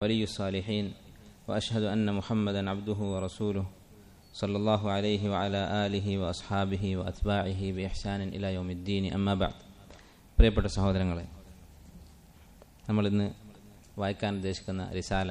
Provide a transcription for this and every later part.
ولي الصالحين واشهد ان محمدا عبده ورسوله صلى الله عليه وعلى اله واصحابه واتباعه باحسان الى يوم الدين اما بعد പ്രിയപ്പെട്ട സഹോദരങ്ങളെ നമ്മൾ ഇന്ന് വായിക്കാൻ ഉദ്ദേശിക്കുന്ന റിസാല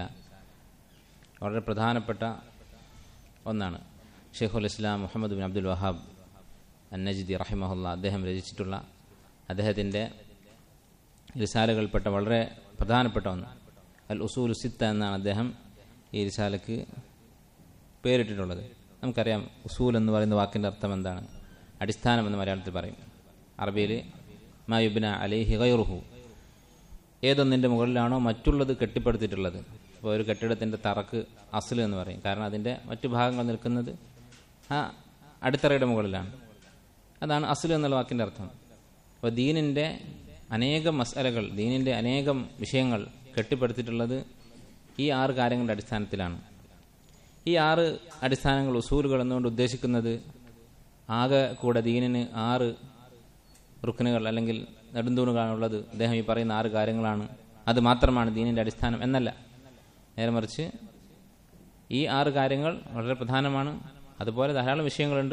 വളരെ പ്രധാനപ്പെട്ട ഒന്നാണ് ഷെയ്ഖുൽ ഇസ്ലാം മുഹമ്മദ് ബിൻ അബ്ദുൽ വഹാബ് അന്നജിദി റഹിമഹുല്ല അദ്ദേഹം രചിച്ചിട്ടുള്ള അദ്ദേഹത്തിൻ്റെ റിസാലകൾപ്പെട്ട വളരെ പ്രധാനപ്പെട്ട ഒന്ന് അൽ ഉസൂൽ സിത്ത എന്നാണ് അദ്ദേഹം ഈ റിസാലക്ക് പേരിട്ടിട്ടുള്ളത് നമുക്കറിയാം ഉസൂൽ എന്ന് പറയുന്ന വാക്കിൻ്റെ അർത്ഥം എന്താണ് അടിസ്ഥാനം എന്ന് മലയാളത്തിൽ പറയും അറബിയിൽ മായുബിന അലേഹി ഗൈറുഹു ഏതൊന്നിൻ്റെ മുകളിലാണോ മറ്റുള്ളത് കെട്ടിപ്പടുത്തിട്ടുള്ളത് അപ്പോൾ ഒരു കെട്ടിടത്തിൻ്റെ തറക്ക് അസൽ എന്ന് പറയും കാരണം അതിൻ്റെ മറ്റു ഭാഗങ്ങൾ നിൽക്കുന്നത് ആ അടിത്തറയുടെ മുകളിലാണ് അതാണ് അസൽ എന്നുള്ള വാക്കിൻ്റെ അർത്ഥം അപ്പോൾ ദീനിൻ്റെ അനേകം മസാലകൾ ദീനിൻ്റെ അനേകം വിഷയങ്ങൾ കെട്ടിപ്പടുത്തിട്ടുള്ളത് ഈ ആറ് കാര്യങ്ങളുടെ അടിസ്ഥാനത്തിലാണ് ഈ ആറ് അടിസ്ഥാനങ്ങൾ ഉസൂലുകൾ എന്നുകൊണ്ട് ഉദ്ദേശിക്കുന്നത് ആകെ കൂടെ ദീനിന് ആറ് റുക്കനുകൾ അല്ലെങ്കിൽ നെടുന്തൂണുകളാണുള്ളത് അദ്ദേഹം ഈ പറയുന്ന ആറ് കാര്യങ്ങളാണ് അത് മാത്രമാണ് ദീനിൻ്റെ അടിസ്ഥാനം എന്നല്ല നേരെ മറിച്ച് ഈ ആറ് കാര്യങ്ങൾ വളരെ പ്രധാനമാണ് അതുപോലെ ധാരാളം വിഷയങ്ങളുണ്ട്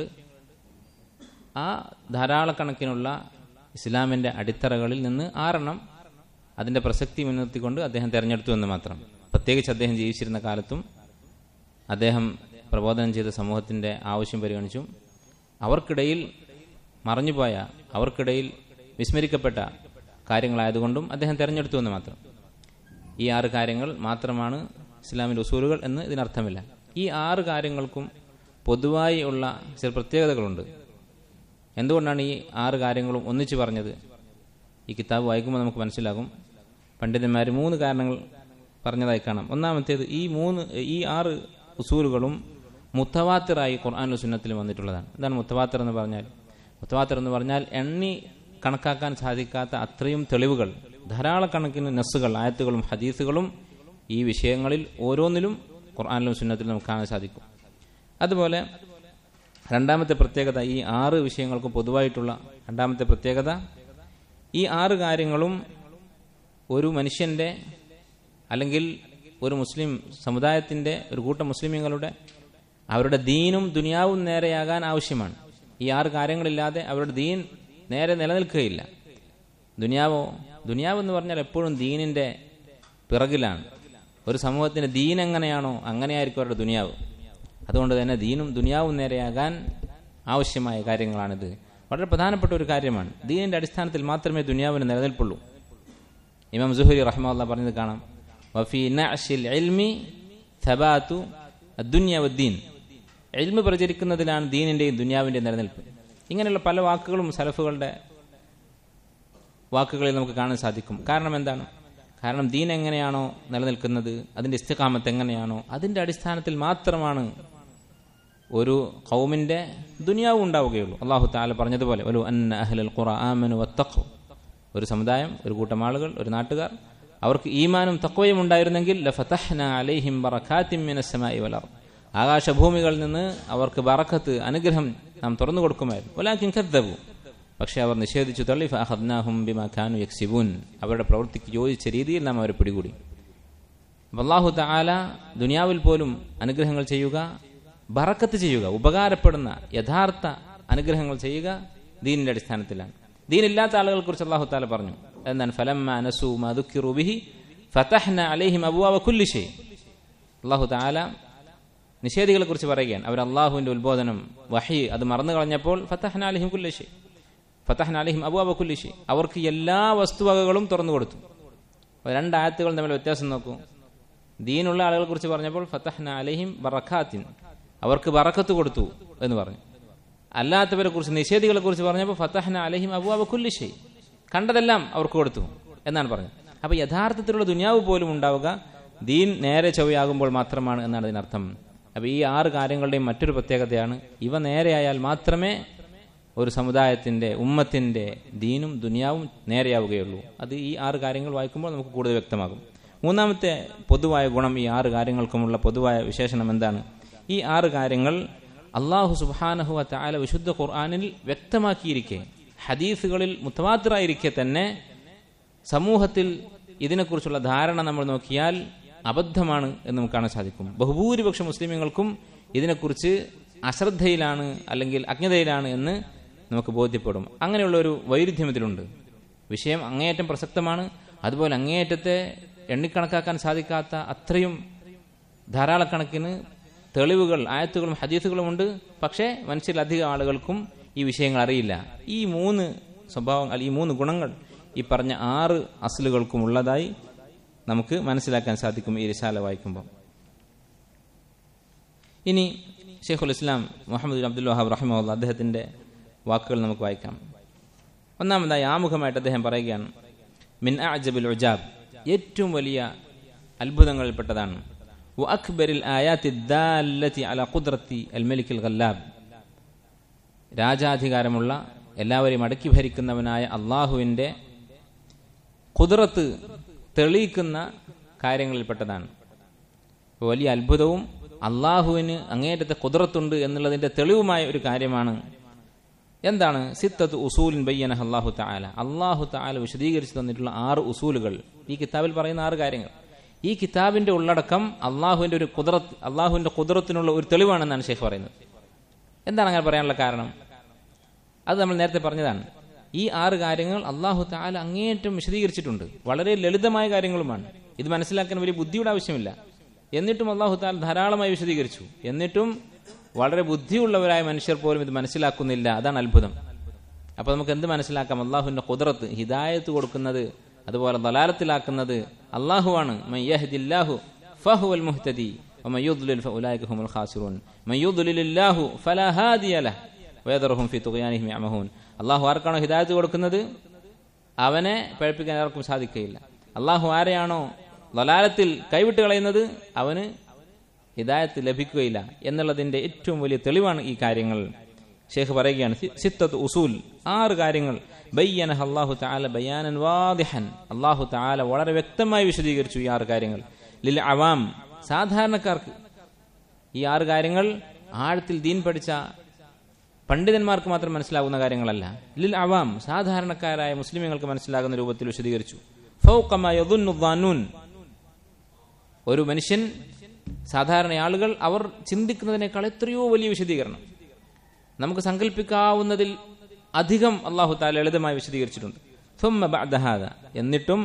ആ ധാരാളക്കണക്കിനുള്ള ഇസ്ലാമിൻ്റെ അടിത്തറകളിൽ നിന്ന് ആറെണ്ണം അതിൻ്റെ പ്രസക്തി മുൻനിർത്തിക്കൊണ്ട് അദ്ദേഹം തിരഞ്ഞെടുത്തു എന്ന് മാത്രം പ്രത്യേകിച്ച് അദ്ദേഹം ജീവിച്ചിരുന്ന കാലത്തും അദ്ദേഹം പ്രബോധനം ചെയ്ത സമൂഹത്തിൻ്റെ ആവശ്യം പരിഗണിച്ചും അവർക്കിടയിൽ മറഞ്ഞുപോയ അവർക്കിടയിൽ വിസ്മരിക്കപ്പെട്ട കാര്യങ്ങളായതുകൊണ്ടും അദ്ദേഹം തിരഞ്ഞെടുത്തു എന്ന് മാത്രം ഈ ആറ് കാര്യങ്ങൾ മാത്രമാണ് ഇസ്ലാമിൻ്റെ ഉസൂലുകൾ എന്ന് ഇതിനർത്ഥമില്ല ഈ ആറ് കാര്യങ്ങൾക്കും പൊതുവായി ഉള്ള ചില പ്രത്യേകതകളുണ്ട് എന്തുകൊണ്ടാണ് ഈ ആറ് കാര്യങ്ങളും ഒന്നിച്ചു പറഞ്ഞത് ഈ കിതാബ് വായിക്കുമ്പോൾ നമുക്ക് മനസ്സിലാകും പണ്ഡിതന്മാർ മൂന്ന് കാരണങ്ങൾ പറഞ്ഞതായി കാണാം ഒന്നാമത്തേത് ഈ മൂന്ന് ഈ ആറ് ഉസൂലുകളും മുത്തവാത്തിറായി ഖുർആാനും സുന്നത്തിലും വന്നിട്ടുള്ളതാണ് എന്താണ് മുത്തവാത്തിർ എന്ന് പറഞ്ഞാൽ മുത്തവാത്തിർ എന്ന് പറഞ്ഞാൽ എണ്ണി കണക്കാക്കാൻ സാധിക്കാത്ത അത്രയും തെളിവുകൾ ധാരാളക്കണക്കിന് നസ്സുകൾ ആയത്തുകളും ഹദീസുകളും ഈ വിഷയങ്ങളിൽ ഓരോന്നിലും ഖുർആാനിലും സുന്നത്തിലും നമുക്ക് കാണാൻ സാധിക്കും അതുപോലെ രണ്ടാമത്തെ പ്രത്യേകത ഈ ആറ് വിഷയങ്ങൾക്കും പൊതുവായിട്ടുള്ള രണ്ടാമത്തെ പ്രത്യേകത ഈ ആറ് കാര്യങ്ങളും ഒരു മനുഷ്യന്റെ അല്ലെങ്കിൽ ഒരു മുസ്ലിം സമുദായത്തിന്റെ ഒരു കൂട്ടം മുസ്ലിമീങ്ങളുടെ അവരുടെ ദീനും ദുനിയാവും നേരെയാകാൻ ആവശ്യമാണ് ഈ ആറ് കാര്യങ്ങളില്ലാതെ അവരുടെ ദീൻ നേരെ നിലനിൽക്കുകയില്ല ദുനിയാവോ ദുനിയാവ് എന്ന് പറഞ്ഞാൽ എപ്പോഴും ദീനിന്റെ പിറകിലാണ് ഒരു സമൂഹത്തിന്റെ ദീൻ എങ്ങനെയാണോ അങ്ങനെയായിരിക്കും അവരുടെ ദുനിയാവ് അതുകൊണ്ട് തന്നെ ദീനും ദുനിയാവും നേരെയാകാൻ ആവശ്യമായ കാര്യങ്ങളാണിത് വളരെ പ്രധാനപ്പെട്ട ഒരു കാര്യമാണ് ദീനിന്റെ അടിസ്ഥാനത്തിൽ മാത്രമേ ദുനിയാവിന് നിലനിൽപ്പുള്ളൂ ഇമാം സുഹരി റഹ്മുല്ല പറഞ്ഞത് കാണാം വഫി നഅ്ഷിൽ ഇൽമി തബാത്തു ദുന്യാവുദ്ദീൻ എൽമ് പ്രചരിക്കുന്നതിലാണ് ദീനിന്റെയും ദുനിയാവിന്റെയും നിലനിൽപ്പ് ഇങ്ങനെയുള്ള പല വാക്കുകളും സലഫുകളുടെ വാക്കുകളിൽ നമുക്ക് കാണാൻ സാധിക്കും കാരണം എന്താണ് കാരണം ദീൻ എങ്ങനെയാണോ നിലനിൽക്കുന്നത് അതിന്റെ ഇസ്തികാമത്ത് എങ്ങനെയാണോ അതിന്റെ അടിസ്ഥാനത്തിൽ മാത്രമാണ് ഒരു കൗമിന്റെ ദുനിയാവ് ഉണ്ടാവുകയുള്ളൂ അള്ളാഹു താല പറഞ്ഞതുപോലെ ഒരു അന്ന അഹ്ലൽ ഖുറ ആമനു വത്തഖു ഒരു സമുദായം ഒരു കൂട്ടം ആളുകൾ ഒരു നാട്ടുകാർ അവർക്ക് ഈമാനും തക്വയും ഉണ്ടായിരുന്നെങ്കിൽ ലഫതഹ്ന അലൈഹിം ബറകാത്തിൻ മിനസ് സമാഇ വൽ അർദ് ആകാശഭൂമികളിൽ നിന്ന് അവർക്ക് ബറക്കത്ത് അനുഗ്രഹം നാം തുറന്നു കൊടുക്കുമായിരുന്നു വലാകിൻ കദ്ദബു പക്ഷെ അവർ നിഷേധിച്ചു തള്ളി ഫഅഖദ്നാഹും ബിമാ കാനു യക്സിബൂൻ അവരുടെ പ്രവൃത്തിക്ക് യോജിച്ച രീതിയിൽ നാം അവരെ പിടികൂടി അള്ളാഹു തആല ദുനിയാവിൽ പോലും അനുഗ്രഹങ്ങൾ ചെയ്യുക ബറക്കത്ത് ചെയ്യുക ഉപകാരപ്പെടുന്ന യഥാർത്ഥ അനുഗ്രഹങ്ങൾ ചെയ്യുക ദീനിന്റെ അടിസ്ഥാനത്തിലാണ് ദീനില്ലാത്ത ആളുകളെ കുറിച്ച് അള്ളാഹു താല പറഞ്ഞു എന്താണ് ഫലമ്മ അനസു മധുക്കിറുബിഹി ഫതഹ്ന അലൈഹിം അബുവാവ കുല്ലിഷേ അള്ളാഹു താല നിഷേധികളെ കുറിച്ച് പറയുകയാണ് അവർ അള്ളാഹുവിന്റെ ഉത്ബോധനം വഹി അത് മറന്നു കളഞ്ഞപ്പോൾ ഫതഹ്ന അലഹിം കുല്ലിഷേ ഫതഹ്ന അലഹിം അബുവാബ കുല്ലിഷേ അവർക്ക് എല്ലാ വസ്തുവകകളും തുറന്നു കൊടുത്തു രണ്ടായത്തുകൾ തമ്മിൽ വ്യത്യാസം നോക്കൂ ദീനുള്ള ആളുകളെ കുറിച്ച് പറഞ്ഞപ്പോൾ ഫതഹ്ന അലഹിം ബറഖാത്തിൻ അവർക്ക് ബറക്കത്ത് കൊടുത്തു എന്ന് പറഞ്ഞു അല്ലാത്തവരെ കുറിച്ച് നിഷേധികളെ കുറിച്ച് പറഞ്ഞപ്പോൾ ഫതഹ്ന അലഹിം അബുവാബ കുല്ലിഷേ കണ്ടതെല്ലാം അവർക്ക് കൊടുത്തു എന്നാണ് പറഞ്ഞത് അപ്പൊ യഥാർത്ഥത്തിലുള്ള ദുനിയാവ് പോലും ഉണ്ടാവുക ദീൻ നേരെ ചൊവ്വയാകുമ്പോൾ മാത്രമാണ് എന്നാണ് ഇതിനർത്ഥം അപ്പൊ ഈ ആറ് കാര്യങ്ങളുടെയും മറ്റൊരു പ്രത്യേകതയാണ് ഇവ നേരെയായാൽ മാത്രമേ ഒരു സമുദായത്തിന്റെ ഉമ്മത്തിന്റെ ദീനും ദുനിയാവും നേരെയാവുകയുള്ളൂ അത് ഈ ആറ് കാര്യങ്ങൾ വായിക്കുമ്പോൾ നമുക്ക് കൂടുതൽ വ്യക്തമാകും മൂന്നാമത്തെ പൊതുവായ ഗുണം ഈ ആറ് കാര്യങ്ങൾക്കുമുള്ള പൊതുവായ വിശേഷണം എന്താണ് ഈ ആറ് കാര്യങ്ങൾ അള്ളാഹു സുബാനഹുവ താല വിശുദ്ധ ഖുർആാനിൽ വ്യക്തമാക്കിയിരിക്കെ ഹദീസുകളിൽ മുത്തവാത്തിറായിരിക്കെ തന്നെ സമൂഹത്തിൽ ഇതിനെക്കുറിച്ചുള്ള ധാരണ നമ്മൾ നോക്കിയാൽ അബദ്ധമാണ് എന്ന് നമുക്ക് കാണാൻ സാധിക്കും ബഹുഭൂരിപക്ഷ മുസ്ലിമുകൾക്കും ഇതിനെക്കുറിച്ച് അശ്രദ്ധയിലാണ് അല്ലെങ്കിൽ അജ്ഞതയിലാണ് എന്ന് നമുക്ക് ബോധ്യപ്പെടും അങ്ങനെയുള്ള ഒരു വൈരുദ്ധ്യം ഇതിലുണ്ട് വിഷയം അങ്ങേയറ്റം പ്രസക്തമാണ് അതുപോലെ അങ്ങേയറ്റത്തെ എണ്ണിക്കണക്കാക്കാൻ സാധിക്കാത്ത അത്രയും ധാരാളക്കണക്കിന് തെളിവുകൾ ആയത്തുകളും ഹദീസുകളും ഉണ്ട് പക്ഷേ മനുഷ്യരിലധികം ആളുകൾക്കും ഈ വിഷയങ്ങൾ അറിയില്ല ഈ മൂന്ന് സ്വഭാവം അല്ലെങ്കിൽ ഈ മൂന്ന് ഗുണങ്ങൾ ഈ പറഞ്ഞ ആറ് അസലുകൾക്കും ഉള്ളതായി നമുക്ക് മനസ്സിലാക്കാൻ സാധിക്കും ഈ റിസാല വായിക്കുമ്പോൾ ഇനി ഷെയ്ഖുൽ ഇസ്ലാം മുഹമ്മദ് അബ്ദുൽ വഹാബ് റഹിമുള്ള അദ്ദേഹത്തിന്റെ വാക്കുകൾ നമുക്ക് വായിക്കാം ഒന്നാമതായി ആമുഖമായിട്ട് അദ്ദേഹം പറയുകയാണ് മിൻ അജബുൽ ഉജാബ് ഏറ്റവും വലിയ അത്ഭുതങ്ങളിൽപ്പെട്ടതാണ് അക്ബരിൽ ആയാത്തി ദാലത്തി അല ഖുദ്റത്തി അൽ മലിക്കുൽ ഖല്ലാബ് രാജാധികാരമുള്ള എല്ലാവരെയും അടക്കി ഭരിക്കുന്നവനായ അള്ളാഹുവിൻ്റെ കുതിരത്ത് തെളിയിക്കുന്ന കാര്യങ്ങളിൽപ്പെട്ടതാണ് വലിയ അത്ഭുതവും അള്ളാഹുവിന് അങ്ങേറ്റത്തെ കുതിരത്തുണ്ട് എന്നുള്ളതിന്റെ തെളിവുമായ ഒരു കാര്യമാണ് എന്താണ് സിത്തത്ത് ഉസൂലിൻ ബയ്യന അള്ളാഹു താല അള്ളാഹു താല വിശദീകരിച്ചു തന്നിട്ടുള്ള ആറ് ഉസൂലുകൾ ഈ കിതാബിൽ പറയുന്ന ആറ് കാര്യങ്ങൾ ഈ കിതാബിന്റെ ഉള്ളടക്കം അള്ളാഹുവിന്റെ ഒരു കുതിരത്ത് അള്ളാഹുവിന്റെ കുതിരത്തിനുള്ള ഒരു തെളിവാണെന്നാണ് ഷെയ്ഖ് പറയുന്നത് എന്താണ് അങ്ങനെ പറയാനുള്ള കാരണം അത് നമ്മൾ നേരത്തെ പറഞ്ഞതാണ് ഈ ആറ് കാര്യങ്ങൾ അള്ളാഹു താല അങ്ങേയറ്റം വിശദീകരിച്ചിട്ടുണ്ട് വളരെ ലളിതമായ കാര്യങ്ങളുമാണ് ഇത് മനസ്സിലാക്കാൻ വലിയ ബുദ്ധിയുടെ ആവശ്യമില്ല എന്നിട്ടും അള്ളാഹു താല ധാരാളമായി വിശദീകരിച്ചു എന്നിട്ടും വളരെ ബുദ്ധിയുള്ളവരായ മനുഷ്യർ പോലും ഇത് മനസ്സിലാക്കുന്നില്ല അതാണ് അത്ഭുതം അപ്പൊ നമുക്ക് എന്ത് മനസ്സിലാക്കാം അള്ളാഹുവിന്റെ കുതിരത്ത് ഹിദായത്ത് കൊടുക്കുന്നത് അതുപോലെ ദലാലത്തിലാക്കുന്നത് അള്ളാഹുവാണ് മയ്യഹദില്ലാഹു ഫഹുവൽ മുഹ്തദി ومن يضلل فاولئك هم الخاسرون من يضلل الله فلا هادي له ويذرهم في طغيانهم يعمهون അള്ളാഹു ആർക്കാണോ ഹിദായത്ത് കൊടുക്കുന്നത് അവനെ പഴപ്പിക്കാൻ ആർക്കും സാധിക്കുകയില്ല അള്ളാഹു ആരെയാണോ ലലാലത്തിൽ കൈവിട്ട് കളയുന്നത് അവന് ഹിദായത്ത് ലഭിക്കുകയില്ല എന്നുള്ളതിന്റെ ഏറ്റവും വലിയ തെളിവാണ് ഈ കാര്യങ്ങൾ ഷേഖ് പറയുകയാണ് സിത്തത്ത് ഉസൂൽ ആറ് കാര്യങ്ങൾ ബയ്യന അള്ളാഹു താല ബയ്യാനൻ വാദിഹൻ അള്ളാഹു താല വളരെ വ്യക്തമായി വിശദീകരിച്ചു ഈ ആറ് കാര്യങ്ങൾ ലിൽ അവാം സാധാരണക്കാർക്ക് ഈ ആറ് കാര്യങ്ങൾ ആഴത്തിൽ ദീൻ പഠിച്ച പണ്ഡിതന്മാർക്ക് മാത്രം മനസ്സിലാകുന്ന കാര്യങ്ങളല്ല ലിൽ അവാം സാധാരണക്കാരായ മുസ്ലിമുകൾക്ക് മനസ്സിലാകുന്ന രൂപത്തിൽ വിശദീകരിച്ചു ഒരു മനുഷ്യൻ സാധാരണ ആളുകൾ അവർ ചിന്തിക്കുന്നതിനേക്കാൾ എത്രയോ വലിയ വിശദീകരണം നമുക്ക് സങ്കല്പിക്കാവുന്നതിൽ അധികം അള്ളാഹു താല ലളിതമായി വിശദീകരിച്ചിട്ടുണ്ട് എന്നിട്ടും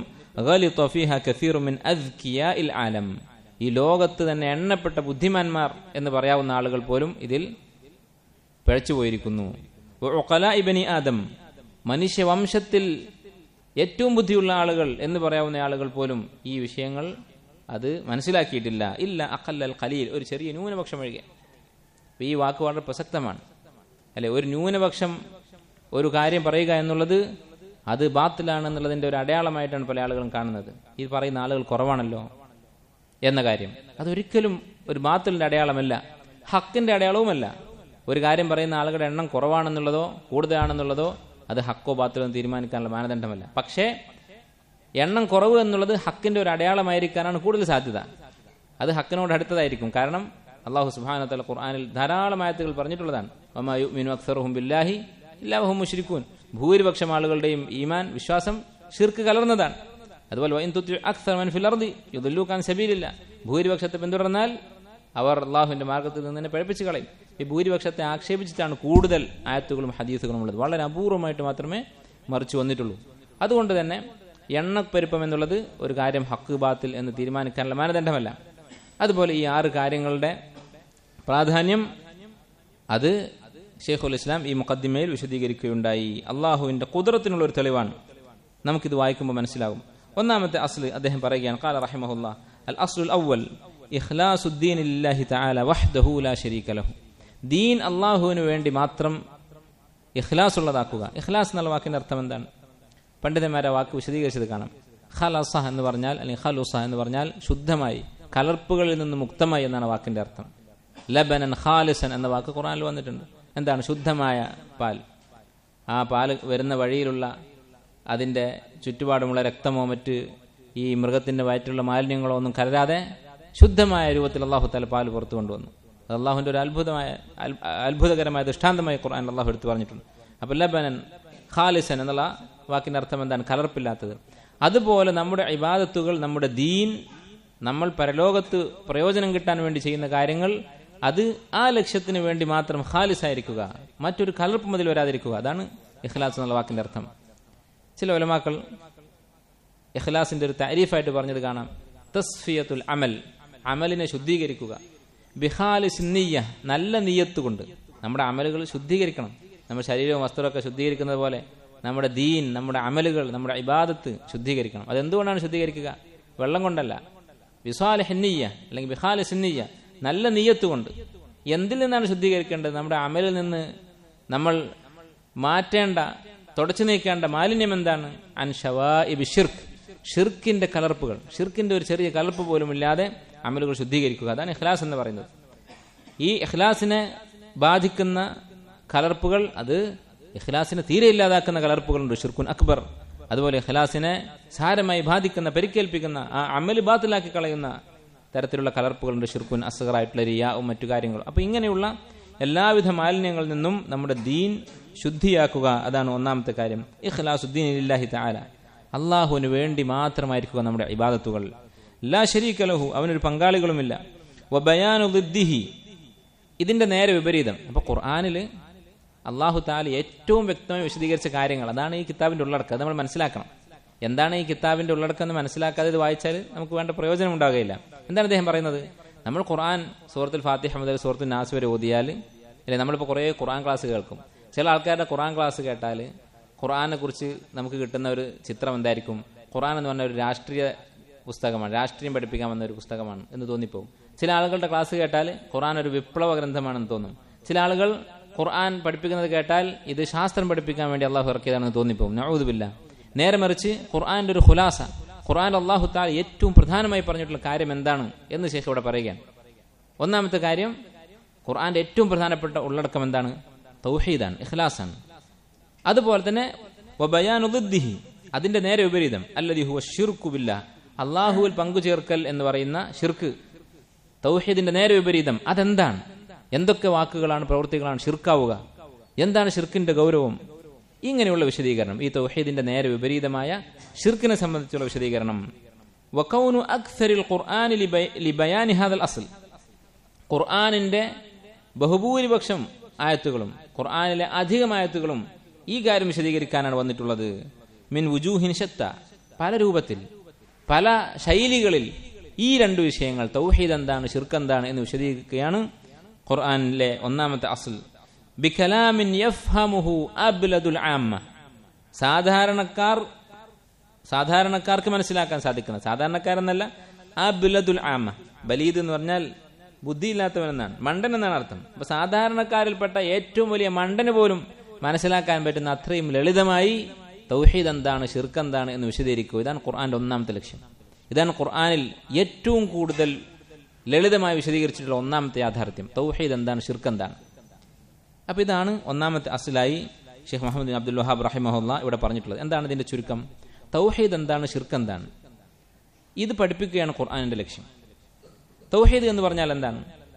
ഈ ലോകത്ത് തന്നെ എണ്ണപ്പെട്ട ബുദ്ധിമാന്മാർ എന്ന് പറയാവുന്ന ആളുകൾ പോലും ഇതിൽ പിഴച്ചുപോയിരിക്കുന്നു ഇബനി ആദം മനുഷ്യവംശത്തിൽ ഏറ്റവും ബുദ്ധിയുള്ള ആളുകൾ എന്ന് പറയാവുന്ന ആളുകൾ പോലും ഈ വിഷയങ്ങൾ അത് മനസ്സിലാക്കിയിട്ടില്ല ഇല്ല അക്കല്ലൽ ഖലീൽ ഒരു ചെറിയ ന്യൂനപക്ഷം ഒഴികെ ഈ വാക്ക് വളരെ പ്രസക്തമാണ് അല്ലെ ഒരു ന്യൂനപക്ഷം ഒരു കാര്യം പറയുക എന്നുള്ളത് അത് ബാത്തിലാണ് എന്നുള്ളതിന്റെ ഒരു അടയാളമായിട്ടാണ് പല ആളുകളും കാണുന്നത് ഈ പറയുന്ന ആളുകൾ കുറവാണല്ലോ എന്ന കാര്യം അതൊരിക്കലും ഒരു ബാത്തിലിന്റെ അടയാളമല്ല ഹക്കിന്റെ അടയാളവുമല്ല ഒരു കാര്യം പറയുന്ന ആളുകളുടെ എണ്ണം കുറവാണെന്നുള്ളതോ കൂടുതലാണെന്നുള്ളതോ അത് ഹക്കോ ബാത്തിലോ തീരുമാനിക്കാനുള്ള മാനദണ്ഡമല്ല പക്ഷേ എണ്ണം കുറവ് എന്നുള്ളത് ഹക്കിന്റെ ഒരു അടയാളമായിരിക്കാനാണ് കൂടുതൽ സാധ്യത അത് ഹക്കിനോട് അടുത്തതായിരിക്കും കാരണം അള്ളാഹു സുബാനത്തല ഖുർആാനിൽ ധാരാളം ആയത്തുകൾ പറഞ്ഞിട്ടുള്ളതാണ് ബില്ലാഹി ഇല്ലാഹു മുഷ്രിഖൂൻ ഭൂരിപക്ഷം ആളുകളുടെയും ഈമാൻ വിശ്വാസം ഷിർക്ക് കലർന്നതാണ് അതുപോലെ സബീലില്ല ഭൂരിപക്ഷത്തെ പിന്തുടർന്നാൽ അവർ അള്ളാഹുവിന്റെ മാർഗത്തിൽ നിന്ന് തന്നെ പഴപ്പിച്ച് കളയും ഈ ഭൂരിപക്ഷത്തെ ആക്ഷേപിച്ചിട്ടാണ് കൂടുതൽ ആയത്തുകളും ഹദീസുകളും ഉള്ളത് വളരെ അപൂർവമായിട്ട് മാത്രമേ മറിച്ചു വന്നിട്ടുള്ളൂ അതുകൊണ്ട് തന്നെ എണ്ണപ്പെരുപ്പം എന്നുള്ളത് ഒരു കാര്യം ഹക്ക് ബാത്തിൽ എന്ന് തീരുമാനിക്കാനുള്ള മാനദണ്ഡമല്ല അതുപോലെ ഈ ആറ് കാര്യങ്ങളുടെ പ്രാധാന്യം അത് ഷെയ്ഖുൽ ഇസ്ലാം ഈ മുഖദ്ദിമയിൽ വിശദീകരിക്കുകയുണ്ടായി അള്ളാഹുവിന്റെ കുതിരത്തിനുള്ള ഒരു തെളിവാണ് നമുക്കിത് വായിക്കുമ്പോൾ മനസ്സിലാകും ഒന്നാമത്തെ അസ്ല് അദ്ദേഹം പറയുകയാണ് കാല റഹിമഹുല്ല അൽ അസ്ലുൽ അവൽ ഇഖ്ലാസുദ്ദീൻ ഇല്ലാഹി തആല വഹ്ദഹു ലാ ശരീക ലഹു ദീൻ അള്ളാഹുവിന് വേണ്ടി മാത്രം ഇഖ്ലാസ് ഉള്ളതാക്കുക ഇഖ്ലാസ് എന്നുള്ള വാക്കിന്റെ അർത്ഥം എന്താണ് പണ്ഡിതന്മാരെ വാക്ക് വിശദീകരിച്ചത് കാണാം ഖലസ എന്ന് പറഞ്ഞാൽ അല്ലെങ്കിൽ ഖലുസ എന്ന് പറഞ്ഞാൽ ശുദ്ധമായി കലർപ്പുകളിൽ നിന്ന് മുക്തമായി എന്നാണ് വാക്കിന്റെ അർത്ഥം ലബനൻ ഖാലിസൻ എന്ന വാക്ക് ഖുറാനിൽ വന്നിട്ടുണ്ട് എന്താണ് ശുദ്ധമായ പാൽ ആ പാൽ വരുന്ന വഴിയിലുള്ള അതിൻ്റെ ചുറ്റുപാടുമുള്ള രക്തമോ മറ്റ് ഈ മൃഗത്തിന്റെ വയറ്റിലുള്ള മാലിന്യങ്ങളോ ഒന്നും കലരാതെ ശുദ്ധമായ രൂപത്തിൽ അള്ളാഹു താല പാൽ പുറത്തു കൊണ്ടുവന്നു അത് അള്ളാഹുവിന്റെ ഒരു അത്ഭുതമായ അത്ഭുതകരമായ ദൃഷ്ടാന്തമായ ഖുർആൻ അള്ളാഹു എടുത്തു പറഞ്ഞിട്ടുണ്ട് അപ്പൊ ലബനൻ ഖാലിസൻ എന്നുള്ള വാക്കിന്റെ അർത്ഥം എന്താണ് കലർപ്പില്ലാത്തത് അതുപോലെ നമ്മുടെ ഇബാദത്തുകൾ നമ്മുടെ ദീൻ നമ്മൾ പരലോകത്ത് പ്രയോജനം കിട്ടാൻ വേണ്ടി ചെയ്യുന്ന കാര്യങ്ങൾ അത് ആ ലക്ഷ്യത്തിന് വേണ്ടി മാത്രം ഖാലിസായിരിക്കുക മറ്റൊരു കലർപ്പ് മുതൽ വരാതിരിക്കുക അതാണ് ഇഖ്ലാസ് എന്നുള്ള വാക്കിന്റെ അർത്ഥം ചില ഒലമാക്കൾ ഇഖ്ലാസിന്റെ ഒരു താരീഫായിട്ട് പറഞ്ഞത് കാണാം തസ്ഫിയത്തുൽ അമൽ അമലിനെ ശുദ്ധീകരിക്കുക ബിഹാലി സിന്നിയ നല്ല നീയത്ത് കൊണ്ട് നമ്മുടെ അമലുകൾ ശുദ്ധീകരിക്കണം നമ്മുടെ ശരീരവും വസ്ത്രമൊക്കെ ശുദ്ധീകരിക്കുന്നത് പോലെ നമ്മുടെ ദീൻ നമ്മുടെ അമലുകൾ നമ്മുടെ ഇബാദത്ത് ശുദ്ധീകരിക്കണം അതെന്തുകൊണ്ടാണ് ശുദ്ധീകരിക്കുക വെള്ളം കൊണ്ടല്ല വിസ്വാല ഹെന്നിയ അല്ലെങ്കിൽ ബിഹാലി സിന്നിയ നല്ല നീയത്ത് കൊണ്ട് എന്തിൽ നിന്നാണ് ശുദ്ധീകരിക്കേണ്ടത് നമ്മുടെ അമലിൽ നിന്ന് നമ്മൾ മാറ്റേണ്ട തുടച്ചു നീക്കേണ്ട മാലിന്യം എന്താണ് അൻഷവാ ഇബി ഷിർക്ക് ഷിർക്കിന്റെ കലർപ്പുകൾ ഷിർക്കിന്റെ ഒരു ചെറിയ കലർപ്പ് പോലും ഇല്ലാതെ അമലുകൾ ശുദ്ധീകരിക്കുക അതാണ് ഇഖ്ലാസ് എന്ന് പറയുന്നത് ഈ ഇഖ്ലാസിനെ ബാധിക്കുന്ന കലർപ്പുകൾ അത് ഇഖ്ലാസിനെ തീരെ ഇല്ലാതാക്കുന്ന കലർപ്പുകളുണ്ട് ഷിർക്കുൻ അക്ബർ അതുപോലെ ഇഖ്ലാസിനെ സാരമായി ബാധിക്കുന്ന പരിക്കേൽപ്പിക്കുന്ന ആ അമല് ബാത്തിലാക്കി കളയുന്ന തരത്തിലുള്ള കലർപ്പുകളുണ്ട് ഷിർക്കുൻ അസഹറായിട്ടുള്ള റിയാവും മറ്റു കാര്യങ്ങളും അപ്പൊ ഇങ്ങനെയുള്ള എല്ലാവിധ മാലിന്യങ്ങളിൽ നിന്നും നമ്മുടെ ദീൻ ശുദ്ധിയാക്കുക അതാണ് ഒന്നാമത്തെ കാര്യം ഇഖ്ലാസുദ്ദീൻ ഇല്ലാഹി താല അള്ളാഹുവിന് വേണ്ടി മാത്രമായിരിക്കുക നമ്മുടെ ഇബാദത്തുകൾ ലാ ശരീക്കലഹു അവനൊരു പങ്കാളികളുമില്ല വബയാനുദ്ദിഹി ഇതിന്റെ നേരെ വിപരീതം അപ്പൊ ഖുർആാനില് അള്ളാഹു താല ഏറ്റവും വ്യക്തമായി വിശദീകരിച്ച കാര്യങ്ങൾ അതാണ് ഈ കിതാബിന്റെ ഉള്ളടക്കം അത് നമ്മൾ മനസ്സിലാക്കണം എന്താണ് ഈ കിതാബിന്റെ ഉള്ളടക്കം എന്ന് മനസ്സിലാക്കാതെ ഇത് വായിച്ചാൽ നമുക്ക് വേണ്ട പ്രയോജനം ഉണ്ടാകുകയില്ല എന്താണ് അദ്ദേഹം പറയുന്നത് നമ്മൾ ഖുർആൻ സൂറത്തുൽ ഫാത്തിഹ മുതൽ സൂറത്തുൽ നാസ് വരെ ഓതിയാൽ അല്ലെ നമ്മളിപ്പോൾ കുറേ ഖുർആൻ ക്ലാസ് കേൾക്കും ചില ആൾക്കാരുടെ ഖുർആൻ ക്ലാസ് കേട്ടാൽ ഖുർആനെ കുറിച്ച് നമുക്ക് കിട്ടുന്ന ഒരു ചിത്രം എന്തായിരിക്കും ഖുർആൻ എന്ന് പറഞ്ഞ ഒരു രാഷ്ട്രീയ പുസ്തകമാണ് രാഷ്ട്രീയം പഠിപ്പിക്കാൻ വന്ന ഒരു പുസ്തകമാണ് എന്ന് തോന്നിപ്പോവും ചില ആളുകളുടെ ക്ലാസ് കേട്ടാൽ ഖുർആൻ ഒരു വിപ്ലവ ഗ്രന്ഥമാണെന്ന് തോന്നും ചില ആളുകൾ ഖുർആൻ പഠിപ്പിക്കുന്നത് കേട്ടാൽ ഇത് ശാസ്ത്രം പഠിപ്പിക്കാൻ വേണ്ടി അള്ളാഹു ഇറക്കിയതാണെന്ന് തോന്നിപ്പോവും നഴുതുമില്ല നേരെ മറിച്ച് ഖുർആന്റെ ഒരു ഖുലാസ ഖുർആൻ അള്ളാഹു താൽ ഏറ്റവും പ്രധാനമായി പറഞ്ഞിട്ടുള്ള കാര്യം എന്താണ് എന്ന് ശേഷം ഇവിടെ പറയുകയാണ് ഒന്നാമത്തെ കാര്യം ഖുർആന്റെ ഏറ്റവും പ്രധാനപ്പെട്ട ഉള്ളടക്കം എന്താണ് തൗഹീദാണ് ഇഖ്ലാസാണ് അതുപോലെ തന്നെ വബയാനുദ്ദിഹി അതിന്റെ നേരെ വിപരീതം അല്ലതി ഹുവ ഷിർക്കുബില്ല അള്ളാഹുവിൽ പങ്കുചേർക്കൽ എന്ന് പറയുന്ന ഷിർക്ക് തൗഹീദിന്റെ നേരെ വിപരീതം അതെന്താണ് എന്തൊക്കെ വാക്കുകളാണ് പ്രവൃത്തികളാണ് ഷിർക്കാവുക എന്താണ് ഷിർക്കിന്റെ ഗൗരവം ഇങ്ങനെയുള്ള വിശദീകരണം ഈ തൗഹീദിന്റെ നേരെ വിപരീതമായ ഷിർക്കിനെ സംബന്ധിച്ചുള്ള വിശദീകരണം വക്കൗനു അക്സരിൽ ഖുർആനി ലിബയാനി ഹാദൽ അസ്ൽ ഖുർആനിന്റെ ബഹുഭൂരിപക്ഷം ആയത്തുകളും ഖുർആനിലെ അധികം ആയത്തുകളും ഈ കാര്യം വിശദീകരിക്കാനാണ് വന്നിട്ടുള്ളത് മിൻ വുജൂഹിൻ ഷത്ത പല രൂപത്തിൽ പല ശൈലികളിൽ ഈ രണ്ട് വിഷയങ്ങൾ തൗഹീദ് എന്താണ് ഷിർക്ക് എന്താണ് എന്ന് വിശദീകരിക്കുകയാണ് ഖുർആനിലെ ഒന്നാമത്തെ അസ്ൽ ബിഖലാമിൻ യഫ്ഹമുഹു അബ്ലദുൽ ആമ്മ സാധാരണക്കാർ സാധാരണക്കാർക്ക് മനസ്സിലാക്കാൻ സാധിക്കുന്ന സാധാരണക്കാരെന്നല്ല അബ്ലദുൽ ആമ്മ ബലീദ് എന്ന് പറഞ്ഞാൽ ബുദ്ധിയില്ലാത്തവനെന്നാണ് മണ്ടൻ എന്നാണ് അർത്ഥം അപ്പൊ സാധാരണക്കാരിൽപ്പെട്ട ഏറ്റവും വലിയ മണ്ടന് പോലും മനസ്സിലാക്കാൻ പറ്റുന്ന അത്രയും ലളിതമായി തൗഹീദ് എന്താണ് ഷിർക്ക് എന്താണ് എന്ന് വിശദീകരിക്കുക ഇതാണ് ഖുർആന്റെ ഒന്നാമത്തെ ലക്ഷ്യം ഇതാണ് ഖുർആനിൽ ഏറ്റവും കൂടുതൽ ലളിതമായി വിശദീകരിച്ചിട്ടുള്ള ഒന്നാമത്തെ യാഥാർത്ഥ്യം തൗഹീദ് എന്താണ് ഷിർക്ക് എന്താണ് അപ്പൊ ഇതാണ് ഒന്നാമത്തെ അസലായി ഷെയ്ഖ് മുഹമ്മദ് അബ്ദുൽ വഹാബ് റഹിമഹുല്ല ഇവിടെ പറഞ്ഞിട്ടുള്ളത് എന്താണ് ഇതിന്റെ ചുരുക്കം തൗഹീദ് എന്താണ് ഷിർക്ക് എന്താണ് ഇത് പഠിപ്പിക്കുകയാണ് ഖുർആാനിന്റെ ലക്ഷ്യം തൗഹീദ് എന്ന് പറഞ്ഞാൽ എന്താണ്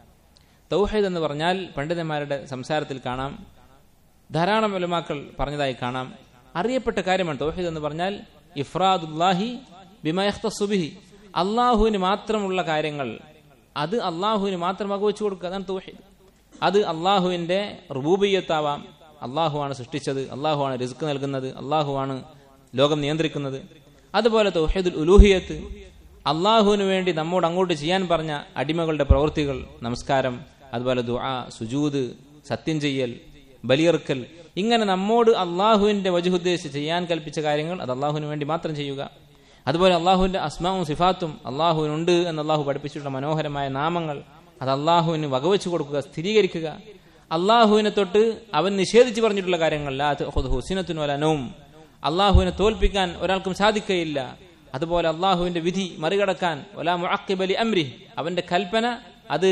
തൗഹീദ് എന്ന് പറഞ്ഞാൽ പണ്ഡിതന്മാരുടെ സംസാരത്തിൽ കാണാം ധാരാളം ഉലമാക്കൾ പറഞ്ഞതായി കാണാം അറിയപ്പെട്ട കാര്യമാണ് തൗഹീദ് എന്ന് പറഞ്ഞാൽ ഇഫ്രാദുല്ലാഹി ബിമയഖ്തസുബിഹി അള്ളാഹുവിന് മാത്രമുള്ള കാര്യങ്ങൾ അത് അള്ളാഹുവിന് മാത്രം വകവെച്ചു കൊടുക്കുക അതാണ് തൗഹീദ് അത് അള്ളാഹുവിന്റെ റുബൂബിയത്താവാം അള്ളാഹുവാണ് സൃഷ്ടിച്ചത് അള്ളാഹുവാണ് റിസ്ക് നൽകുന്നത് അള്ളാഹുവാണ് ലോകം നിയന്ത്രിക്കുന്നത് അതുപോലെ തൗഹീദുൽ ഉലൂഹിയത്ത് അള്ളാഹുവിന് വേണ്ടി നമ്മോട് അങ്ങോട്ട് ചെയ്യാൻ പറഞ്ഞ അടിമകളുടെ പ്രവൃത്തികൾ നമസ്കാരം അതുപോലെ ദുആ സുജൂദ് സത്യം ചെയ്യൽ ബലിയർക്കൽ ഇങ്ങനെ നമ്മോട് അള്ളാഹുവിന്റെ വജുദ്ദേശിച്ച് ചെയ്യാൻ കൽപ്പിച്ച കാര്യങ്ങൾ അത് അള്ളാഹുവിന് വേണ്ടി മാത്രം ചെയ്യുക അതുപോലെ അള്ളാഹുവിന്റെ അസ്മാവും സിഫാത്തും അള്ളാഹുവിനുണ്ട് എന്ന് അള്ളാഹു പഠിപ്പിച്ചിട്ടുള്ള മനോഹരമായ നാമങ്ങൾ അത് അള്ളാഹുവിന് വകവെച്ചു കൊടുക്കുക സ്ഥിരീകരിക്കുക അള്ളാഹുവിനെ തൊട്ട് അവൻ നിഷേധിച്ച് പറഞ്ഞിട്ടുള്ള കാര്യങ്ങൾ ഹുസിനത്തിനും അലനവും അള്ളാഹുവിനെ തോൽപ്പിക്കാൻ ഒരാൾക്കും സാധിക്കുകയില്ല അതുപോലെ അള്ളാഹുവിന്റെ വിധി മറികടക്കാൻ ഒലാ മുഅക്കിബലി അമ്രി അവന്റെ കൽപ്പന അത്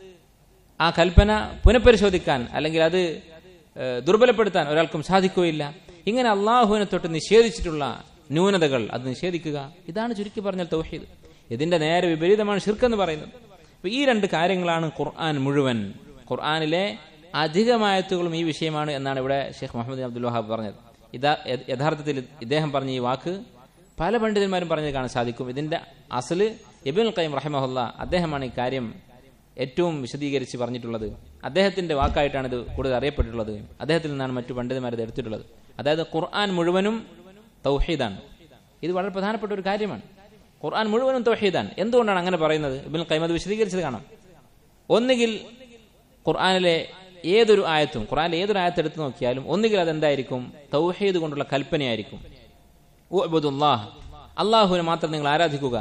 ആ കൽപ്പന പുനഃപരിശോധിക്കാൻ അല്ലെങ്കിൽ അത് ദുർബലപ്പെടുത്താൻ ഒരാൾക്കും സാധിക്കുകയില്ല ഇങ്ങനെ അള്ളാഹുവിനെ തൊട്ട് നിഷേധിച്ചിട്ടുള്ള ന്യൂനതകൾ അത് നിഷേധിക്കുക ഇതാണ് ചുരുക്കി പറഞ്ഞാൽ തൗഹീദ് ഇതിന്റെ നേരെ വിപരീതമാണ് ഷിർക്ക് എന്ന് പറയുന്നത് അപ്പൊ ഈ രണ്ട് കാര്യങ്ങളാണ് ഖുർആൻ മുഴുവൻ ഖുർആനിലെ അധികമായത്തുകളും ഈ വിഷയമാണ് എന്നാണ് ഇവിടെ ഷെയ്ഖ് മുഹമ്മദ് അബ്ദുൽ വഹാബ് പറഞ്ഞത് ഇതാ യഥാർത്ഥത്തിൽ ഇദ്ദേഹം പറഞ്ഞ ഈ വാക്ക് പല പണ്ഡിതന്മാരും പറഞ്ഞത് കാണാൻ സാധിക്കും ഇതിന്റെ അസല് ഇബിൻ ഖൈം റഹിമഹുല്ല അദ്ദേഹമാണ് ഈ കാര്യം ഏറ്റവും വിശദീകരിച്ച് പറഞ്ഞിട്ടുള്ളത് അദ്ദേഹത്തിന്റെ വാക്കായിട്ടാണ് ഇത് കൂടുതൽ അറിയപ്പെട്ടിട്ടുള്ളത് അദ്ദേഹത്തിൽ നിന്നാണ് മറ്റു പണ്ഡിതന്മാർ ഇത് എടുത്തിട്ടുള്ളത് അതായത് ഖുർആൻ മുഴുവനും തൗഹീദാണ് ഇത് വളരെ പ്രധാനപ്പെട്ട ഒരു കാര്യമാണ് ഖുർആൻ മുഴുവനും തൗഹീദാണ് എന്തുകൊണ്ടാണ് അങ്ങനെ പറയുന്നത് ഇബിൻ ഖൈം അത് വിശദീകരിച്ചത് കാണാം ഒന്നുകിൽ ഖുർആനിലെ ഏതൊരു ആയത്തും ഖുർആനിലെ ഏതൊരു ആയത്ത് എടുത്തു നോക്കിയാലും ഒന്നുകിൽ അതെന്തായിരിക്കും തൗഹീദ് കൊണ്ടുള്ള കൽപ്പനയായിരിക്കും ഉഅ്ബുദുല്ലാഹ് അള്ളാഹുവിനെ മാത്രം നിങ്ങൾ ആരാധിക്കുക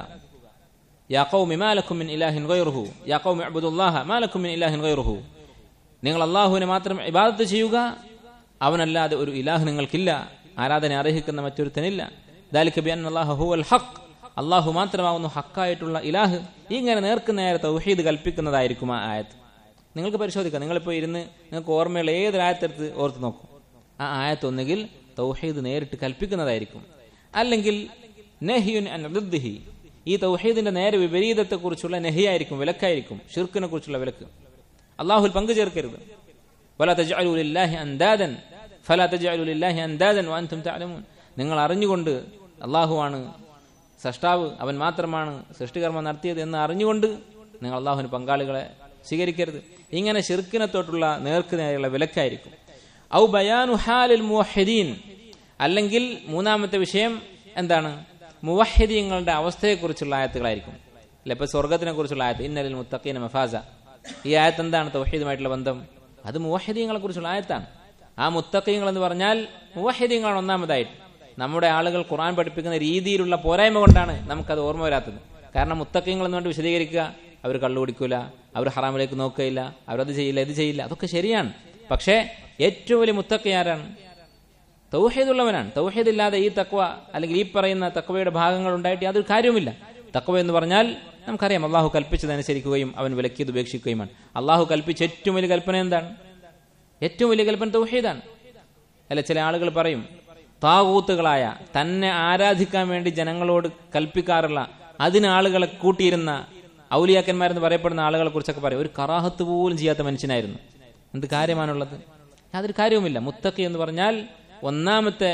യാ ഖൗമി മാ ലക്കും മിൻ ഇലാഹിൻ ഗൈറുഹു യാ ഖൗമി ഉഅ്ബുദുല്ലാഹ മാ ലക്കും മിൻ ഇലാഹിൻ ഗൈറുഹു നിങ്ങൾ അള്ളാഹുവിനെ മാത്രം ഇബാദത്ത് ചെയ്യുക അവനല്ലാതെ ഒരു ഇലാഹ് നിങ്ങൾക്കില്ല ആരാധന അർഹിക്കുന്ന മറ്റൊരുത്തനില്ല ദാലിക ബിഅന്ന അല്ലാഹ ഹുവൽ ഹഖ് അള്ളാഹു മാത്രമാകുന്നു ഹക്കായിട്ടുള്ള ഇലാഹ് ഇങ്ങനെ നേർക്ക് നേരെ തൗഹീദ് കൽപ്പിക്കുന്നതായിരിക്കും ആ ആയത്ത് നിങ്ങൾക്ക് പരിശോധിക്കാം നിങ്ങളിപ്പോൾ ഇരുന്ന് നിങ്ങൾക്ക് ഓർമ്മയുള്ള ഏതൊരു ആയത്തെടുത്ത് ഓർത്ത് നോക്കും ആ ആയത്ത് ഒന്നുകിൽ തൗഹീദ് നേരിട്ട് കൽപ്പിക്കുന്നതായിരിക്കും അല്ലെങ്കിൽ നെഹിയുൻ അൻദിഹി ഈ തൗഹീദിന്റെ നേരെ വിപരീതത്തെക്കുറിച്ചുള്ള നെഹിയായിരിക്കും വിലക്കായിരിക്കും ഷിർക്കിനെ കുറിച്ചുള്ള വിലക്ക് അള്ളാഹുൽ പങ്കു ചേർക്കരുത് വല തജ്അലു ലില്ലാഹി അൻദാദൻ ഫല തജ്അലു ലില്ലാഹി അൻദാദൻ വഅൻതും തഅലമൂൻ നിങ്ങൾ അറിഞ്ഞുകൊണ്ട് അള്ളാഹുവാണ് സൃഷ്ടാവ് അവൻ മാത്രമാണ് സൃഷ്ടികർമ്മം നടത്തിയത് എന്ന് അറിഞ്ഞുകൊണ്ട് നിങ്ങൾ അള്ളാഹുവിന് പങ്കാളികളെ സ്വീകരിക്കരുത് ഇങ്ങനെ ഷിർക്കിനെ തൊട്ടുള്ള നേർക്ക് നേരെയുള്ള വിലക്കായിരിക്കും ഔ ബയാനു ഹാലിൽ മുവഹിദീൻ അല്ലെങ്കിൽ മൂന്നാമത്തെ വിഷയം എന്താണ് മുവഹിദീങ്ങളുടെ അവസ്ഥയെക്കുറിച്ചുള്ള ആയത്തുകളായിരിക്കും അല്ലെ ഇപ്പൊ സ്വർഗത്തിനെ കുറിച്ചുള്ള ആയത്ത് ഇന്നലിൽ മുത്തഖീന മഫാസ ഈ ആയത്ത് എന്താണ് തൗഹീദുമായിട്ടുള്ള ബന്ധം അത് മുവഹിദീങ്ങളെ കുറിച്ചുള്ള ആയത്താണ് ആ മുത്തഖീങ്ങൾ എന്ന് പറഞ്ഞാൽ മുവഹിദീങ്ങളാണ് ഒന്നാമതായിട്ട് നമ്മുടെ ആളുകൾ ഖുർആൻ പഠിപ്പിക്കുന്ന രീതിയിലുള്ള പോരായ്മ കൊണ്ടാണ് നമുക്കത് ഓർമ്മ വരാത്തത് കാരണം മുത്തക്കങ്ങൾ എന്നുകൊണ്ട് വിശദീകരിക്കുക അവർ കള്ളു കുടിക്കൂല അവർ ഹറാമിലേക്ക് നോക്കുകയില്ല അവരത് ചെയ്യില്ല ഇത് ചെയ്യില്ല അതൊക്കെ ശരിയാണ് പക്ഷേ ഏറ്റവും വലിയ മുത്തക്ക ആരാണ് തൗഹീദുള്ളവനാണ് തൗഹീദ് ഇല്ലാതെ ഈ തക്വ അല്ലെങ്കിൽ ഈ പറയുന്ന തക്വയുടെ ഭാഗങ്ങൾ ഉണ്ടായിട്ട് യാതൊരു കാര്യവുമില്ല തക്വ എന്ന് പറഞ്ഞാൽ നമുക്കറിയാം അള്ളാഹു കൽപ്പിച്ചതനുസരിക്കുകയും അവൻ വിലക്കിയത് ഉപേക്ഷിക്കുകയുമാണ് അള്ളാഹു കൽപ്പിച്ച ഏറ്റവും വലിയ കൽപ്പന എന്താണ് ഏറ്റവും വലിയ കൽപ്പന തൗഹീദാണ് അല്ല ചില ആളുകൾ പറയും താകൂത്തുകളായ തന്നെ ആരാധിക്കാൻ വേണ്ടി ജനങ്ങളോട് കൽപ്പിക്കാറുള്ള അതിന് ആളുകളെ കൂട്ടിയിരുന്ന ഔലിയാക്കന്മാരെന്ന് പറയപ്പെടുന്ന ആളുകളെ കുറിച്ചൊക്കെ പറയും ഒരു കറാഹത്ത് പോലും ചെയ്യാത്ത മനുഷ്യനായിരുന്നു എന്ത് കാര്യമാണുള്ളത് യാതൊരു കാര്യവുമില്ല മുത്തക്കി എന്ന് പറഞ്ഞാൽ ഒന്നാമത്തെ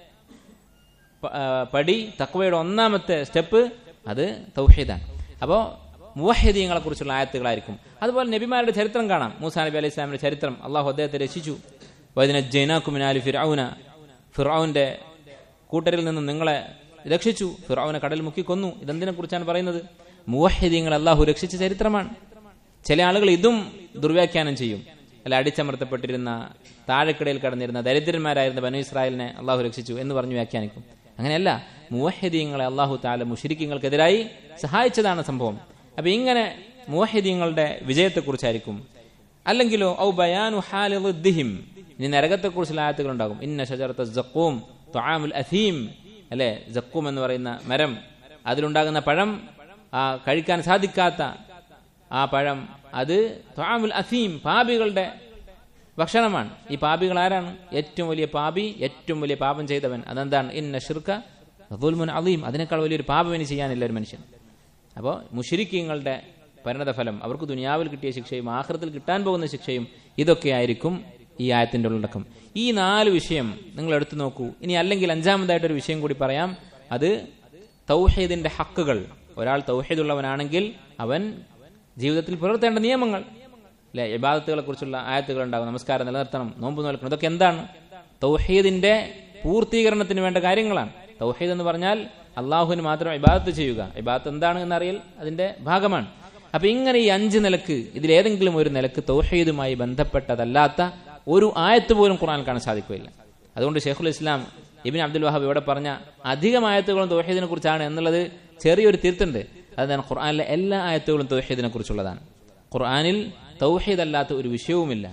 പടി തക്വയുടെ ഒന്നാമത്തെ സ്റ്റെപ്പ് അത് തൗഹീദാണ് അപ്പോൾ മുവഹിദീങ്ങളെ കുറിച്ചുള്ള ആയത്തുകളായിരിക്കും അതുപോലെ നബിമാരുടെ ചരിത്രം കാണാം മൂസാ നബി അലൈഹി സ്വലാമിന്റെ ചരിത്രം അള്ളാഹു അദ്ദേഹത്തെ രക്ഷിച്ചു വൈദിന ജൈനാക്കുമിനാലി ഫിറൌന ഫിറൌന്റെ കൂട്ടരിൽ നിന്നും നിങ്ങളെ രക്ഷിച്ചു ഫിറൌനെ കടൽ മുക്കി കൊന്നു ഇതെന്തിനെ കുറിച്ചാണ് പറയുന്നത് മുവഹിദീങ്ങൾ അള്ളാഹു രക്ഷിച്ച ചരിത്രമാണ് ചില ആളുകൾ ഇതും ദുർവ്യാഖ്യാനം ചെയ്യും അല്ല അടിച്ചമർത്തപ്പെട്ടിരുന്ന താഴെക്കിടയിൽ കടന്നിരുന്ന ദരിദ്രന്മാരായിരുന്ന ബനു ഇസ്രായേലിനെ അള്ളാഹു രക്ഷിച്ചു എന്ന് പറഞ്ഞു വ്യാഖ്യാനിക്കും അങ്ങനെയല്ല മുവഹിദീങ്ങളെ അള്ളാഹു താല മുഷരിക്കങ്ങൾക്കെതിരായി സഹായിച്ചതാണ് സംഭവം അപ്പൊ ഇങ്ങനെ മുവഹിദീങ്ങളുടെ വിജയത്തെക്കുറിച്ചായിരിക്കും അല്ലെങ്കിലോ ഔ ബയാനു ഹാലിഹിം ഇനി നരകത്തെക്കുറിച്ചുള്ള ആയത്തുകൾ ഉണ്ടാകും ഇന്ന ഷജറത്ത് ജക്കൂം ത്വാമുൽ അഥീം അല്ലെ ജക്കൂം എന്ന് പറയുന്ന മരം അതിലുണ്ടാകുന്ന പഴം ആ കഴിക്കാൻ സാധിക്കാത്ത ആ പഴം അത് ത്വാമുൽ അഥീം പാപികളുടെ ഭക്ഷണമാണ് ഈ പാപികൾ ആരാണ് ഏറ്റവും വലിയ പാപി ഏറ്റവും വലിയ പാപം ചെയ്തവൻ അതെന്താണ് ഇന്ന ഷിർക്ക റദുൽമുൻ അലീം അതിനേക്കാൾ വലിയൊരു പാപം ഇനി ചെയ്യാനില്ല ഒരു മനുഷ്യൻ അപ്പോൾ മുഷരിക്കങ്ങളുടെ പരിണതഫലം അവർക്ക് ദുനിയാവിൽ കിട്ടിയ ശിക്ഷയും ആഹ്രത്തിൽ കിട്ടാൻ പോകുന്ന ശിക്ഷയും ഇതൊക്കെയായിരിക്കും ഈ ആയത്തിന്റെ ഉള്ളടക്കം ഈ നാല് വിഷയം നിങ്ങൾ എടുത്തു നോക്കൂ ഇനി അല്ലെങ്കിൽ അഞ്ചാമതായിട്ടൊരു വിഷയം കൂടി പറയാം അത് തൗഹീദിന്റെ ഹക്കുകൾ ഒരാൾ തൗഹീദുള്ളവനാണെങ്കിൽ അവൻ ജീവിതത്തിൽ പുലർത്തേണ്ട നിയമങ്ങൾ അല്ലെ ഇബാദത്തുകളെ കുറിച്ചുള്ള ആയത്തുകൾ ഉണ്ടാകും നമസ്കാരം നിലനിർത്തണം നോമ്പ് നോക്കണം ഇതൊക്കെ എന്താണ് തൗഹീദിന്റെ പൂർത്തീകരണത്തിന് വേണ്ട കാര്യങ്ങളാണ് തൗഹീദ് എന്ന് പറഞ്ഞാൽ അള്ളാഹുവിന് മാത്രം ഇബാദത്ത് ചെയ്യുക ഇബാദത്ത് എന്താണ് എന്നറിയൽ അതിന്റെ ഭാഗമാണ് അപ്പൊ ഇങ്ങനെ ഈ അഞ്ച് നിലക്ക് ഇതിലേതെങ്കിലും ഒരു നിലക്ക് തൗഹീദുമായി ബന്ധപ്പെട്ടതല്ലാത്ത ഒരു ആയത്ത് പോലും ഖുർആൻ കാണാൻ സാധിക്കുകയില്ല അതുകൊണ്ട് ഷെയ്ഖുൽ ഇസ്ലാം ഇബിൻ അബ്ദുൽ വഹാബ് ഇവിടെ പറഞ്ഞ അധികം ആയത്തുകളും തൗഹീദിനെ കുറിച്ചാണ് എന്നുള്ളത് ചെറിയൊരു തിരുത്തുണ്ട് അതാണ് ഖുർആനിലെ എല്ലാ ആയത്തുകളും തൗഹീദിനെ കുറിച്ചുള്ളതാണ് ഖുർആനിൽ തൗഹീദ് അല്ലാത്ത ഒരു വിഷയവുമില്ല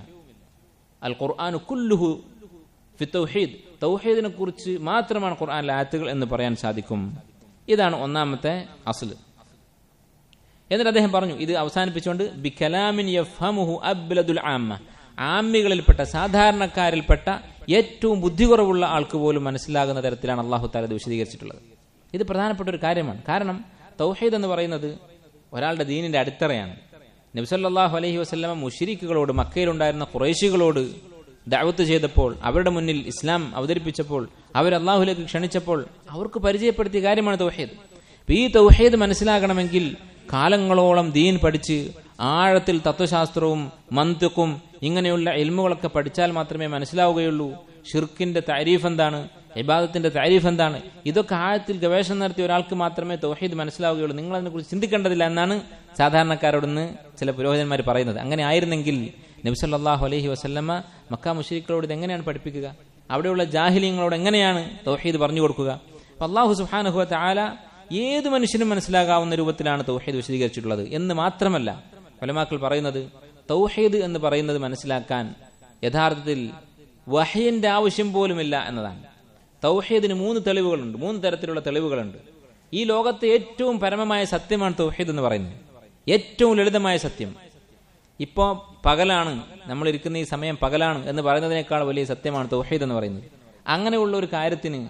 അൽ ഖുർആൻ കുല്ലുഹു ഫി തൗഹീദ് തൗഹീദിനെ കുറിച്ച് മാത്രമാണ് ഖുർആനിലെ ആയത്തുകൾ എന്ന് പറയാൻ സാധിക്കും ഇതാണ് ഒന്നാമത്തെ അസ്ല് എന്നിട്ട് അദ്ദേഹം പറഞ്ഞു ഇത് അവസാനിപ്പിച്ചുകൊണ്ട് ബി കലാമിൻ യഫ്ഹമുഹു അബ്ലദുൽ ആമ്മ ആമ്മികളിൽപ്പെട്ട സാധാരണക്കാരിൽപ്പെട്ട ഏറ്റവും ബുദ്ധി കുറവുള്ള ആൾക്ക് പോലും മനസ്സിലാകുന്ന തരത്തിലാണ് അള്ളാഹു താല ഇത് വിശദീകരിച്ചിട്ടുള്ളത് ഇത് പ്രധാനപ്പെട്ട ഒരു കാര്യമാണ് കാരണം തൗഹീദ് എന്ന് പറയുന്നത് ഒരാളുടെ ദീനിന്റെ അടിത്തറയാണ് നബ്സല്ലാഹു അലഹി വസ്ലമ മുഷിരിക്കുകളോട് മക്കയിലുണ്ടായിരുന്ന കുറേശികളോട് ദാവത്ത് ചെയ്തപ്പോൾ അവരുടെ മുന്നിൽ ഇസ്ലാം അവതരിപ്പിച്ചപ്പോൾ അവർ അള്ളാഹുലേക്ക് ക്ഷണിച്ചപ്പോൾ അവർക്ക് പരിചയപ്പെടുത്തിയ കാര്യമാണ് തൗഹീദ് അപ്പൊ ഈ തൗഹീദ് മനസ്സിലാകണമെങ്കിൽ കാലങ്ങളോളം ദീൻ പഠിച്ച് ആഴത്തിൽ തത്വശാസ്ത്രവും മന്തുക്കും ഇങ്ങനെയുള്ള എൽമുകളൊക്കെ പഠിച്ചാൽ മാത്രമേ മനസ്സിലാവുകയുള്ളൂ ഷിർക്കിന്റെ താരീഫ് എന്താണ് ഇബാദത്തിന്റെ താരീഫ് എന്താണ് ഇതൊക്കെ ആഴത്തിൽ ഗവേഷണം നടത്തിയ ഒരാൾക്ക് മാത്രമേ തൗഹീദ് മനസ്സിലാവുകയുള്ളൂ നിങ്ങൾ അതിനെക്കുറിച്ച് ചിന്തിക്കേണ്ടതില്ല എന്നാണ് സാധാരണക്കാരോടൊന്ന് ചില പുരോഹിതന്മാർ പറയുന്നത് അങ്ങനെ ആയിരുന്നെങ്കിൽ നബ്സല്ലാഹു അലൈഹി വസല്ലമ്മ മക്ക മുഷരിക്കളോട് ഇത് എങ്ങനെയാണ് പഠിപ്പിക്കുക അവിടെയുള്ള ജാഹിലിയങ്ങളോട് എങ്ങനെയാണ് തൗഹീദ് പറഞ്ഞു കൊടുക്കുക അപ്പൊ അള്ളാഹു സുഹാനുഹുവ ആല ഏത് മനുഷ്യനും മനസ്സിലാകാവുന്ന രൂപത്തിലാണ് തൗഹീദ് വിശദീകരിച്ചിട്ടുള്ളത് എന്ന് മാത്രമല്ല പലമാക്കൾ പറയുന്നത് തൗഹീദ് എന്ന് പറയുന്നത് മനസ്സിലാക്കാൻ യഥാർത്ഥത്തിൽ വഹയിന്റെ ആവശ്യം പോലുമില്ല എന്നതാണ് തൗഹീദിന് മൂന്ന് തെളിവുകളുണ്ട് മൂന്ന് തരത്തിലുള്ള തെളിവുകളുണ്ട് ഈ ലോകത്തെ ഏറ്റവും പരമമായ സത്യമാണ് തൗഹീദ് എന്ന് പറയുന്നത് ഏറ്റവും ലളിതമായ സത്യം ഇപ്പോ പകലാണ് നമ്മൾ ഇരിക്കുന്ന ഈ സമയം പകലാണ് എന്ന് പറയുന്നതിനേക്കാൾ വലിയ സത്യമാണ് തൗഹീദ് എന്ന് പറയുന്നത് അങ്ങനെയുള്ള ഒരു കാര്യത്തിന്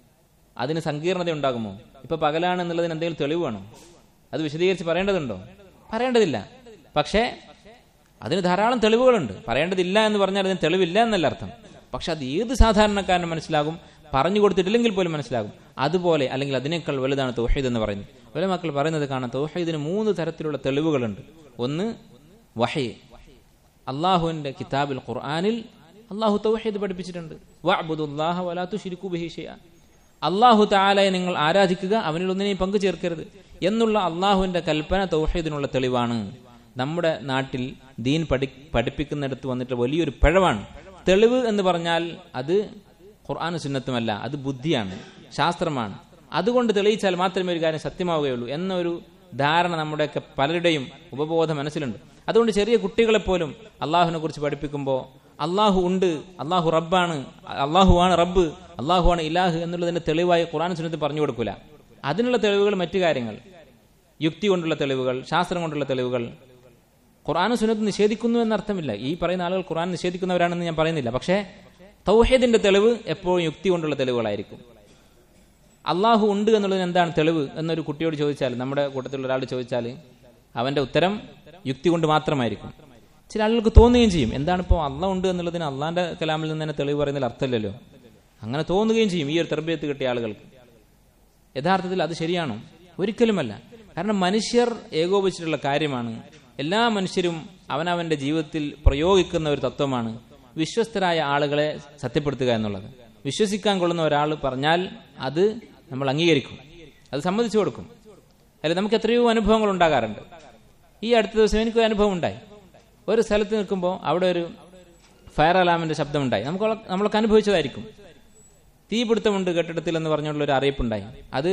അതിന് സങ്കീർണത ഉണ്ടാകുമോ ഇപ്പൊ പകലാണ് എന്നുള്ളതിന് എന്തെങ്കിലും തെളിവ് വേണോ അത് വിശദീകരിച്ച് പറയേണ്ടതുണ്ടോ പറയേണ്ടതില്ല പക്ഷേ അതിന് ധാരാളം തെളിവുകളുണ്ട് പറയേണ്ടതില്ല എന്ന് പറഞ്ഞാൽ അതിന് തെളിവില്ല എന്നല്ല അർത്ഥം പക്ഷെ അത് ഏത് സാധാരണക്കാരനും മനസ്സിലാകും പറഞ്ഞു കൊടുത്തിട്ടില്ലെങ്കിൽ പോലും മനസ്സിലാകും അതുപോലെ അല്ലെങ്കിൽ അതിനേക്കാൾ വലുതാണ് തൗഹീദ് എന്ന് പറയുന്നത് പല മക്കൾ പറയുന്നത് കാണാം തൗഹീദിന് മൂന്ന് തരത്തിലുള്ള തെളിവുകളുണ്ട് ഒന്ന് വഹി അള്ളാഹുവിന്റെ കിതാബിൽ ഖുർആാനിൽ അള്ളാഹു തൗഹീദ് പഠിപ്പിച്ചിട്ടുണ്ട് വഅബ്ദുല്ലാഹ വലാ തുശ്രികൂ ബിഹി ഷൈഅ അള്ളാഹു താലയെ നിങ്ങൾ ആരാധിക്കുക അവനിൽ ഒന്നിനെയും പങ്കു ചേർക്കരുത് എന്നുള്ള അള്ളാഹുവിന്റെ കൽപ്പന തൗഹീദിനുള്ള തെളിവാണ് നമ്മുടെ നാട്ടിൽ ദീൻ പഠി പഠിപ്പിക്കുന്നിടത്ത് വന്നിട്ട് വലിയൊരു പിഴവാണ് തെളിവ് എന്ന് പറഞ്ഞാൽ അത് ഖുർആാന് സുന്നത്തുമല്ല അത് ബുദ്ധിയാണ് ശാസ്ത്രമാണ് അതുകൊണ്ട് തെളിയിച്ചാൽ മാത്രമേ ഒരു കാര്യം സത്യമാവുകയുള്ളൂ എന്നൊരു ധാരണ നമ്മുടെയൊക്കെ പലരുടെയും ഉപബോധ മനസ്സിലുണ്ട് അതുകൊണ്ട് ചെറിയ കുട്ടികളെപ്പോലും അള്ളാഹുവിനെ കുറിച്ച് പഠിപ്പിക്കുമ്പോൾ അള്ളാഹു ഉണ്ട് അള്ളാഹു റബ്ബാണ് അള്ളാഹു ആണ് റബ്ബ് അള്ളാഹു ആണ് ഇലാഹ് എന്നുള്ളതിന്റെ തെളിവായി ഖുറാൻ സുന്നത്ത് പറഞ്ഞു കൊടുക്കൂല അതിനുള്ള തെളിവുകൾ മറ്റു കാര്യങ്ങൾ യുക്തി കൊണ്ടുള്ള തെളിവുകൾ ശാസ്ത്രം കൊണ്ടുള്ള തെളിവുകൾ ഖുർആാനും സുന്നത്ത് നിഷേധിക്കുന്നു എന്നർത്ഥമില്ല ഈ പറയുന്ന ആളുകൾ ഖുർആൻ നിഷേധിക്കുന്നവരാണെന്ന് ഞാൻ പറയുന്നില്ല പക്ഷേ തൗഹീദിന്റെ തെളിവ് എപ്പോഴും യുക്തി കൊണ്ടുള്ള തെളിവുകളായിരിക്കും അള്ളാഹു ഉണ്ട് എന്നുള്ളതിന് എന്താണ് തെളിവ് എന്നൊരു കുട്ടിയോട് ചോദിച്ചാൽ നമ്മുടെ കൂട്ടത്തിലുള്ള ഒരാൾ ചോദിച്ചാൽ അവന്റെ ഉത്തരം യുക്തി കൊണ്ട് മാത്രമായിരിക്കും ചില ആളുകൾക്ക് തോന്നുകയും ചെയ്യും എന്താണ് ഇപ്പോൾ അള്ള ഉണ്ട് എന്നുള്ളതിന് അള്ളാന്റെ കലാമിൽ നിന്ന് തന്നെ തെളിവ് പറയുന്നതിൽ അർത്ഥമില്ലല്ലോ അങ്ങനെ തോന്നുകയും ചെയ്യും ഈ ഒരു തെർബിയത്ത് കിട്ടിയ ആളുകൾക്ക് യഥാർത്ഥത്തിൽ അത് ശരിയാണോ ഒരിക്കലുമല്ല കാരണം മനുഷ്യർ ഏകോപിച്ചിട്ടുള്ള കാര്യമാണ് എല്ലാ മനുഷ്യരും അവനവന്റെ ജീവിതത്തിൽ പ്രയോഗിക്കുന്ന ഒരു തത്വമാണ് വിശ്വസ്തരായ ആളുകളെ സത്യപ്പെടുത്തുക എന്നുള്ളത് വിശ്വസിക്കാൻ കൊള്ളുന്ന ഒരാൾ പറഞ്ഞാൽ അത് നമ്മൾ അംഗീകരിക്കും അത് സമ്മതിച്ചു കൊടുക്കും അല്ലെ നമുക്ക് എത്രയോ അനുഭവങ്ങൾ ഉണ്ടാകാറുണ്ട് ഈ അടുത്ത ദിവസം എനിക്കൊരു അനുഭവം ഉണ്ടായി ഒരു സ്ഥലത്ത് നിൽക്കുമ്പോൾ അവിടെ ഒരു ഫയർ അലാമിന്റെ ശബ്ദമുണ്ടായി നമുക്ക് നമ്മളൊക്കെ അനുഭവിച്ചതായിരിക്കും തീപിടുത്തമുണ്ട് കെട്ടിടത്തിൽ എന്ന് പറഞ്ഞുള്ള ഒരു അറിയിപ്പുണ്ടായി അത്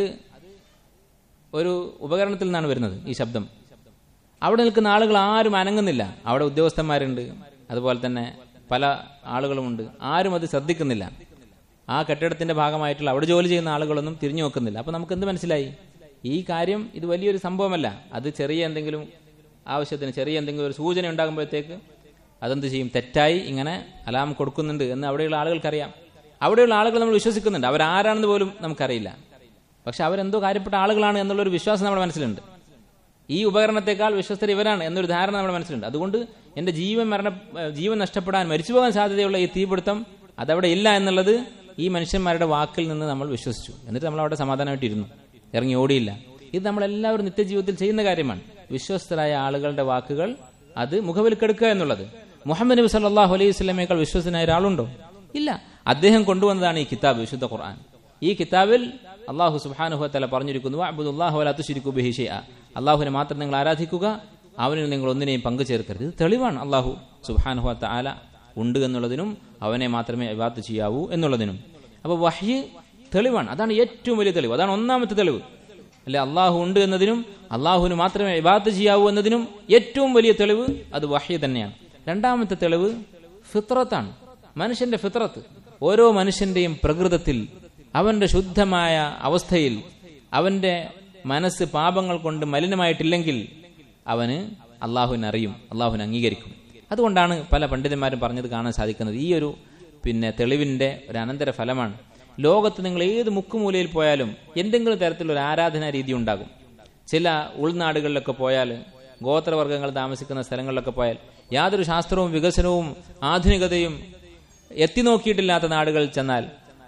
ഒരു ഉപകരണത്തിൽ നിന്നാണ് വരുന്നത് ഈ ശബ്ദം അവിടെ നിൽക്കുന്ന ആളുകൾ ആരും അനങ്ങുന്നില്ല അവിടെ ഉദ്യോഗസ്ഥന്മാരുണ്ട് അതുപോലെ തന്നെ പല ആളുകളുമുണ്ട് ആരും അത് ശ്രദ്ധിക്കുന്നില്ല ആ കെട്ടിടത്തിന്റെ ഭാഗമായിട്ടുള്ള അവിടെ ജോലി ചെയ്യുന്ന ആളുകളൊന്നും തിരിഞ്ഞു നോക്കുന്നില്ല അപ്പൊ നമുക്ക് എന്ത് മനസ്സിലായി ഈ കാര്യം ഇത് വലിയൊരു സംഭവമല്ല അത് ചെറിയ എന്തെങ്കിലും ആവശ്യത്തിന് ചെറിയ എന്തെങ്കിലും ഒരു സൂചന ഉണ്ടാകുമ്പോഴത്തേക്ക് അതെന്ത് ചെയ്യും തെറ്റായി ഇങ്ങനെ അലാം കൊടുക്കുന്നുണ്ട് എന്ന് അവിടെയുള്ള ആളുകൾക്കറിയാം അവിടെയുള്ള ആളുകൾ നമ്മൾ വിശ്വസിക്കുന്നുണ്ട് അവരാരാണെന്ന് പോലും നമുക്കറിയില്ല പക്ഷെ അവരെന്തോ കാര്യപ്പെട്ട ആളുകളാണ് എന്നുള്ളൊരു വിശ്വാസം നമ്മുടെ മനസ്സിലുണ്ട് ഈ ഉപകരണത്തെക്കാൾ വിശ്വസ്തർ ഇവരാണ് എന്നൊരു ധാരണ നമ്മുടെ മനസ്സിലുണ്ട് അതുകൊണ്ട് എന്റെ ജീവൻ മരണ ജീവൻ നഷ്ടപ്പെടാൻ മരിച്ചു പോകാൻ സാധ്യതയുള്ള ഈ തീപിടുത്തം അതവിടെ ഇല്ല എന്നുള്ളത് ഈ മനുഷ്യന്മാരുടെ വാക്കിൽ നിന്ന് നമ്മൾ വിശ്വസിച്ചു എന്നിട്ട് നമ്മൾ അവിടെ സമാധാനമായിട്ടിരുന്നു ഇറങ്ങി ഓടിയില്ല ഇത് നമ്മളെല്ലാവരും നിത്യജീവിതത്തിൽ ചെയ്യുന്ന കാര്യമാണ് വിശ്വസ്തരായ ആളുകളുടെ വാക്കുകൾ അത് മുഖവിൽക്കെടുക്കുക എന്നുള്ളത് മുഹമ്മദ് നബി സല്ലാഹു അലൈഹി സ്വലമേക്കാൾ വിശ്വസനായ ഒരാളുണ്ടോ ഇല്ല അദ്ദേഹം കൊണ്ടുവന്നതാണ് ഈ കിതാബ് വിശുദ്ധ ഖുർആൻ ഈ കിതാബിൽ അള്ളാഹു സുബാനുഹത്തല പറഞ്ഞിരിക്കുന്നു അബ്ദുല്ലാഹു അലാത്തുശിരിക്കു ബഹിഷയ അള്ളാഹുവിനെ മാത്രം നിങ്ങൾ ആരാധിക്കുക അവനിൽ നിങ്ങൾ ഒന്നിനെയും പങ്കു ചേർക്കരുത് ഇത് തെളിവാണ് അള്ളാഹു സുബാനുഹത്ത ആല ഉണ്ട് എന്നുള്ളതിനും അവനെ മാത്രമേ ഇബാത്ത് ചെയ്യാവൂ എന്നുള്ളതിനും അപ്പോൾ വഹ്യ് തെളിവാണ് അതാണ് ഏറ്റവും വലിയ തെളിവ് അതാണ് ഒന്നാമത്തെ തെളിവ് അല്ലെ അള്ളാഹു ഉണ്ട് എന്നതിനും അള്ളാഹുവിന് മാത്രമേ ഇബാത്ത് ചെയ്യാവൂ എന്നതിനും ഏറ്റവും വലിയ തെളിവ് അത് വഹ്യ തന്നെയാണ് രണ്ടാമത്തെ തെളിവ് ഫിത്രത്താണ് മനുഷ്യന്റെ ഫിത്രത്ത് ഓരോ മനുഷ്യന്റെയും പ്രകൃതത്തിൽ അവന്റെ ശുദ്ധമായ അവസ്ഥയിൽ അവന്റെ മനസ്സ് പാപങ്ങൾ കൊണ്ട് മലിനമായിട്ടില്ലെങ്കിൽ അവന് അള്ളാഹുവിനെ അറിയും അള്ളാഹുവിനെ അംഗീകരിക്കും അതുകൊണ്ടാണ് പല പണ്ഡിതന്മാരും പറഞ്ഞത് കാണാൻ സാധിക്കുന്നത് ഈ ഒരു പിന്നെ തെളിവിന്റെ ഒരു അനന്തര ഫലമാണ് ലോകത്ത് നിങ്ങൾ ഏത് മുക്കുമൂലയിൽ പോയാലും എന്തെങ്കിലും തരത്തിലുള്ള ആരാധനാ രീതി ഉണ്ടാകും ചില ഉൾനാടുകളിലൊക്കെ പോയാൽ ഗോത്രവർഗ്ഗങ്ങൾ താമസിക്കുന്ന സ്ഥലങ്ങളിലൊക്കെ പോയാൽ യാതൊരു ശാസ്ത്രവും വികസനവും ആധുനികതയും എത്തി നോക്കിയിട്ടില്ലാത്ത നാടുകളിൽ ചെന്നാൽ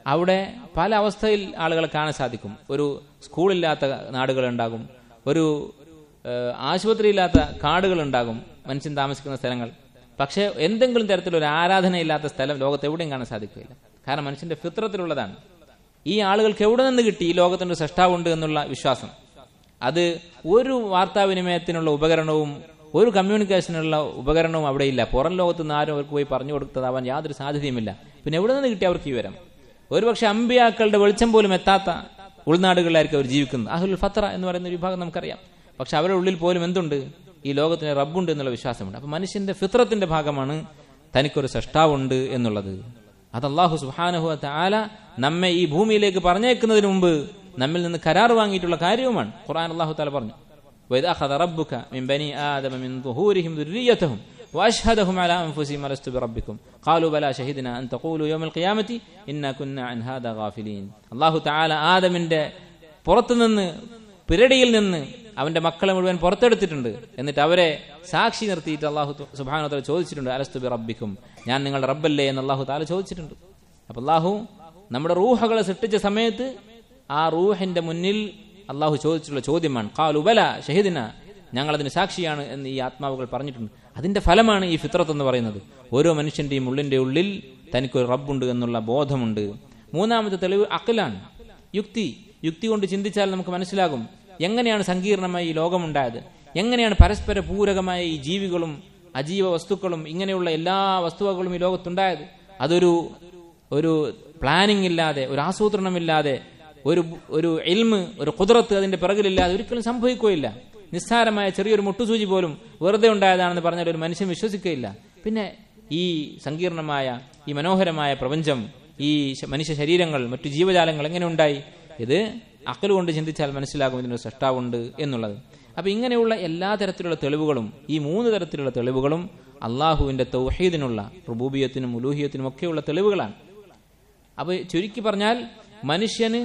അവിടെ പല അവസ്ഥയിൽ ആളുകളെ കാണാൻ സാധിക്കും ഒരു സ്കൂളില്ലാത്ത നാടുകളുണ്ടാകും ഒരു ഏഹ്, ആശുപത്രിയില്ലാത്ത കാടുകളുണ്ടാകും മനുഷ്യൻ താമസിക്കുന്ന സ്ഥലങ്ങൾ പക്ഷേ എന്തെങ്കിലും തരത്തിലൊരു ആരാധനയില്ലാത്ത സ്ഥലം ലോകത്ത് എവിടെയും കാണാൻ സാധിക്കില്ല കാരണം മനുഷ്യന്റെ ഫിത്രത്തിലുള്ളതാണ് ഈ ആളുകൾക്ക് എവിടെ നിന്ന് കിട്ടി ഈ ലോകത്തിന് ഒരു സൃഷ്ടാവുണ്ട് എന്നുള്ള വിശ്വാസം അത് ഒരു വാർത്താവിനിമയത്തിനുള്ള ഉപകരണവും ഒരു കമ്മ്യൂണിക്കേഷനുള്ള ഉപകരണവും അവിടെ ഇല്ല പുറം ലോകത്ത് നിന്ന് ആരും അവർക്ക് പോയി പറഞ്ഞു കൊടുത്തതാവാൻ യാതൊരു സാധ്യതയുമില്ല പിന്നെ എവിടെ നിന്ന് കിട്ടി അവർക്ക് ഈ വിവരം ഒരുപക്ഷെ അമ്പിയാക്കളുടെ വെളിച്ചം പോലും എത്താത്ത ഉൾനാടുകളിലായിരിക്കും അവർ ജീവിക്കുന്നത് അഹുൽ ഫത്ര എന്ന് പറയുന്ന ഒരു വിഭാഗം നമുക്കറിയാം പക്ഷെ അവരുടെ ഉള്ളിൽ പോലും എന്തുണ്ട് ഈ ലോകത്തിന് റബ്ബുണ്ട് എന്നുള്ള വിശ്വാസമുണ്ട് അപ്പൊ മനുഷ്യന്റെ ഫിത്രത്തിന്റെ ഭാഗമാണ് തനിക്കൊരു സൃഷ്ടാവുണ്ട് എന്നുള്ളത് അത് അള്ളാഹു സുഹാനഹു ആല നമ്മെ ഈ ഭൂമിയിലേക്ക് പറഞ്ഞേക്കുന്നതിന് മുമ്പ് നമ്മിൽ നിന്ന് കരാർ വാങ്ങിയിട്ടുള്ള കാര്യവുമാണ് ഖുർആൻ അള്ളാഹു താല പറഞ്ഞു وإذ أخذ ربك من بني آدم من ظهورهم ذريتهم وأشهدهم على أنفسهم ألست بربكم قالوا بلى شهدنا أن تقولوا يوم القيامة إنا كنا عن هذا غافلين الله تعالى ആദമിന്റെ പുറത്തുനിന്ന് പിരടിയിൽ നിന്ന് അവന്റെ മക്കളെ മുഴുവൻ പുറത്തെടുത്തിട്ടുണ്ട് എന്നിട്ട് അവരെ സാക്ഷി നിർത്തിയിട്ട് അള്ളാഹു സുബാനോത്തല ചോദിച്ചിട്ടുണ്ട് അലസ്തു ബി റബ്ബിക്കും ഞാൻ നിങ്ങളുടെ റബ്ബല്ലേ എന്ന് അള്ളാഹു താല ചോദിച്ചിട്ടുണ്ട് അപ്പൊ അള്ളാഹു നമ്മുടെ റൂഹകളെ സൃഷ്ടിച്ച സമയത്ത് ആ റൂഹിന്റെ മുന്നിൽ അള്ളാഹു ചോദിച്ചിട്ടുള്ള ചോദ്യമാണ് കാലുബല ഷഹീദിന ഞങ്ങൾ അതിന് സാക്ഷിയാണ് എന്ന് ഈ ആത്മാവുകൾ പറഞ്ഞിട്ടുണ്ട് അതിന്റെ ഫലമാണ് ഈ ഫിത്രത്ത് എന്ന് പറയുന്നത് ഓരോ മനുഷ്യന്റെയും ഉള്ളിന്റെ ഉള്ളിൽ തനിക്കൊരു റബ്ബുണ്ട് എന്നുള്ള ബോധമുണ്ട് മൂന്നാമത്തെ തെളിവ് അക്കലാണ് യുക്തി യുക്തി കൊണ്ട് ചിന്തിച്ചാൽ നമുക്ക് മനസ്സിലാകും എങ്ങനെയാണ് സങ്കീർണമായി ഈ ലോകമുണ്ടായത് എങ്ങനെയാണ് പരസ്പര പൂരകമായ ഈ ജീവികളും അജീവ വസ്തുക്കളും ഇങ്ങനെയുള്ള എല്ലാ വസ്തുവകളും ഈ ലോകത്തുണ്ടായത് അതൊരു ഒരു പ്ലാനിംഗ് ഇല്ലാതെ ഒരു ആസൂത്രണമില്ലാതെ ഒരു ഒരു എൽമ് ഒരു കുതിരത്ത് അതിന്റെ പിറകിലില്ലാതെ ഒരിക്കലും സംഭവിക്കുകയില്ല നിസ്സാരമായ ചെറിയൊരു മുട്ടുസൂചി പോലും വെറുതെ ഉണ്ടായതാണെന്ന് പറഞ്ഞാൽ ഒരു മനുഷ്യൻ വിശ്വസിക്കുകയില്ല പിന്നെ ഈ സങ്കീർണമായ ഈ മനോഹരമായ പ്രപഞ്ചം ഈ ശ- മനുഷ്യ ശരീരങ്ങൾ മറ്റു ജീവജാലങ്ങൾ എങ്ങനെ ഉണ്ടായി ഇത് അക്കൽ കൊണ്ട് ചിന്തിച്ചാൽ മനസ്സിലാകും ഇതിനൊരു സൃഷ്ടാവുണ്ട് എന്നുള്ളത് അപ്പൊ ഇങ്ങനെയുള്ള എല്ലാ തരത്തിലുള്ള തെളിവുകളും ഈ മൂന്ന് തരത്തിലുള്ള തെളിവുകളും അള്ളാഹുവിന്റെ തൗഹീദിനുള്ള റുബൂബിയത്തിനും ഉലൂഹിയത്തിനും ഒക്കെയുള്ള തെളിവുകളാണ് അപ്പൊ ചുരുക്കി പറഞ്ഞാൽ മനുഷ്യന്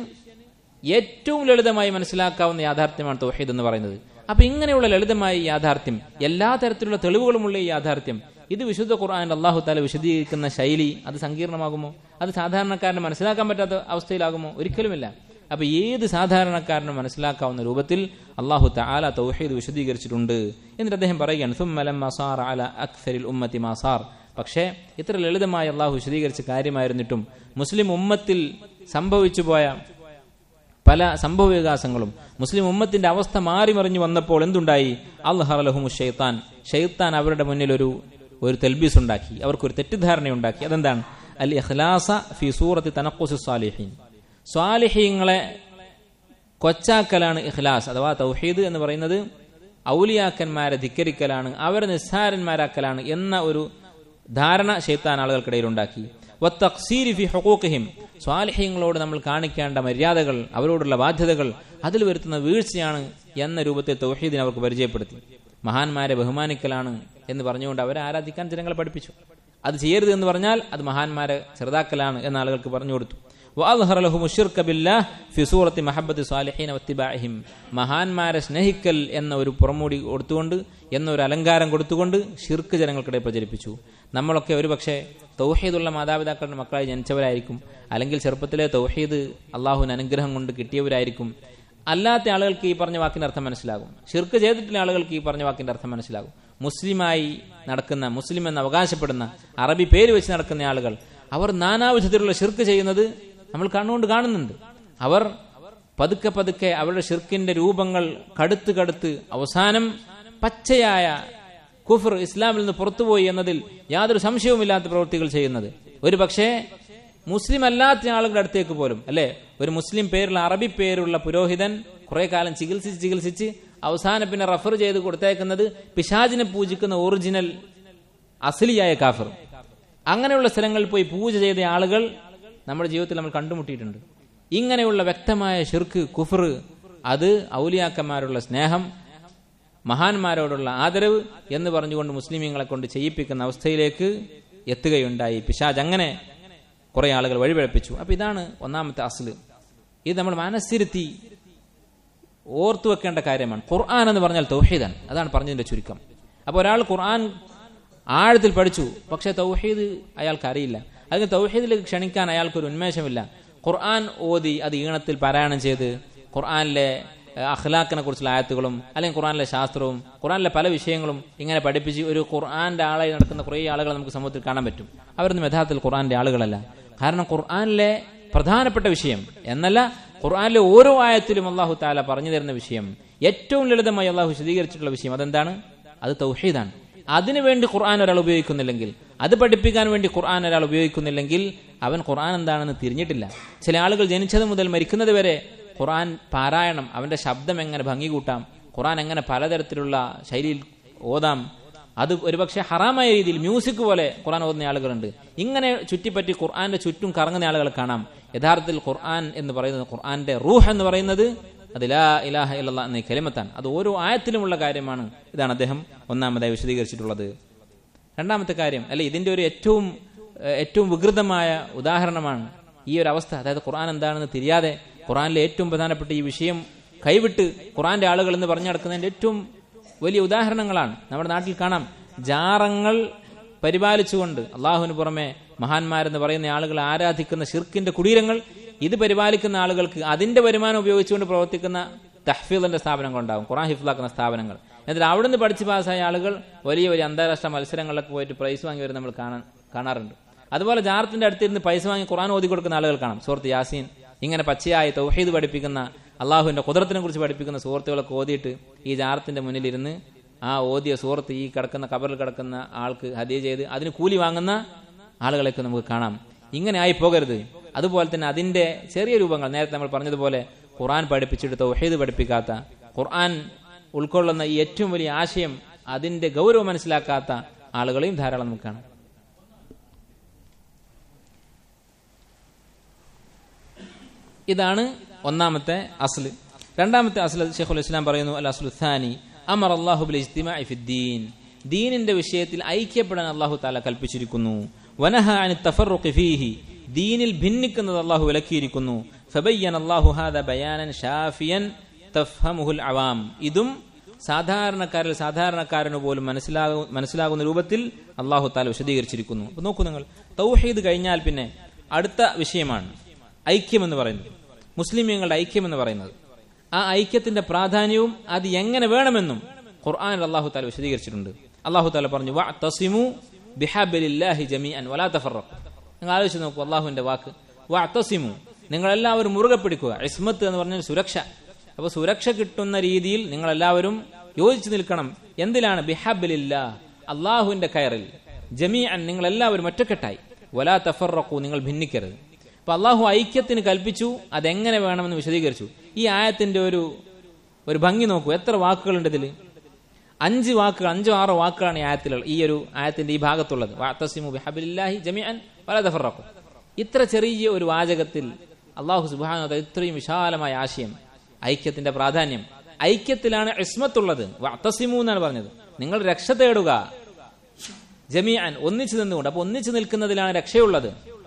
ഏറ്റവും ലളിതമായി മനസ്സിലാക്കാവുന്ന യാഥാർത്ഥ്യമാണ് തൗഹീദ് എന്ന് പറയുന്നത് അപ്പൊ ഇങ്ങനെയുള്ള ലളിതമായ ഈ യാഥാർത്ഥ്യം എല്ലാ തരത്തിലുള്ള തെളിവുകളുമുള്ള ഈ യാഥാർത്ഥ്യം ഇത് വിശുദ്ധ ഖുർആൻ അള്ളാഹു താല വിശദീകരിക്കുന്ന ശൈലി അത് സങ്കീർണമാകുമോ അത് സാധാരണക്കാരന് മനസ്സിലാക്കാൻ പറ്റാത്ത അവസ്ഥയിലാകുമോ ഒരിക്കലുമില്ല അപ്പൊ ഏത് സാധാരണക്കാരനും മനസ്സിലാക്കാവുന്ന രൂപത്തിൽ അള്ളാഹു താല തൗഹീദ് വിശദീകരിച്ചിട്ടുണ്ട് എന്നിട്ട് അദ്ദേഹം പറയുകയാണ് "സുമ്മ മസാർ അല അക്സരിൽ ഉമ്മത്തി മാസാർ പക്ഷേ ഇത്ര ലളിതമായി അള്ളാഹു വിശദീകരിച്ച കാര്യമായിരുന്നിട്ടും മുസ്ലിം ഉമ്മത്തിൽ സംഭവിച്ചു പോയ പല സംഭവ വികാസങ്ങളും മുസ്ലിം ഉമ്മത്തിന്റെ അവസ്ഥ മാറി മറിഞ്ഞു വന്നപ്പോൾ എന്തുണ്ടായി അള്ളഹറലഹുമു ഷെയ്ത്താൻ ഷെയ്ത്താൻ അവരുടെ മുന്നിൽ ഒരു ഒരു തെൽബീസ് ഉണ്ടാക്കി അവർക്കൊരു തെറ്റിദ്ധാരണയുണ്ടാക്കി അതെന്താണ് അൽ ഇഖ്ലാസ ഫി സൂറത്തി തനക്കുസു സാലിഹീൻ സ്വാലിഹീങ്ങളെ കൊച്ചാക്കലാണ് ഇഖ്ലാസ് അഥവാ തൗഹീദ് എന്ന് പറയുന്നത് ഔലിയാക്കന്മാരെ ധിക്കരിക്കലാണ് അവരെ നിസ്സാരന്മാരാക്കലാണ് എന്ന ഒരു ധാരണ ഷെയ്ത്താൻ ആളുകൾക്കിടയിൽ ഉണ്ടാക്കി വത്തഖ്സീരി ഫി ഹുഖൂഖിഹിം സ്വാലിഹ്യങ്ങളോട് നമ്മൾ കാണിക്കേണ്ട മര്യാദകൾ അവരോടുള്ള ബാധ്യതകൾ അതിൽ വരുത്തുന്ന വീഴ്ചയാണ് എന്ന രൂപത്തിൽ തൗഹീദിനെ അവർക്ക് പരിചയപ്പെടുത്തി മഹാന്മാരെ ബഹുമാനിക്കലാണ് എന്ന് പറഞ്ഞുകൊണ്ട് അവരെ ആരാധിക്കാൻ ജനങ്ങളെ പഠിപ്പിച്ചു അത് ചെയ്യരുത് എന്ന് പറഞ്ഞാൽ അത് മഹാന്മാരെ ചെറുതാക്കലാണ് എന്ന് ആളുകൾക്ക് പറഞ്ഞു കൊടുത്തു وأظهر لهم الشرك بالله في سورة محبة الصالحين واتباعهم മഹാന്മാരെ സ്നേഹിക്കൽ എന്ന ഒരു പുറമൂടി കൊടുത്തുകൊണ്ട് എന്ന ഒരു അലങ്കാരം കൊടുത്തുകൊണ്ട് ഷിർക്ക് ജനങ്ങൾക്കിടയിൽ പ്രചരിപ്പിച്ചു നമ്മളൊക്കെ ഒരു പക്ഷേ തൗഹീദുള്ള മാതാപിതാക്കളുടെ മക്കളായി ജനിച്ചവരായിരിക്കും അല്ലെങ്കിൽ ചെറുപ്പത്തിലെ തൗഹീദ് അള്ളാഹുവിന് അനുഗ്രഹം കൊണ്ട് കിട്ടിയവരായിരിക്കും അല്ലാത്ത ആളുകൾക്ക് ഈ പറഞ്ഞ വാക്കിന്റെ അർത്ഥം മനസ്സിലാകും ഷിർക്ക് ചെയ്തിട്ടുള്ള ആളുകൾക്ക് ഈ പറഞ്ഞ വാക്കിന്റെ അർത്ഥം മനസ്സിലാകും മുസ്ലിമായി നടക്കുന്ന മുസ്ലിം എന്ന് അവകാശപ്പെടുന്ന അറബി പേര് വെച്ച് നടക്കുന്ന ആളുകൾ അവർ നാനാവിധത്തിലുള്ള ഷിർക്ക് ചെയ്യുന്നത് നമ്മൾ കണ്ണുകൊണ്ട് കാണുന്നുണ്ട് അവർ പതുക്കെ പതുക്കെ അവരുടെ ഷിർക്കിന്റെ രൂപങ്ങൾ കടുത്ത് കടുത്ത് അവസാനം പച്ചയായ കുഫർ ഇസ്ലാമിൽ നിന്ന് പുറത്തുപോയി എന്നതിൽ യാതൊരു സംശയവുമില്ലാത്ത പ്രവൃത്തികൾ ചെയ്യുന്നത് ഒരു പക്ഷേ മുസ്ലിം അല്ലാത്ത ആളുകളുടെ അടുത്തേക്ക് പോലും അല്ലെ ഒരു മുസ്ലിം പേരുള്ള അറബി പേരുള്ള പുരോഹിതൻ കുറെ കാലം ചികിത്സിച്ച് ചികിത്സിച്ച് അവസാനം പിന്നെ റഫർ ചെയ്ത് കൊടുത്തേക്കുന്നത് പിശാചിനെ പൂജിക്കുന്ന ഒറിജിനൽ അസലിയായ കാഫർ അങ്ങനെയുള്ള സ്ഥലങ്ങളിൽ പോയി പൂജ ചെയ്ത ആളുകൾ നമ്മുടെ ജീവിതത്തിൽ നമ്മൾ കണ്ടുമുട്ടിയിട്ടുണ്ട് ഇങ്ങനെയുള്ള വ്യക്തമായ ഷിർക്ക് കുഫർ അത് ഔലിയാക്കന്മാരുള്ള സ്നേഹം മഹാന്മാരോടുള്ള ആദരവ് എന്ന് പറഞ്ഞുകൊണ്ട് മുസ്ലിമീങ്ങളെ കൊണ്ട് ചെയ്യിപ്പിക്കുന്ന അവസ്ഥയിലേക്ക് എത്തുകയുണ്ടായി പിശാജ് അങ്ങനെ കുറെ ആളുകൾ വഴിപിഴപ്പിച്ചു അപ്പൊ ഇതാണ് ഒന്നാമത്തെ അസ്ല് ഇത് നമ്മൾ മനസ്സിരുത്തി ഓർത്തു വെക്കേണ്ട കാര്യമാണ് ഖുർആൻ എന്ന് പറഞ്ഞാൽ തൗഹീദാണ് അതാണ് പറഞ്ഞതിന്റെ ചുരുക്കം അപ്പൊ ഒരാൾ ഖുർആൻ ആഴത്തിൽ പഠിച്ചു പക്ഷെ തൗഹീദ് അയാൾക്ക് അറിയില്ല അതിന് തൗഹീദിലേക്ക് ക്ഷണിക്കാൻ അയാൾക്കൊരു ഉന്മേഷമില്ല ഖുർആൻ ഓതി അത് ഈണത്തിൽ പാരായണം ചെയ്ത് ഖുർആനിലെ അഖ്ലാഖിനെ കുറിച്ചുള്ള ആയത്തുകളും അല്ലെങ്കിൽ ഖുർആനിലെ ശാസ്ത്രവും ഖുർആനിലെ പല വിഷയങ്ങളും ഇങ്ങനെ പഠിപ്പിച്ച് ഒരു ഖുർആന്റെ ആളായി നടക്കുന്ന കുറേ ആളുകൾ നമുക്ക് സമൂഹത്തിൽ കാണാൻ പറ്റും അവരൊന്നും യഥാർത്ഥത്തിൽ ഖുർആന്റെ ആളുകളല്ല കാരണം ഖുർആനിലെ പ്രധാനപ്പെട്ട വിഷയം എന്നല്ല ഖുർആനിലെ ഓരോ ആയത്തിലും അള്ളാഹു താല പറഞ്ഞു തരുന്ന വിഷയം ഏറ്റവും ലളിതമായി അള്ളാഹു വിശദീകരിച്ചിട്ടുള്ള വിഷയം അതെന്താണ് അത് തൗഹീദാണ് അതിനുവേണ്ടി ഖുർആൻ ഒരാൾ ഉപയോഗിക്കുന്നില്ലെങ്കിൽ അത് പഠിപ്പിക്കാൻ വേണ്ടി ഖുർആൻ ഒരാൾ ഉപയോഗിക്കുന്നില്ലെങ്കിൽ അവൻ ഖുർആൻ എന്താണെന്ന് തിരിഞ്ഞിട്ടില്ല ചില ആളുകൾ ജനിച്ചത് മുതൽ മരിക്കുന്നത് വരെ ഖുർആൻ പാരായണം അവന്റെ ശബ്ദം എങ്ങനെ ഭംഗി കൂട്ടാം ഖുർആൻ എങ്ങനെ പലതരത്തിലുള്ള ശൈലിയിൽ ഓതാം അത് ഒരുപക്ഷെ ഹറാമായ രീതിയിൽ മ്യൂസിക് പോലെ ഖുർആൻ ഓതുന്ന ആളുകളുണ്ട് ഇങ്ങനെ ചുറ്റിപ്പറ്റി ഖുർആന്റെ ചുറ്റും കറങ്ങുന്ന ആളുകളെ കാണാം യഥാർത്ഥത്തിൽ ഖുർആൻ എന്ന് പറയുന്നത് ഖുർആന്റെ റൂഹ് എന്ന് പറയുന്നത് അത് ലാ ഇലാഹ ഇല്ലല്ലാ എന്ന ഈ കലിമത്താണ് അത് ഓരോ ആയത്തിലുമുള്ള കാര്യമാണ് ഇതാണ് അദ്ദേഹം ഒന്നാമതായി വിശദീകരിച്ചിട്ടുള്ളത് രണ്ടാമത്തെ കാര്യം അല്ലെ ഇതിന്റെ ഒരു ഏറ്റവും ഏഹ്, ഏറ്റവും വികൃതമായ ഉദാഹരണമാണ് ഈ ഒരു അവസ്ഥ അതായത് ഖുർആൻ എന്താണെന്ന് തിരിയാതെ ഖുർആനിലെ ഏറ്റവും പ്രധാനപ്പെട്ട ഈ വിഷയം കൈവിട്ട് ഖുർആന്റെ ആളുകൾ എന്ന് പറഞ്ഞു നടക്കുന്നതിന്റെ ഏറ്റവും വലിയ ഉദാഹരണങ്ങളാണ് നമ്മുടെ നാട്ടിൽ കാണാം ജാറങ്ങൾ പരിപാലിച്ചുകൊണ്ട് അള്ളാഹുവിന് പുറമെ മഹാന്മാരെന്ന് പറയുന്ന ആളുകൾ ആരാധിക്കുന്ന ഷിർക്കിന്റെ കുടീരങ്ങൾ ഇത് പരിപാലിക്കുന്ന ആളുകൾക്ക് അതിന്റെ വരുമാനം ഉപയോഗിച്ചുകൊണ്ട് പ്രവർത്തിക്കുന്ന തഹ്ഫീലിന്റെ സ്ഥാപനങ്ങളുണ്ടാവും ഖുറാൻ ഹിഫ്ലാക്കുന്ന സ്ഥാപനങ്ങൾ എന്നിട്ട് അവിടെ നിന്ന് പഠിച്ച് പാസ്സായ ആളുകൾ വലിയ വലിയ അന്താരാഷ്ട്ര മത്സരങ്ങളിലൊക്കെ പോയിട്ട് പ്രൈസ് വാങ്ങി വരും നമ്മൾ കാണാൻ കാണാറുണ്ട് അതുപോലെ ജാറത്തിന്റെ അടുത്തിരുന്ന് പൈസ വാങ്ങി ഖുറാൻ ഓതി കൊടുക്കുന്ന ആളുകൾ കാണാം സുഹൃത്ത് യാസീൻ ഇങ്ങനെ പച്ചയായി തൗഹീദ് പഠിപ്പിക്കുന്ന അള്ളാഹുവിന്റെ കുതിരത്തിനെ കുറിച്ച് പഠിപ്പിക്കുന്ന സുഹൃത്തുക്കളൊക്കെ ഓതിയിട്ട് ഈ ജാറത്തിന്റെ മുന്നിലിരുന്ന് ആ ഓതിയ സുഹൃത്ത് ഈ കിടക്കുന്ന കബറിൽ കിടക്കുന്ന ആൾക്ക് ഹദിയ ചെയ്ത് അതിന് കൂലി വാങ്ങുന്ന ആളുകളെയൊക്കെ നമുക്ക് കാണാം ഇങ്ങനെ ആയി പോകരുത് അതുപോലെ തന്നെ അതിന്റെ ചെറിയ രൂപങ്ങൾ നേരത്തെ നമ്മൾ പറഞ്ഞതുപോലെ ഖുർആൻ പഠിപ്പിച്ചിട്ട് തൗഹീദ് പഠിപ്പിക്കാത്ത ഖുർആൻ ഉൾക്കൊള്ളുന്ന ഈ ഏറ്റവും വലിയ ആശയം അതിന്റെ ഗൗരവം മനസ്സിലാക്കാത്ത ആളുകളെയും ധാരാളം നമുക്ക് കാണാം ഇതാണ് ഒന്നാമത്തെ അസ്ല് രണ്ടാമത്തെ അസ്ല് ഷെഖുൽ ഇസ്ലാം പറയുന്നു അൽ അസ്ലു ഥാനി അമർ അള്ളാഹു ബിൽ ഇജ്തിമാഇ ഫിദ്ദീൻ ദീനിന്റെ വിഷയത്തിൽ ഐക്യപ്പെടാൻ അള്ളാഹു താല കൽപ്പിച്ചിരിക്കുന്നു വനഹ അനി തഫറുഖി ഫീഹി ദീനിൽ ഭിന്നിക്കുന്നത് അള്ളാഹു വിലക്കിയിരിക്കുന്നു ഫബയ്യൻ അള്ളാഹു ഹാദ ബയാനൻ ഷാഫിയൻ തഫ്ഹമുഹുൽ അവാം ഇതും സാധാരണക്കാരിൽ സാധാരണക്കാരന് പോലും മനസ്സിലാകു മനസ്സിലാകുന്ന രൂപത്തിൽ അള്ളാഹു താല വിശദീകരിച്ചിരിക്കുന്നു അപ്പൊ നോക്കൂ നിങ്ങൾ തൗഹീദ് കഴിഞ്ഞാൽ പിന്നെ അടുത്ത വിഷയമാണ് ഐക്യം എന്ന് പറയുന്നത് മുസ്ലിമീങ്ങളുടെ ഐക്യം എന്ന് പറയുന്നത് ആ ഐക്യത്തിന്റെ പ്രാധാന്യവും അത് എങ്ങനെ വേണമെന്നും ഖുർആൻ അള്ളാഹു താല വിശദീകരിച്ചിട്ടുണ്ട് അള്ളാഹു താല പറഞ്ഞു "വ തസിമു ബിഹബലില്ലാഹി ജമീഅൻ വലാ തഫറഖു നിങ്ങൾ ആലോചിച്ച് നോക്കൂ അള്ളാഹുവിന്റെ വാക്ക് വ തസിമു നിങ്ങൾ എല്ലാവരും മുറുകെ പിടിക്കുക ഇസ്മത്ത് എന്ന് പറഞ്ഞാൽ സുരക്ഷ അപ്പൊ സുരക്ഷ കിട്ടുന്ന രീതിയിൽ നിങ്ങൾ എല്ലാവരും യോജിച്ചു നിൽക്കണം എന്തിലാണ് ബിഹബലില്ല അള്ളാഹുവിന്റെ കയറിൽ ജമീഅൻ നിങ്ങൾ എല്ലാവരും ഒറ്റക്കെട്ടായി വലാ തഫറഖു നിങ്ങൾ ഭിന്നിക്കരുത് അപ്പൊ അള്ളാഹു ഐക്യത്തിന് കൽപ്പിച്ചു അതെങ്ങനെ വേണമെന്ന് വിശദീകരിച്ചു ഈ ആയത്തിന്റെ ഒരു ഒരു ഭംഗി നോക്കൂ എത്ര വാക്കുകളുണ്ട് ഇതിൽ അഞ്ച് വാക്കുകൾ അഞ്ചോ ആറോ വാക്കുകളാണ് ഈ ആയത്തിൽ ഈ ഒരു ആയത്തിന്റെ ഈ ഭാഗത്തുള്ളത് വഅതസിമു ബിഹബിലില്ലാഹി ജമീഅൻ വലാ തഫറഖു ഇത്ര ചെറിയ ഒരു വാചകത്തിൽ അള്ളാഹു സുബ്ഹാനഹു വതആല ഇത്രയും വിശാലമായ ആശയം ഐക്യത്തിന്റെ പ്രാധാന്യം ഐക്യത്തിലാണ് ഇസ്മത്തുള്ളത് വഅതസിമു എന്നാണ് പറഞ്ഞത് നിങ്ങൾ രക്ഷ തേടുക ജമീഅൻ ഒന്നിച്ചു നിന്നുകൊണ്ട് അപ്പൊ ഒന്നിച്ചു നിൽക്കുന്നതിലാണ് രക്ഷയുള്ളത്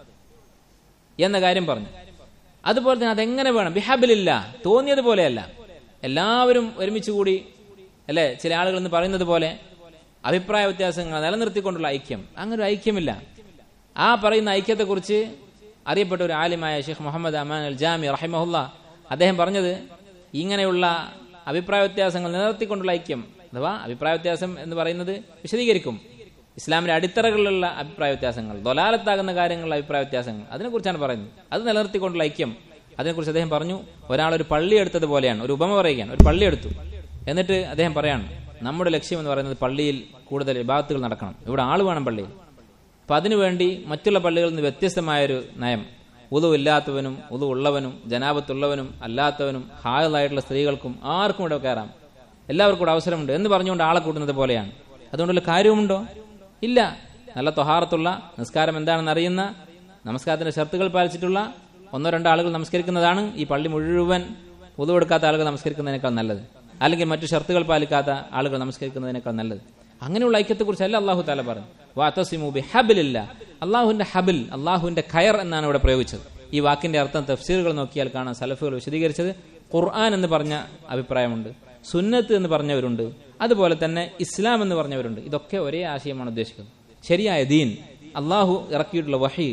എന്ന കാര്യം പറഞ്ഞു അതുപോലെ തന്നെ അതെങ്ങനെ വേണം ബിഹാബിലില്ല തോന്നിയതുപോലെയല്ല എല്ലാവരും ഒരുമിച്ച് കൂടി അല്ലെ ചില ആളുകൾ എന്ന് പറയുന്നത് പോലെ അഭിപ്രായ വ്യത്യാസങ്ങൾ നിലനിർത്തിക്കൊണ്ടുള്ള ഐക്യം അങ്ങനെ ഒരു ഐക്യമില്ല ആ പറയുന്ന ഐക്യത്തെക്കുറിച്ച് അറിയപ്പെട്ട ഒരു ആലിമായ ഷെയ്ഖ് മുഹമ്മദ് അമാൻ അൽ ജാമി റഹിമഹുല്ല അദ്ദേഹം പറഞ്ഞത് ഇങ്ങനെയുള്ള അഭിപ്രായ വ്യത്യാസങ്ങൾ നിലനിർത്തിക്കൊണ്ടുള്ള ഐക്യം അഥവാ അഭിപ്രായ വ്യത്യാസം എന്ന് പറയുന്നത് വിശദീകരിക്കും ഇസ്ലാമിന്റെ അടിത്തറകളിലുള്ള അഭിപ്രായ വ്യത്യാസങ്ങൾ ദൊലാലത്താകുന്ന കാര്യങ്ങളിലുള്ള അഭിപ്രായ വ്യത്യാസങ്ങൾ അതിനെക്കുറിച്ചാണ് പറയുന്നത് അത് നിലനിർത്തിക്കൊണ്ടുള്ള ഐക്യം അതിനെക്കുറിച്ച് അദ്ദേഹം പറഞ്ഞു ഒരാൾ ഒരു പള്ളി എടുത്തതുപോലെയാണ് ഒരു ഉപമ പറയുകയാണ് ഒരു പള്ളി എടുത്തു എന്നിട്ട് അദ്ദേഹം പറയാണ് നമ്മുടെ ലക്ഷ്യം എന്ന് പറയുന്നത് പള്ളിയിൽ കൂടുതൽ വിഭാഗത്തുകൾ നടക്കണം ഇവിടെ ആള് വേണം പള്ളിയിൽ അപ്പൊ അതിനുവേണ്ടി മറ്റുള്ള പള്ളികളിൽ നിന്ന് വ്യത്യസ്തമായൊരു നയം ഉതു ഇല്ലാത്തവനും ഉതു ഉള്ളവനും ജനാപത്തുള്ളവനും അല്ലാത്തവനും ഹായതായിട്ടുള്ള സ്ത്രീകൾക്കും ആർക്കും ഇവിടെ കയറാം എല്ലാവർക്കും കൂടെ അവസരമുണ്ട് എന്ന് പറഞ്ഞുകൊണ്ട് ആളെ കൂട്ടുന്നത് പോലെയാണ് അതുകൊണ്ടുള്ള കാര്യവുമുണ്ടോ ഇല്ല നല്ല തൊഹാറത്തുള്ള നിസ്കാരം എന്താണെന്ന് അറിയുന്ന നമസ്കാരത്തിന്റെ ഷർത്തുകൾ പാലിച്ചിട്ടുള്ള ഒന്നോ രണ്ടോ ആളുകൾ നമസ്കരിക്കുന്നതാണ് ഈ പള്ളി മുഴുവൻ ഉതുവെടുക്കാത്ത ആളുകൾ നമസ്കരിക്കുന്നതിനേക്കാൾ നല്ലത് അല്ലെങ്കിൽ മറ്റു ഷർത്തുകൾ പാലിക്കാത്ത ആളുകൾ നമസ്കരിക്കുന്നതിനേക്കാൾ നല്ലത് അങ്ങനെയുള്ള ഐക്യത്തെക്കുറിച്ചല്ല അള്ളാഹു താല പറഞ്ഞു വാത്തസിമു ബി ഹബിലില്ല അള്ളാഹുവിന്റെ ഹബിൽ അള്ളാഹുവിന്റെ കയർ എന്നാണ് ഇവിടെ പ്രയോഗിച്ചത് ഈ വാക്കിന്റെ അർത്ഥം തഫ്സീറുകൾ നോക്കിയാൽ കാണാൻ സലഫുകൾ വിശദീകരിച്ചത് ഖുർആൻ എന്ന് പറഞ്ഞ അഭിപ്രായമുണ്ട് സുന്നത്ത് എന്ന് പറഞ്ഞവരുണ്ട് അതുപോലെ തന്നെ ഇസ്ലാം എന്ന് പറഞ്ഞവരുണ്ട് ഇതൊക്കെ ഒരേ ആശയമാണ് ഉദ്ദേശിക്കുന്നത് ശരിയായ ദീൻ അള്ളാഹു ഇറക്കിയിട്ടുള്ള വഹി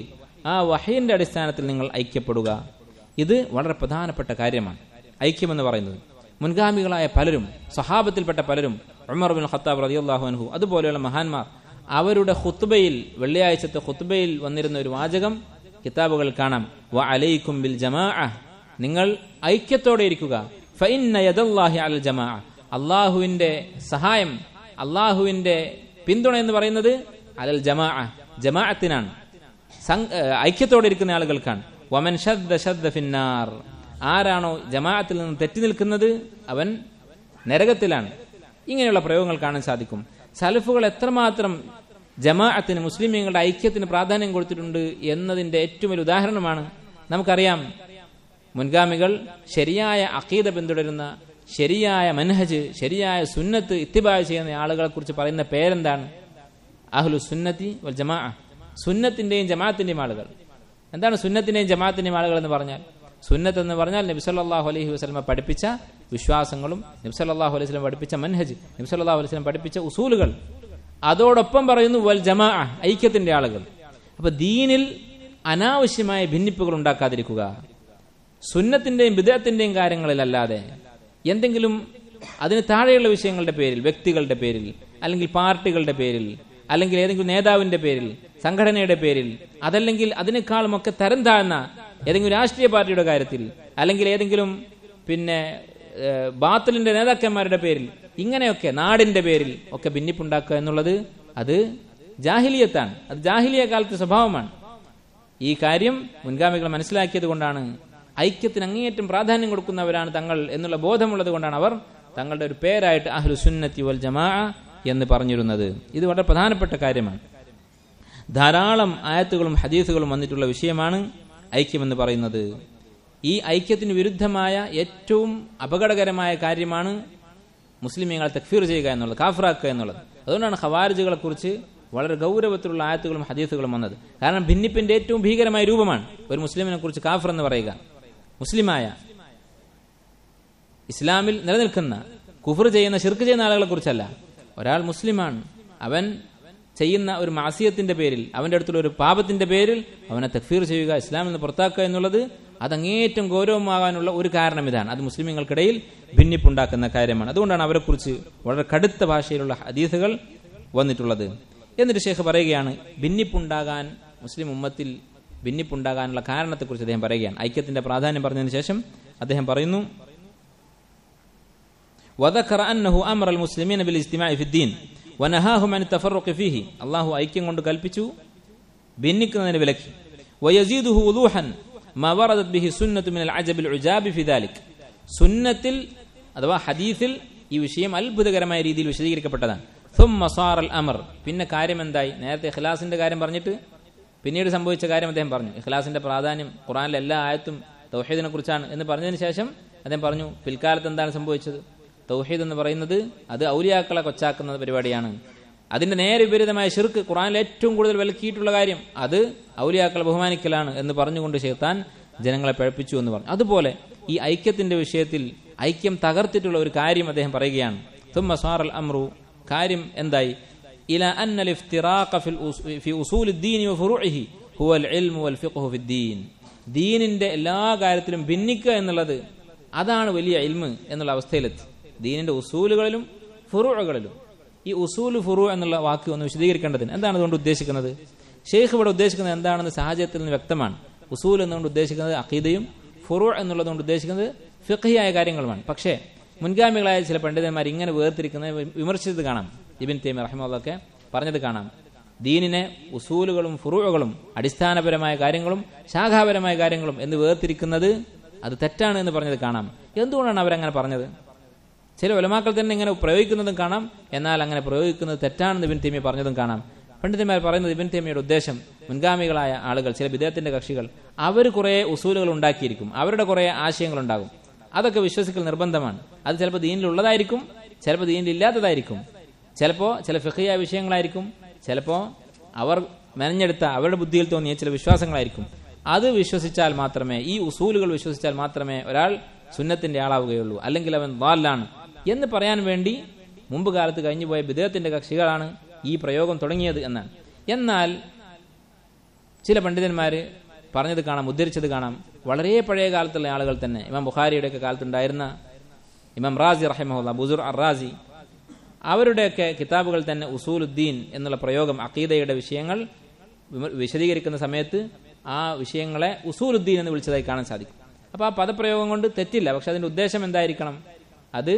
ആ വഹയിന്റെ അടിസ്ഥാനത്തിൽ നിങ്ങൾ ഐക്യപ്പെടുക ഇത് വളരെ പ്രധാനപ്പെട്ട കാര്യമാണ് ഐക്യമെന്ന് പറയുന്നത് മുൻഗാമികളായ പലരും സഹാബത്തിൽപ്പെട്ട പലരും ഉമർ ബിൻ ഖത്താബ് റളിയല്ലാഹു അൻഹു അതുപോലെയുള്ള മഹാന്മാർ അവരുടെ ഖുത്ബയിൽ വെള്ളിയാഴ്ചത്തെ ഖുത്ബയിൽ വന്നിരുന്ന ഒരു വാചകം കിതാബുകൾ കാണാം വ അലൈക്കും ബിൽ ജമാ നിങ്ങൾ ഐക്യത്തോടെ ഇരിക്കുക ഫഇന്ന യദല്ലാഹി അൽ ജമാ അള്ളാഹുവിന്റെ സഹായം അള്ളാഹുവിന്റെ പിന്തുണ എന്ന് പറയുന്നത് അലൽ ജമാ ജമാഅത്തിനാണ് സം- ഏഹ് ഐക്യത്തോടെ ഇരിക്കുന്ന ആളുകൾക്കാണ് വമൻ ശദ്ദ ശദ്ദ ഫിന്നാർ ആരാണോ ജമാഅത്തിൽ നിന്ന് തെറ്റി നിൽക്കുന്നത് അവൻ നരകത്തിലാണ് ഇങ്ങനെയുള്ള പ്രയോഗങ്ങൾ കാണാൻ സാധിക്കും സലഫുകൾ എത്രമാത്രം ജമാഅത്തിന് മുസ്ലിമീങ്ങളുടെ ഐക്യത്തിന് പ്രാധാന്യം കൊടുത്തിട്ടുണ്ട് എന്നതിന്റെ ഏറ്റവും വലിയ ഉദാഹരണമാണ് നമുക്കറിയാം മുൻഗാമികൾ ശരിയായ അഖീദ പിന്തുടരുന്ന ശരിയായ മനഹജ് ശരിയായ സുന്നത്ത് ഇത്തിബായ ചെയ്യുന്ന ആളുകളെ കുറിച്ച് പറയുന്ന പേരെന്താണ് അഹ്ലു സുന്നത്തി വൽ ജമാ സുന്നത്തിന്റെയും ജമാഅത്തിന്റെയും ആളുകൾ എന്താണ് സുന്നത്തിന്റെയും ജമാഅത്തിന്റെയും ആളുകൾ എന്ന് പറഞ്ഞാൽ സുന്നത്ത് എന്ന് പറഞ്ഞാൽ നബി സല്ലല്ലാഹു അലൈഹി വസല്ലമ പഠിപ്പിച്ച വിശ്വാസങ്ങളും നബി സല്ലല്ലാഹു അലൈഹി വസല്ലം പഠിപ്പിച്ച മൻഹജ് നബി സല്ലല്ലാഹു അലൈഹി വസല്ലം പഠിപ്പിച്ച ഉസൂലുകൾ അതോടൊപ്പം പറയുന്നു വൽ ജമാ ഐക്യത്തിന്റെ ആളുകൾ അപ്പൊ ദീനിൽ അനാവശ്യമായ ഭിന്നിപ്പുകൾ ഉണ്ടാക്കാതിരിക്കുക സുന്നത്തിന്റെയും വിദേഹത്തിന്റെയും കാര്യങ്ങളിലല്ലാതെ എന്തെങ്കിലും അതിന് താഴെയുള്ള വിഷയങ്ങളുടെ പേരിൽ വ്യക്തികളുടെ പേരിൽ അല്ലെങ്കിൽ പാർട്ടികളുടെ പേരിൽ അല്ലെങ്കിൽ ഏതെങ്കിലും നേതാവിന്റെ പേരിൽ സംഘടനയുടെ പേരിൽ അതല്ലെങ്കിൽ അതിനേക്കാളുമൊക്കെ തരം താഴ്ന്ന ഏതെങ്കിലും രാഷ്ട്രീയ പാർട്ടിയുടെ കാര്യത്തിൽ അല്ലെങ്കിൽ ഏതെങ്കിലും പിന്നെ ഏഹ്, ബാത്തലിന്റെ നേതാക്കന്മാരുടെ പേരിൽ ഇങ്ങനെയൊക്കെ നാടിന്റെ പേരിൽ ഒക്കെ ഭിന്നിപ്പുണ്ടാക്കുക എന്നുള്ളത് അത് ജാഹിലിയത്താണ് അത് ജാഹിലിയ കാലത്തെ സ്വഭാവമാണ് ഈ കാര്യം മുൻഗാമികൾ മനസ്സിലാക്കിയത് കൊണ്ടാണ് ഐക്യത്തിന് അങ്ങേയറ്റം പ്രാധാന്യം കൊടുക്കുന്നവരാണ് തങ്ങൾ എന്നുള്ള ബോധമുള്ളത് കൊണ്ടാണ് അവർ തങ്ങളുടെ ഒരു പേരായിട്ട് അഹ്ലു സുന്നത്തി വൽ ജമാ എന്ന് പറഞ്ഞിരുന്നത് ഇത് വളരെ പ്രധാനപ്പെട്ട കാര്യമാണ് ധാരാളം ആയത്തുകളും ഹദീസുകളും വന്നിട്ടുള്ള വിഷയമാണ് ഐക്യമെന്ന് പറയുന്നത് ഈ ഐക്യത്തിന് വിരുദ്ധമായ ഏറ്റവും അപകടകരമായ കാര്യമാണ് മുസ്ലിമീങ്ങളെ തക്ഫീർ ചെയ്യുക എന്നുള്ളത് കാഫറാക്കുക എന്നുള്ളത് അതുകൊണ്ടാണ് ഖവാരിജുകളെ കുറിച്ച് വളരെ ഗൗരവത്തിലുള്ള ആയത്തുകളും ഹദീസുകളും വന്നത് കാരണം ഭിന്നിപ്പിന്റെ ഏറ്റവും ഭീകരമായ രൂപമാണ് ഒരു മുസ്ലിമിനെ കുറിച്ച് കാഫർ എന്ന് പറയുക മുസ്ലിമായ ഇസ്ലാമിൽ നിലനിൽക്കുന്ന കുഫർ ചെയ്യുന്ന ഷിർക്ക് ചെയ്യുന്ന ആളുകളെ കുറിച്ചല്ല ഒരാൾ മുസ്ലിമാണ് അവൻ ചെയ്യുന്ന ഒരു മാസിയത്തിന്റെ പേരിൽ അവന്റെ അടുത്തുള്ള ഒരു പാപത്തിന്റെ പേരിൽ അവനെ തക്ഫീർ ചെയ്യുക ഇസ്ലാമിൽ നിന്ന് പുറത്താക്കുക എന്നുള്ളത് അത് അങ്ങേയറ്റം ഗൗരവമാകാനുള്ള ഒരു കാരണം ഇതാണ് അത് മുസ്ലിമുകൾക്കിടയിൽ ഭിന്നിപ്പുണ്ടാക്കുന്ന കാര്യമാണ് അതുകൊണ്ടാണ് അവരെക്കുറിച്ച് വളരെ കടുത്ത ഭാഷയിലുള്ള ഹദീസുകൾ വന്നിട്ടുള്ളത് എന്നിട്ട് ഷേഖ് പറയുകയാണ് ഭിന്നിപ്പുണ്ടാകാൻ മുസ്ലിം ഉമ്മത്തിൽ ഭിന്നിപ്പുണ്ടാകാനുള്ള കാരണത്തെക്കുറിച്ച് അദ്ദേഹം പറയുകയാണ് ഐക്യത്തിന്റെ പ്രാധാന്യം പറഞ്ഞതിന് ശേഷം അദ്ദേഹം പറയുന്നു وذكر أنه أمر المسلمين بالاجتماع في الدين ونهاهم عن التفرق فيه الله ഐക്യം കൊണ്ട് കൽപ്പിച്ചു ഭിന്നിക്കുന്നതിന് വിലക്കി ويزيده وضوحا ما وردت به السنة من العجب العجاب في ذلك സുന്നത്തിൽ അഥവാ ഹദീസിൽ ഈ വിഷയം അത്ഭുതകരമായ രീതിയിൽ വിശദീകരിക്കപ്പെട്ടതാണ് ثم صار الأمر പിന്നെ കാര്യം എന്തായി നേരത്തെ ഇഖ്ലാസിന്റെ കാര്യം പറഞ്ഞിട്ട് പിന്നീട് സംഭവിച്ച കാര്യം അദ്ദേഹം പറഞ്ഞു ഇഖ്ലാസിന്റെ പ്രാധാന്യം ഖുറാനിലെ എല്ലാ ആയത്തും തൗഹീദിനെ കുറിച്ചാണ് എന്ന് പറഞ്ഞതിന് ശേഷം അദ്ദേഹം പറഞ്ഞു പിൽക്കാലത്ത് എന്താണ് സംഭവിച്ചത് തൗഹീദ് എന്ന് പറയുന്നത് അത് ഔലിയാക്കളെ കൊച്ചാക്കുന്ന പരിപാടിയാണ് അതിന്റെ നേരെ വിപരീതമായ ഷിർക്ക് ഖുറാനിൽ ഏറ്റവും കൂടുതൽ വിലക്കിയിട്ടുള്ള കാര്യം അത് ഔലിയാക്കളെ ബഹുമാനിക്കലാണ് എന്ന് പറഞ്ഞുകൊണ്ട് ഷെയ്ത്താൻ ജനങ്ങളെ പഴപ്പിച്ചു എന്ന് പറഞ്ഞു അതുപോലെ ഈ ഐക്യത്തിന്റെ വിഷയത്തിൽ ഐക്യം തകർത്തിട്ടുള്ള ഒരു കാര്യം അദ്ദേഹം പറയുകയാണ് തുമ്മ സാറൽ അമ്രു കാര്യം എന്തായി ഇല അന്ന الافتراق في الأص- في اصول الدين وفروعه هو العلم والفقه في الدين ദീനിന്റെ എല്ലാ കാര്യത്തിലും ഭിന്നിക്കുക എന്നുള്ളത് അതാണ് വലിയ ഇൽമ് എന്നുള്ള അവസ്ഥയിലെത്തി ദീനിന്റെ ഉസൂലുകളിലും ഫുറുകളിലും ഈ ഉസൂല് ഫുറു എന്നുള്ള വാക്ക് ഒന്ന് വിശദീകരിക്കേണ്ടതിന് എന്താണ് അതുകൊണ്ട് ഉദ്ദേശിക്കുന്നത് ഷെയ്ഖ് ഇവിടെ ഉദ്ദേശിക്കുന്നത് എന്താണെന്ന് സാഹചര്യത്തിൽ നിന്ന് വ്യക്തമാണ് ഉസൂൽ എന്നുകൊണ്ട് ഉദ്ദേശിക്കുന്നത് അഖീദയും ഫുറു എന്നുള്ളതുകൊണ്ട് ഉദ്ദേശിക്കുന്നത് ഫിഖഹിയായ കാര്യങ്ങളുമാണ് പക്ഷേ മുൻഗാമികളായ ചില പണ്ഡിതന്മാർ ഇങ്ങനെ വേർതിരിക്കുന്നത് വിമർശിച്ചത് കാണാം ഇബിൻ തേമി റഹ്മൊക്കെ പറഞ്ഞത് കാണാം ദീനിനെ ഉസൂലുകളും ഫുറുകളും അടിസ്ഥാനപരമായ കാര്യങ്ങളും ശാഖാപരമായ കാര്യങ്ങളും എന്ന് വേർതിരിക്കുന്നത് അത് തെറ്റാണ് എന്ന് പറഞ്ഞത് കാണാം എന്തുകൊണ്ടാണ് അവരങ്ങനെ പറഞ്ഞത് ചില ഒലമാക്കൾ തന്നെ ഇങ്ങനെ പ്രയോഗിക്കുന്നതും കാണാം എന്നാൽ അങ്ങനെ പ്രയോഗിക്കുന്നത് തെറ്റാണെന്ന് ഇബിൻ തേമിയ പറഞ്ഞതും കാണാം പണ്ഡിതന്മാർ പറയുന്നത് ഇബിൻ തേമിയുടെ ഉദ്ദേശം മുൻഗാമികളായ ആളുകൾ ചില വിദേഹത്തിന്റെ കക്ഷികൾ അവർ കുറേ ഉസൂലുകൾ ഉണ്ടാക്കിയിരിക്കും അവരുടെ കുറേ ആശയങ്ങൾ ഉണ്ടാകും അതൊക്കെ വിശ്വസിക്കൽ നിർബന്ധമാണ് അത് ചിലപ്പോൾ ദീനിലുള്ളതായിരിക്കും ചിലപ്പോൾ ദീനിലില്ലാത്തതായിരിക്കും ചിലപ്പോൾ ചില ഫിഖിയ വിഷയങ്ങളായിരിക്കും ചിലപ്പോൾ അവർ മെനഞ്ഞെടുത്ത അവരുടെ ബുദ്ധിയിൽ തോന്നിയ ചില വിശ്വാസങ്ങളായിരിക്കും അത് വിശ്വസിച്ചാൽ മാത്രമേ ഈ ഉസൂലുകൾ വിശ്വസിച്ചാൽ മാത്രമേ ഒരാൾ സുന്നത്തിന്റെ ആളാവുകയുള്ളൂ അല്ലെങ്കിൽ അവൻ വാലാണ് എന്ന് പറയാൻ വേണ്ടി മുമ്പ് കാലത്ത് കഴിഞ്ഞുപോയ ബിദേഹത്തിന്റെ കക്ഷികളാണ് ഈ പ്രയോഗം തുടങ്ങിയത് എന്നാണ് എന്നാൽ ചില പണ്ഡിതന്മാർ പറഞ്ഞത് കാണാം ഉദ്ധരിച്ചത് കാണാം വളരെ പഴയ കാലത്തുള്ള ആളുകൾ തന്നെ ഇമാം ബുഖാരിയുടെയൊക്കെ കാലത്തുണ്ടായിരുന്ന ഇമാം റാസി റഹിമഹുല്ല ബുസുർ അറാസി അവരുടെയൊക്കെ കിതാബുകൾ തന്നെ ഉസൂലുദ്ദീൻ എന്നുള്ള പ്രയോഗം അക്കീദയുടെ വിഷയങ്ങൾ വിമ- വിശദീകരിക്കുന്ന സമയത്ത് ആ വിഷയങ്ങളെ ഉസൂലുദ്ദീൻ എന്ന് വിളിച്ചതായി കാണാൻ സാധിക്കും അപ്പോൾ ആ പദപ്രയോഗം കൊണ്ട് തെറ്റില്ല പക്ഷെ അതിന്റെ ഉദ്ദേശം എന്തായിരിക്കണം അത്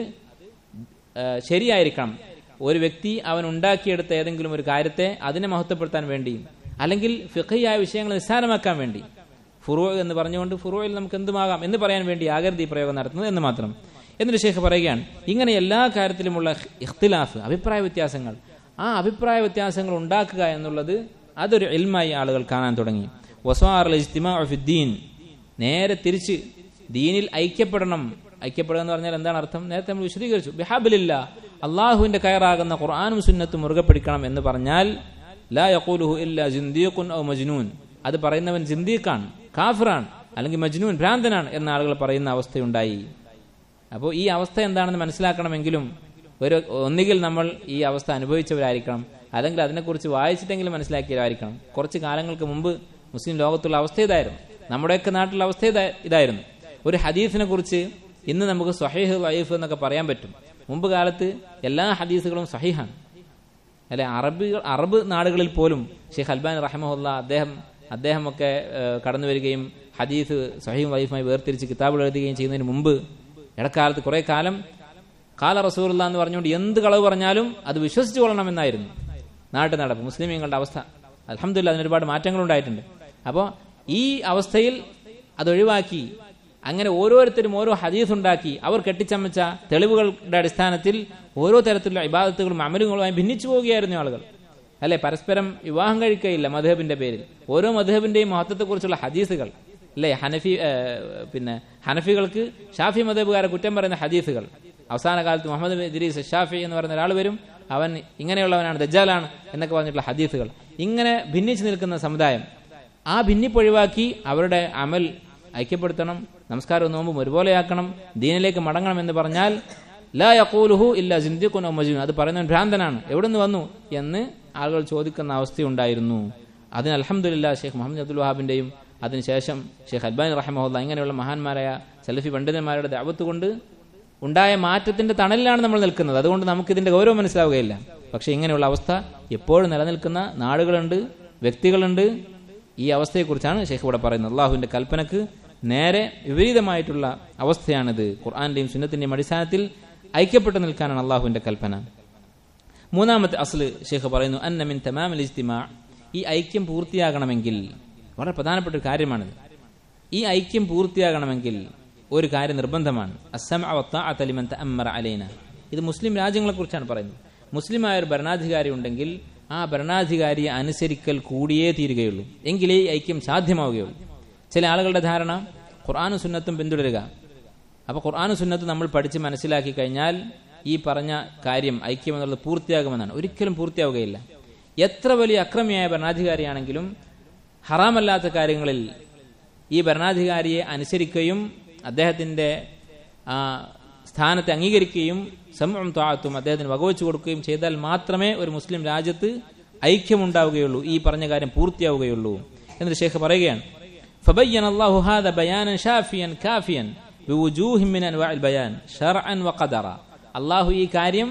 ആ, ശരിയായിരിക്കണം ഒരു വ്യക്തി അവൻ ഉണ്ടാക്കിയെടുത്ത ഏതെങ്കിലും ഒരു കാര്യത്തെ അതിനെ മഹത്വപ്പെടുത്താൻ വേണ്ടിയും അല്ലെങ്കിൽ ഫിഖിയായ വിഷയങ്ങൾ നിസ്സാരമാക്കാൻ വേണ്ടി ഫുറു എന്ന് പറഞ്ഞുകൊണ്ട് ഫുറുവിൽ നമുക്ക് എന്തുമാകാം എന്ന് പറയാൻ വേണ്ടി ആകരുത് ഈ പ്രയോഗം നടത്തുന്നത് എന്ന് മാത്രം എന്നിട്ട് ഷേഖ് പറയുകയാണ് ഇങ്ങനെ എല്ലാ കാര്യത്തിലുമുള്ള ഇഖ്തിലാഫ് അഭിപ്രായ വ്യത്യാസങ്ങൾ ആ അഭിപ്രായ വ്യത്യാസങ്ങൾ ഉണ്ടാക്കുക എന്നുള്ളത് അതൊരു ഇൽമായി ആളുകൾ കാണാൻ തുടങ്ങി വസ്വാർ ഇജ്തിമാഫിദ്ദീൻ നേരെ തിരിച്ച് ദീനിൽ ഐക്യപ്പെടണം ഐക്യപ്പെടുക എന്ന് പറഞ്ഞാൽ എന്താണ് അർത്ഥം നേരത്തെ നമ്മൾ വിശദീകരിച്ചു ബിഹാബിലില്ല അള്ളാഹുവിന്റെ കയറാകുന്ന ഖുർആാനും സുന്നത്തും മുറുകെ പിടിക്കണം എന്ന് പറഞ്ഞാൽ ലാ യഖൂലുഹു ഇല്ല ജിന്ദീഖുൻ ഔ മജ്നൂൻ അത് പറയുന്നവൻ ജിന്ദീഖാണ് കാഫിറാണ് അല്ലെങ്കിൽ മജ്നൂൻ ഭ്രാന്തനാണ് എന്ന ആളുകൾ പറയുന്ന അവസ്ഥയുണ്ടായി അപ്പോൾ ഈ അവസ്ഥ എന്താണെന്ന് മനസ്സിലാക്കണമെങ്കിലും ഒരു ഒന്നുകിൽ നമ്മൾ ഈ അവസ്ഥ അനുഭവിച്ചവരായിരിക്കണം അല്ലെങ്കിൽ അതിനെക്കുറിച്ച് വായിച്ചിട്ടെങ്കിലും മനസ്സിലാക്കിയവരായിരിക്കണം കുറച്ച് കാലങ്ങൾക്ക് മുമ്പ് മുസ്ലിം ലോകത്തുള്ള അവസ്ഥ ഇതായിരുന്നു നമ്മുടെയൊക്കെ നാട്ടിലുള്ള അവസ്ഥ ഇതാ- ഇതായിരുന്നു ഒരു ഹദീസിനെ കുറിച്ച് ഇന്ന് നമുക്ക് സഹീഹ് ലൈഫ് എന്നൊക്കെ പറയാൻ പറ്റും മുമ്പ് കാലത്ത് എല്ലാ ഹദീസുകളും സഹീഹാണ് അല്ലെ അറബികൾ അറബ് നാടുകളിൽ പോലും ഷെയ്ഖ് അൽബാൻ റഹമുല്ല അദ്ദേഹം അദ്ദേഹമൊക്കെ ഏഹ്, കടന്നു വരികയും ഹദീസ് സഹീം വൈഫുമായി വേർതിരിച്ച് കിതാബുകൾ എഴുതുകയും ചെയ്യുന്നതിന് മുമ്പ് ഇടക്കാലത്ത് കുറെ കാലം കാല റസൂലുള്ള എന്ന് പറഞ്ഞുകൊണ്ട് എന്ത് കളവ് പറഞ്ഞാലും അത് വിശ്വസിച്ചു കൊള്ളണമെന്നായിരുന്നു നാട്ടു നടപ്പ് മുസ്ലിമീങ്ങളുടെ അവസ്ഥ അലഹമില്ല അതിന് ഒരുപാട് മാറ്റങ്ങൾ ഉണ്ടായിട്ടുണ്ട് അപ്പോൾ ഈ അവസ്ഥയിൽ അതൊഴിവാക്കി അങ്ങനെ ഓരോരുത്തരും ഓരോ ഹദീസ് ഉണ്ടാക്കി അവർ കെട്ടിച്ചമച്ച തെളിവുകളുടെ അടിസ്ഥാനത്തിൽ ഓരോ തരത്തിലുള്ള ഇബാദത്തുകളും അമലുകളുമായി ഭിന്നിച്ചു പോവുകയായിരുന്നു ആളുകൾ അല്ലെ പരസ്പരം വിവാഹം കഴിക്കുകയില്ല മധുഹബിന്റെ പേരിൽ ഓരോ മധുഹബിന്റെയും മഹത്വത്തെക്കുറിച്ചുള്ള ഹദീസുകൾ അല്ലെ ഹനഫി ഏഹ്, പിന്നെ ഹനഫികൾക്ക് ഷാഫി മധബുകാരെ കുറ്റം പറയുന്ന ഹദീസുകൾ അവസാന കാലത്ത് മുഹമ്മദ് ബിൻ ഇദ്രീസ് ഷാഫി എന്ന് പറയുന്ന ഒരാൾ വരും അവൻ ഇങ്ങനെയുള്ളവനാണ് ദജ്ജാലാണ് എന്നൊക്കെ പറഞ്ഞിട്ടുള്ള ഹദീസുകൾ ഇങ്ങനെ ഭിന്നിച്ചു നിൽക്കുന്ന സമുദായം ആ ഭിന്നിപ്പൊഴിവാക്കി അവരുടെ അമൽ ഐക്യപ്പെടുത്തണം നമസ്കാരവും നോമ്പും ഒരുപോലെയാക്കണം ദീനിലേക്ക് മടങ്ങണം എന്ന് പറഞ്ഞാൽ ലാ യഖൂലുഹു ഇല്ല സിന്ദിഖുൻ മജുൻ അത് പറയുന്നവൻ ഭ്രാന്തനാണ് എവിടെ നിന്ന് വന്നു എന്ന് ആളുകൾ ചോദിക്കുന്ന അവസ്ഥയുണ്ടായിരുന്നു അതിന് അലഹമുല്ല ഷെയ്ഖ് മുഹമ്മദ് അബ്ദുൽ വഹാബിന്റെയും അതിനുശേഷം ഷെയ്ഖ് അൽബാൻ റഹമുല്ല ഇങ്ങനെയുള്ള മഹാന്മാരായ സലഫി പണ്ഡിതന്മാരുടെ ദാവത്ത് കൊണ്ട് ഉണ്ടായ മാറ്റത്തിന്റെ തണലിലാണ് നമ്മൾ നിൽക്കുന്നത് അതുകൊണ്ട് നമുക്ക് ഇതിന്റെ ഗൗരവം മനസ്സിലാവുകയില്ല പക്ഷെ ഇങ്ങനെയുള്ള അവസ്ഥ എപ്പോഴും നിലനിൽക്കുന്ന നാടുകളുണ്ട് വ്യക്തികളുണ്ട് ഈ അവസ്ഥയെക്കുറിച്ചാണ് ഷെയ്ഖ് ഇവിടെ പറയുന്നത് അള്ളാഹുവിന്റെ കൽപ്പനക്ക് നേരെ വിപരീതമായിട്ടുള്ള അവസ്ഥയാണിത് ഖുർആന്റെയും സുന്നത്തിന്റെയും അടിസ്ഥാനത്തിൽ ഐക്യപ്പെട്ടു നിൽക്കാനാണ് അള്ളാഹുവിന്റെ കൽപ്പന മൂന്നാമത്തെ അസ്ല് ഷെയ്ഖ് പറയുന്നു അന്നമിൻ തമാമിൽ ഇജ്തിമാ ഈ ഐക്യം പൂർത്തിയാകണമെങ്കിൽ വളരെ പ്രധാനപ്പെട്ട ഒരു കാര്യമാണിത് ഈ ഐക്യം പൂർത്തിയാകണമെങ്കിൽ ഒരു കാര്യം നിർബന്ധമാണ് അസ്സമഅ വത്താഅത ലിമൻ തഅമ്മറ അലൈന ഇത് മുസ്ലിം രാജ്യങ്ങളെക്കുറിച്ചാണ് പറയുന്നത് മുസ്ലിമായ ഒരു ഭരണാധികാരി ഉണ്ടെങ്കിൽ ആ ഭരണാധികാരിയെ അനുസരിക്കൽ കൂടിയേ തീരുകയുള്ളൂ എങ്കിലേ ഈ ഐക്യം സാധ്യമാവുകയുള്ളൂ ചില ആളുകളുടെ ധാരണ ഖുർആാനും സുന്നത്തും പിന്തുടരുക അപ്പോൾ ഖുർആാനും സുന്നത്തും നമ്മൾ പഠിച്ച് മനസ്സിലാക്കി കഴിഞ്ഞാൽ ഈ പറഞ്ഞ കാര്യം ഐക്യം എന്നുള്ളത് പൂർത്തിയാകുമെന്നാണ് ഒരിക്കലും പൂർത്തിയാവുകയില്ല എത്ര വലിയ അക്രമിയായ ഭരണാധികാരിയാണെങ്കിലും ഹറാമല്ലാത്ത കാര്യങ്ങളിൽ ഈ ഭരണാധികാരിയെ അനുസരിക്കുകയും അദ്ദേഹത്തിന്റെ ആ സ്ഥാനത്തെ അംഗീകരിക്കുകയും സമം താഴത്തും അദ്ദേഹത്തിന് വകവെച്ചു കൊടുക്കുകയും ചെയ്താൽ മാത്രമേ ഒരു മുസ്ലിം രാജ്യത്ത് ഐക്യമുണ്ടാവുകയുള്ളൂ ഈ പറഞ്ഞ കാര്യം പൂർത്തിയാവുകയുള്ളൂ എന്നിട്ട് ഷേഖ് പറയുകയാണ് فبين الله هذا بيانا شافيا كافيا بوجوه من انواع البيان شرعا وقدرا അള്ളാഹു ഈ കാര്യം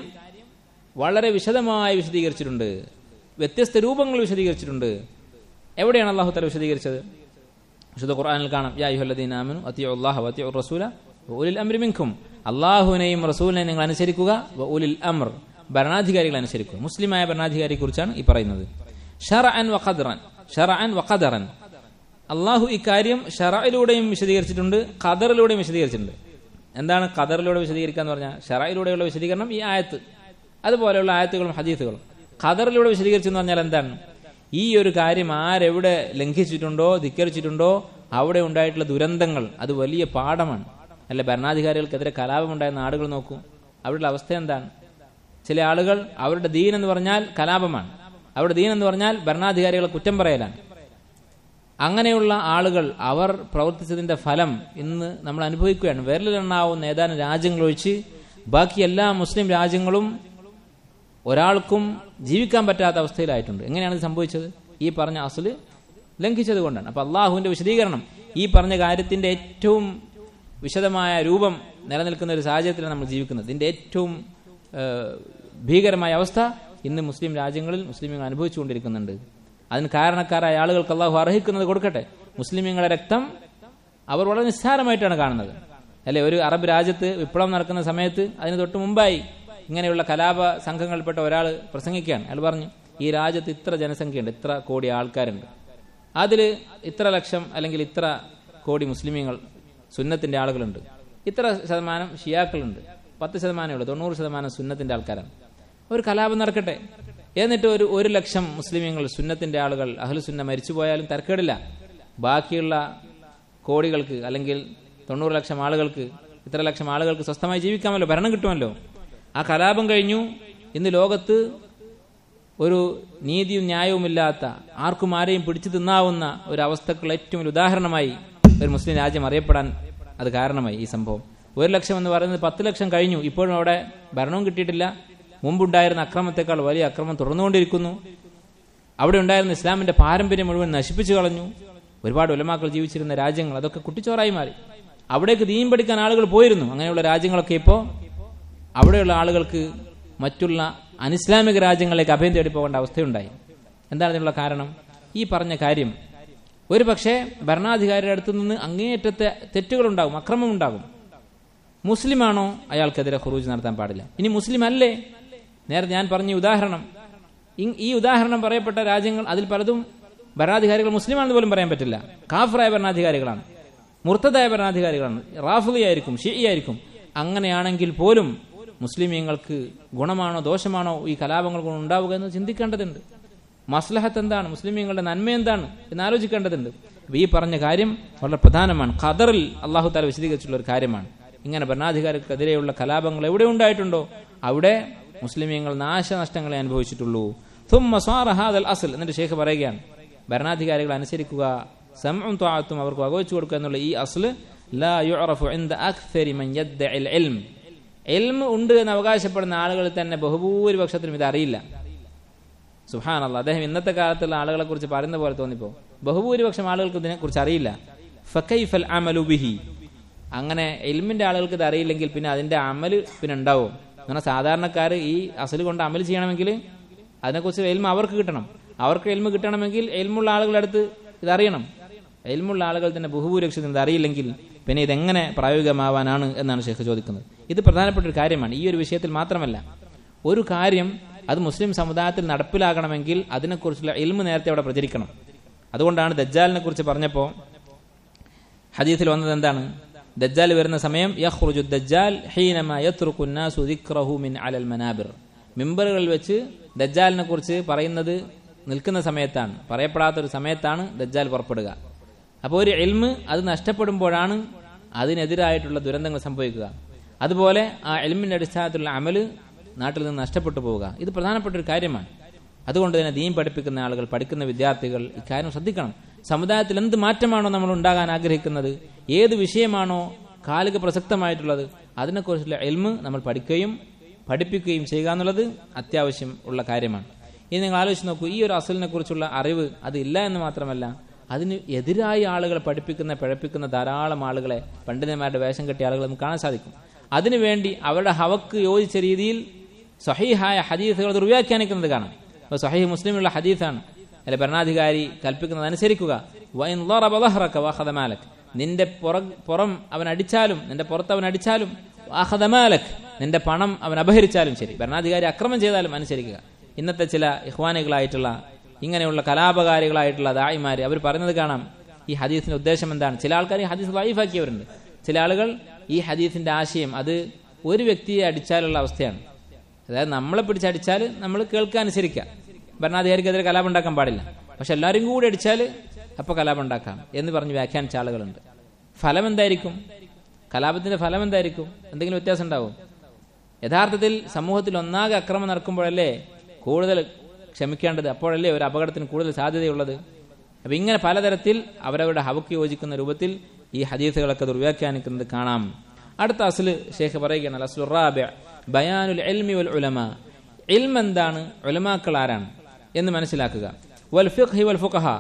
വളരെ വിശദമായി വിശദീകരിച്ചിട്ടുണ്ട് വ്യത്യസ്ത രൂപങ്ങൾ വിശദീകരിച്ചിട്ടുണ്ട് എവിടെയാണ് അള്ളാഹു തല വിശദീകരിച്ചത് വിശുദ്ധ ഖുർആനിൽ കാണാം യാ യുഹല്ലദീന ആമനു അത്തിയു അല്ലാഹു വഅത്തിയു റസൂല വഉലിൽ അംരി മിൻകും അള്ളാഹുവിനെയും റസൂലിനെയും നിങ്ങൾ അനുസരിക്കുക വഉലിൽ അംർ ഭരണാധികാരികളെ അനുസരിക്കുക മുസ്ലിമായ ഭരണാധികാരിയെ കുറിച്ചാണ് ഈ പറയുന്നത് ഷറഅൻ വഖദറൻ ഷറഅൻ വഖദറൻ അള്ളാഹു ഇക്കാര്യം ഷറയിലൂടെയും വിശദീകരിച്ചിട്ടുണ്ട് ഖദറിലൂടെയും വിശദീകരിച്ചിട്ടുണ്ട് എന്താണ് ഖദറിലൂടെ വിശദീകരിക്കുക എന്ന് പറഞ്ഞാൽ ഷറയിലൂടെയുള്ള വിശദീകരണം ഈ ആയത്ത് അതുപോലെയുള്ള ആയത്തുകളും ഹദീസുകളും ഖദറിലൂടെ വിശദീകരിച്ചെന്ന് പറഞ്ഞാൽ എന്താണ് ഈ ഒരു കാര്യം ആരെവിടെ ലംഘിച്ചിട്ടുണ്ടോ ധിക്കരിച്ചിട്ടുണ്ടോ അവിടെ ഉണ്ടായിട്ടുള്ള ദുരന്തങ്ങൾ അത് വലിയ പാഠമാണ് അല്ല ഭരണാധികാരികൾക്കെതിരെ കലാപമുണ്ടായ നാടുകൾ നോക്കൂ അവരുടെ അവസ്ഥ എന്താണ് ചില ആളുകൾ അവരുടെ ദീൻ എന്ന് പറഞ്ഞാൽ കലാപമാണ് അവരുടെ ദീൻ എന്ന് പറഞ്ഞാൽ ഭരണാധികാരികളെ കുറ്റം പറയലാണ് അങ്ങനെയുള്ള ആളുകൾ അവർ പ്രവർത്തിച്ചതിന്റെ ഫലം ഇന്ന് നമ്മൾ അനുഭവിക്കുകയാണ് വിരലിലെണ്ണാവുന്ന ഏതാനും രാജ്യങ്ങൾ ഒഴിച്ച് ബാക്കി എല്ലാ മുസ്ലിം രാജ്യങ്ങളും ഒരാൾക്കും ജീവിക്കാൻ പറ്റാത്ത അവസ്ഥയിലായിട്ടുണ്ട് എങ്ങനെയാണ് ഇത് സംഭവിച്ചത് ഈ പറഞ്ഞ അസല് ലംഘിച്ചത് കൊണ്ടാണ് അപ്പൊ അള്ളാഹുവിന്റെ വിശദീകരണം ഈ പറഞ്ഞ കാര്യത്തിന്റെ ഏറ്റവും വിശദമായ രൂപം നിലനിൽക്കുന്ന ഒരു സാഹചര്യത്തിലാണ് നമ്മൾ ജീവിക്കുന്നത് ഇതിന്റെ ഏറ്റവും ഏഹ്, ഭീകരമായ അവസ്ഥ ഇന്ന് മുസ്ലിം രാജ്യങ്ങളിൽ മുസ്ലിമുകൾ അനുഭവിച്ചുകൊണ്ടിരിക്കുന്നുണ്ട് അതിന് കാരണക്കാരായ ആളുകൾക്ക് അള്ളാഹു അർഹിക്കുന്നത് കൊടുക്കട്ടെ മുസ്ലിമുകളുടെ രക്തം അവർ വളരെ നിസ്സാരമായിട്ടാണ് കാണുന്നത് അല്ലെ ഒരു അറബ് രാജ്യത്ത് വിപ്ലവം നടക്കുന്ന സമയത്ത് അതിന് തൊട്ട് മുമ്പായി ഇങ്ങനെയുള്ള കലാപ സംഘങ്ങളിൽപ്പെട്ട ഒരാൾ പ്രസംഗിക്കുകയാണ് അയാൾ പറഞ്ഞു ഈ രാജ്യത്ത് ഇത്ര ജനസംഖ്യയുണ്ട് ഇത്ര കോടി ആൾക്കാരുണ്ട് അതിൽ ഇത്ര ലക്ഷം അല്ലെങ്കിൽ ഇത്ര കോടി മുസ്ലിമീങ്ങൾ സുന്നത്തിന്റെ ആളുകളുണ്ട് ഇത്ര ശതമാനം ഷിയാക്കളുണ്ട് പത്ത് ശതമാനമേ ഉള്ളൂ തൊണ്ണൂറ് ശതമാനം സുന്നത്തിന്റെ ആൾക്കാരാണ് ഒരു കലാപം നടക്കട്ടെ എന്നിട്ട് ഒരു ഒരു ലക്ഷം മുസ്ലിമീങ്ങൾ സുന്നത്തിന്റെ ആളുകൾ അഹ്ലു സുന്ന മരിച്ചുപോയാലും തരക്കേടില്ല ബാക്കിയുള്ള കോടികൾക്ക് അല്ലെങ്കിൽ തൊണ്ണൂറ് ലക്ഷം ആളുകൾക്ക് ഇത്ര ലക്ഷം ആളുകൾക്ക് സ്വസ്ഥമായി ജീവിക്കാമല്ലോ ഭരണം കിട്ടുമല്ലോ ആ കലാപം കഴിഞ്ഞു ഇന്ന് ലോകത്ത് ഒരു നീതിയും ന്യായവുമില്ലാത്ത ആർക്കും ആരെയും പിടിച്ചു തിന്നാവുന്ന ഒരു അവസ്ഥക്കുള്ള ഏറ്റവും വലിയ ഉദാഹരണമായി ഒരു മുസ്ലിം രാജ്യം അറിയപ്പെടാൻ അത് കാരണമായി ഈ സംഭവം ഒരു ലക്ഷം എന്ന് പറയുന്നത് പത്ത് ലക്ഷം കഴിഞ്ഞു ഇപ്പോഴും അവിടെ ഭരണവും കിട്ടിയിട്ടില്ല മുമ്പുണ്ടായിരുന്ന അക്രമത്തെക്കാൾ വലിയ അക്രമം തുടർന്നുകൊണ്ടിരിക്കുന്നു അവിടെ ഉണ്ടായിരുന്ന ഇസ്ലാമിന്റെ പാരമ്പര്യം മുഴുവൻ നശിപ്പിച്ചു കളഞ്ഞു ഒരുപാട് ഉലമാക്കൾ ജീവിച്ചിരുന്ന രാജ്യങ്ങൾ അതൊക്കെ കുട്ടിച്ചോറായി മാറി അവിടേക്ക് ദീൻ പഠിക്കാൻ ആളുകൾ പോയിരുന്നു അങ്ങനെയുള്ള രാജ്യങ്ങളൊക്കെ ഇപ്പോൾ അവിടെയുള്ള ആളുകൾക്ക് മറ്റുള്ള അനിസ്ലാമിക രാജ്യങ്ങളിലേക്ക് അഭയം തേടി പോകേണ്ട അവസ്ഥയുണ്ടായി എന്താണ് ഇതിനുള്ള കാരണം ഈ പറഞ്ഞ കാര്യം ഒരു പക്ഷേ ഭരണാധികാരിയുടെ അടുത്ത് നിന്ന് അങ്ങേയറ്റത്തെ തെറ്റുകളുണ്ടാകും അക്രമം ഉണ്ടാകും മുസ്ലിമാണോ അയാൾക്കെതിരെ ഖുറൂജ് നടത്താൻ പാടില്ല ഇനി മുസ്ലിം അല്ലേ നേരെ ഞാൻ പറഞ്ഞ ഈ ഉദാഹരണം ഇ- ഈ ഉദാഹരണം പറയപ്പെട്ട രാജ്യങ്ങൾ അതിൽ പലതും ഭരണാധികാരികൾ മുസ്ലിമാണെന്ന് പോലും പറയാൻ പറ്റില്ല കാഫറായ ഭരണാധികാരികളാണ് മുർത്തതായ ഭരണാധികാരികളാണ് റാഫുലി ആയിരിക്കും ഷീ ആയിരിക്കും അങ്ങനെയാണെങ്കിൽ പോലും മുസ്ലിമീങ്ങൾക്ക് ഗുണമാണോ ദോഷമാണോ ഈ കലാപങ്ങൾ കൊണ്ട് ഉണ്ടാവുക എന്ന് ചിന്തിക്കേണ്ടതുണ്ട് മസ്ലഹത്ത് എന്താണ് മുസ്ലിമീങ്ങളുടെ നന്മ എന്താണ് എന്ന് ആലോചിക്കേണ്ടതുണ്ട് അപ്പൊ ഈ പറഞ്ഞ കാര്യം വളരെ പ്രധാനമാണ് ഖദറിൽ അള്ളാഹു താല വിശദീകരിച്ചിട്ടുള്ള ഒരു കാര്യമാണ് ഇങ്ങനെ ഭരണാധികാരികൾക്കെതിരെയുള്ള കലാപങ്ങൾ എവിടെ ഉണ്ടായിട്ടുണ്ടോ അവിടെ മുസ്ലിമീങ്ങൾ നാശനഷ്ടങ്ങളെ അനുഭവിച്ചിട്ടുള്ളൂ തുമ്മ സ്വാറ ഹാദൽ അസൽ എന്നിട്ട് ഷേഖ് പറയുകയാണ് ഭരണാധികാരികൾ അനുസരിക്കുക സമം ത്വാത്തും അവർക്ക് വകവെച്ചു കൊടുക്കുക എന്നുള്ള ഈ അസ്ല് ലാ യുഅറഫു ഇൻദ അക്സരി മൻ യദ്ദഇൽ ഇൽം ഇൽം ഉണ്ട് എന്ന് അവകാശപ്പെടുന്ന ആളുകളിൽ തന്നെ ബഹുഭൂരിപക്ഷത്തിനും ഇത് അറിയില്ല സുഹാനല്ല അദ്ദേഹം ഇന്നത്തെ കാലത്തുള്ള ആളുകളെ കുറിച്ച് പറയുന്ന പോലെ തോന്നിപ്പോ ബഹുഭൂരിപക്ഷം ആളുകൾക്ക് ഇതിനെ കുറിച്ച് അറിയില്ല ഫക്കൈഫൽ അമലു ബിഹി അങ്ങനെ എൽമിന്റെ ആളുകൾക്ക് ഇത് അറിയില്ലെങ്കിൽ പിന്നെ അതിന്റെ അമല് പിന്നെ ഉണ്ടാവും എന്നാൽ സാധാരണക്കാർ ഈ അസല് കൊണ്ട് അമൽ ചെയ്യണമെങ്കിൽ അതിനെക്കുറിച്ച് എൽമ അവർക്ക് കിട്ടണം അവർക്ക് എൽമ കിട്ടണമെങ്കിൽ എൽമുള്ള ആളുകളുടെ അടുത്ത് ഇത് അറിയണം എൽമുള്ള ആളുകൾ തന്നെ ബഹുഭൂരിപക്ഷം ഇത് അറിയില്ലെങ്കിൽ പിന്നെ ഇതെങ്ങനെ പ്രായോഗികമാവാനാണ് എന്നാണ് ഷെയ്ഖ് ചോദിക്കുന്നത് ഇത് പ്രധാനപ്പെട്ട ഒരു കാര്യമാണ് ഈ ഒരു വിഷയത്തിൽ മാത്രമല്ല ഒരു കാര്യം അത് മുസ്ലിം സമുദായത്തിൽ നടപ്പിലാകണമെങ്കിൽ അതിനെക്കുറിച്ചുള്ള ഇൽമ് നേരത്തെ അവിടെ പ്രചരിക്കണം അതുകൊണ്ടാണ് ദജ്ജാലിനെ കുറിച്ച് പറഞ്ഞപ്പോൾ ഹദീസിൽ വന്നത് എന്താണ് ദജ്ജാൽ വരുന്ന സമയം യഖ്റുജു ദജ്ജാൽ ഹീനമ യത്റുഖു الناس ذكره من على المنابر മിമ്പറുകളിൽ വെച്ച് ദജ്ജാലിനെ കുറിച്ച് പറയുന്നത് നിൽക്കുന്ന സമയത്താണ് പറയപ്പെടാത്ത ഒരു സമയത്താണ് ദജ്ജാൽ പുറപ്പെടുക അപ്പോൾ ഒരു എൽമ് അത് നഷ്ടപ്പെടുമ്പോഴാണ് അതിനെതിരായിട്ടുള്ള ദുരന്തങ്ങൾ സംഭവിക്കുക അതുപോലെ ആ എൽമിന്റെ അടിസ്ഥാനത്തിലുള്ള അമല് നാട്ടിൽ നിന്ന് നഷ്ടപ്പെട്ടു പോവുക ഇത് പ്രധാനപ്പെട്ട ഒരു കാര്യമാണ് അതുകൊണ്ട് തന്നെ ദീൻ പഠിപ്പിക്കുന്ന ആളുകൾ പഠിക്കുന്ന വിദ്യാർത്ഥികൾ ഇക്കാര്യം ശ്രദ്ധിക്കണം സമുദായത്തിൽ എന്ത് മാറ്റമാണോ നമ്മൾ ഉണ്ടാകാൻ ആഗ്രഹിക്കുന്നത് ഏത് വിഷയമാണോ കാലിക പ്രസക്തമായിട്ടുള്ളത് അതിനെക്കുറിച്ചുള്ള എൽമ് നമ്മൾ പഠിക്കുകയും പഠിപ്പിക്കുകയും ചെയ്യുക എന്നുള്ളത് അത്യാവശ്യം ഉള്ള കാര്യമാണ് ഇനി നിങ്ങൾ ആലോചിച്ച് നോക്കൂ ഈ ഒരു അസലിനെ കുറിച്ചുള്ള അറിവ് അത് ഇല്ല എന്ന് മാത്രമല്ല അതിന് എതിരായ ആളുകളെ പഠിപ്പിക്കുന്ന പിഴപ്പിക്കുന്ന ധാരാളം ആളുകളെ പണ്ഡിതന്മാരുടെ വേഷം കെട്ടിയ ആളുകളെ നമുക്ക് കാണാൻ സാധിക്കും അതിനുവേണ്ടി അവരുടെ ഹവക്ക് യോജിച്ച രീതിയിൽ സഹീഹായ ഹദീസുകൾ ദുർവ്യാഖ്യാനിക്കുന്നത് കാണാം അപ്പോൾ സഹീഹ് മുസ്ലിമുള്ള ഹദീസാണ് അല്ലെ ഭരണാധികാരി കൽപ്പിക്കുന്നത് അനുസരിക്കുക വൈൻ ളറബ ളഹ്റക വഅഖദ മാലക്. നിന്റെ പുറ- പുറം അവൻ അടിച്ചാലും നിന്റെ പുറത്ത് അവൻ അടിച്ചാലും വഅഖദ മാലക്. നിന്റെ പണം അവൻ അപഹരിച്ചാലും ശരി ഭരണാധികാരി അക്രമം ചെയ്താലും അനുസരിക്കുക ഇന്നത്തെ ചില ഇഹ്വാനികളായിട്ടുള്ള ഇങ്ങനെയുള്ള കലാപകാരികളായിട്ടുള്ള ദായിമാര് അവർ പറയുന്നത് കാണാം ഈ ഹദീസിന്റെ ഉദ്ദേശം എന്താണ് ചില ആൾക്കാർ ഈ ഹദീസ് ലൈഫാക്കിയവരുണ്ട് ചില ആളുകൾ ഈ ഹദീസിന്റെ ആശയം അത് ഒരു വ്യക്തിയെ അടിച്ചാലുള്ള അവസ്ഥയാണ് അതായത് നമ്മളെ പിടിച്ചടിച്ചാൽ നമ്മൾ കേൾക്കാൻ അനുസരിക്കുക ഭരണാധികാരിക്കെതിരെ കലാപം ഉണ്ടാക്കാൻ പാടില്ല പക്ഷെ എല്ലാവരും കൂടി അടിച്ചാൽ അപ്പൊ കലാപം ഉണ്ടാക്കാം എന്ന് പറഞ്ഞ് വ്യാഖ്യാനിച്ച ആളുകളുണ്ട് ഫലം എന്തായിരിക്കും കലാപത്തിന്റെ ഫലം എന്തായിരിക്കും എന്തെങ്കിലും വ്യത്യാസം ഉണ്ടാവും യഥാർത്ഥത്തിൽ സമൂഹത്തിൽ ഒന്നാകെ അക്രമം നടക്കുമ്പോഴല്ലേ കൂടുതൽ ക്ഷമിക്കേണ്ടത് അപ്പോഴല്ലേ ഒരു അപകടത്തിന് കൂടുതൽ സാധ്യതയുള്ളത് അപ്പൊ ഇങ്ങനെ പലതരത്തിൽ അവരവരുടെ ഹവക്ക് യോജിക്കുന്ന രൂപത്തിൽ ഈ ഹദീസുകളൊക്കെ ദുർവ്യാഖ്യാനിക്കുന്നത് കാണാം അടുത്ത അസ്ല് ഷേഖ് പറയുകയാണ് അസ്ലു റാബിഅ ബയാനുൽ ഇൽമി വൽ ഉലമ ഇൽം എന്താണ് ഉലമാക്കൾ ആരാണ് എന്ന് മനസ്സിലാക്കുക വൽ ഫിഖ്ഹി വൽ ഫുഖഹ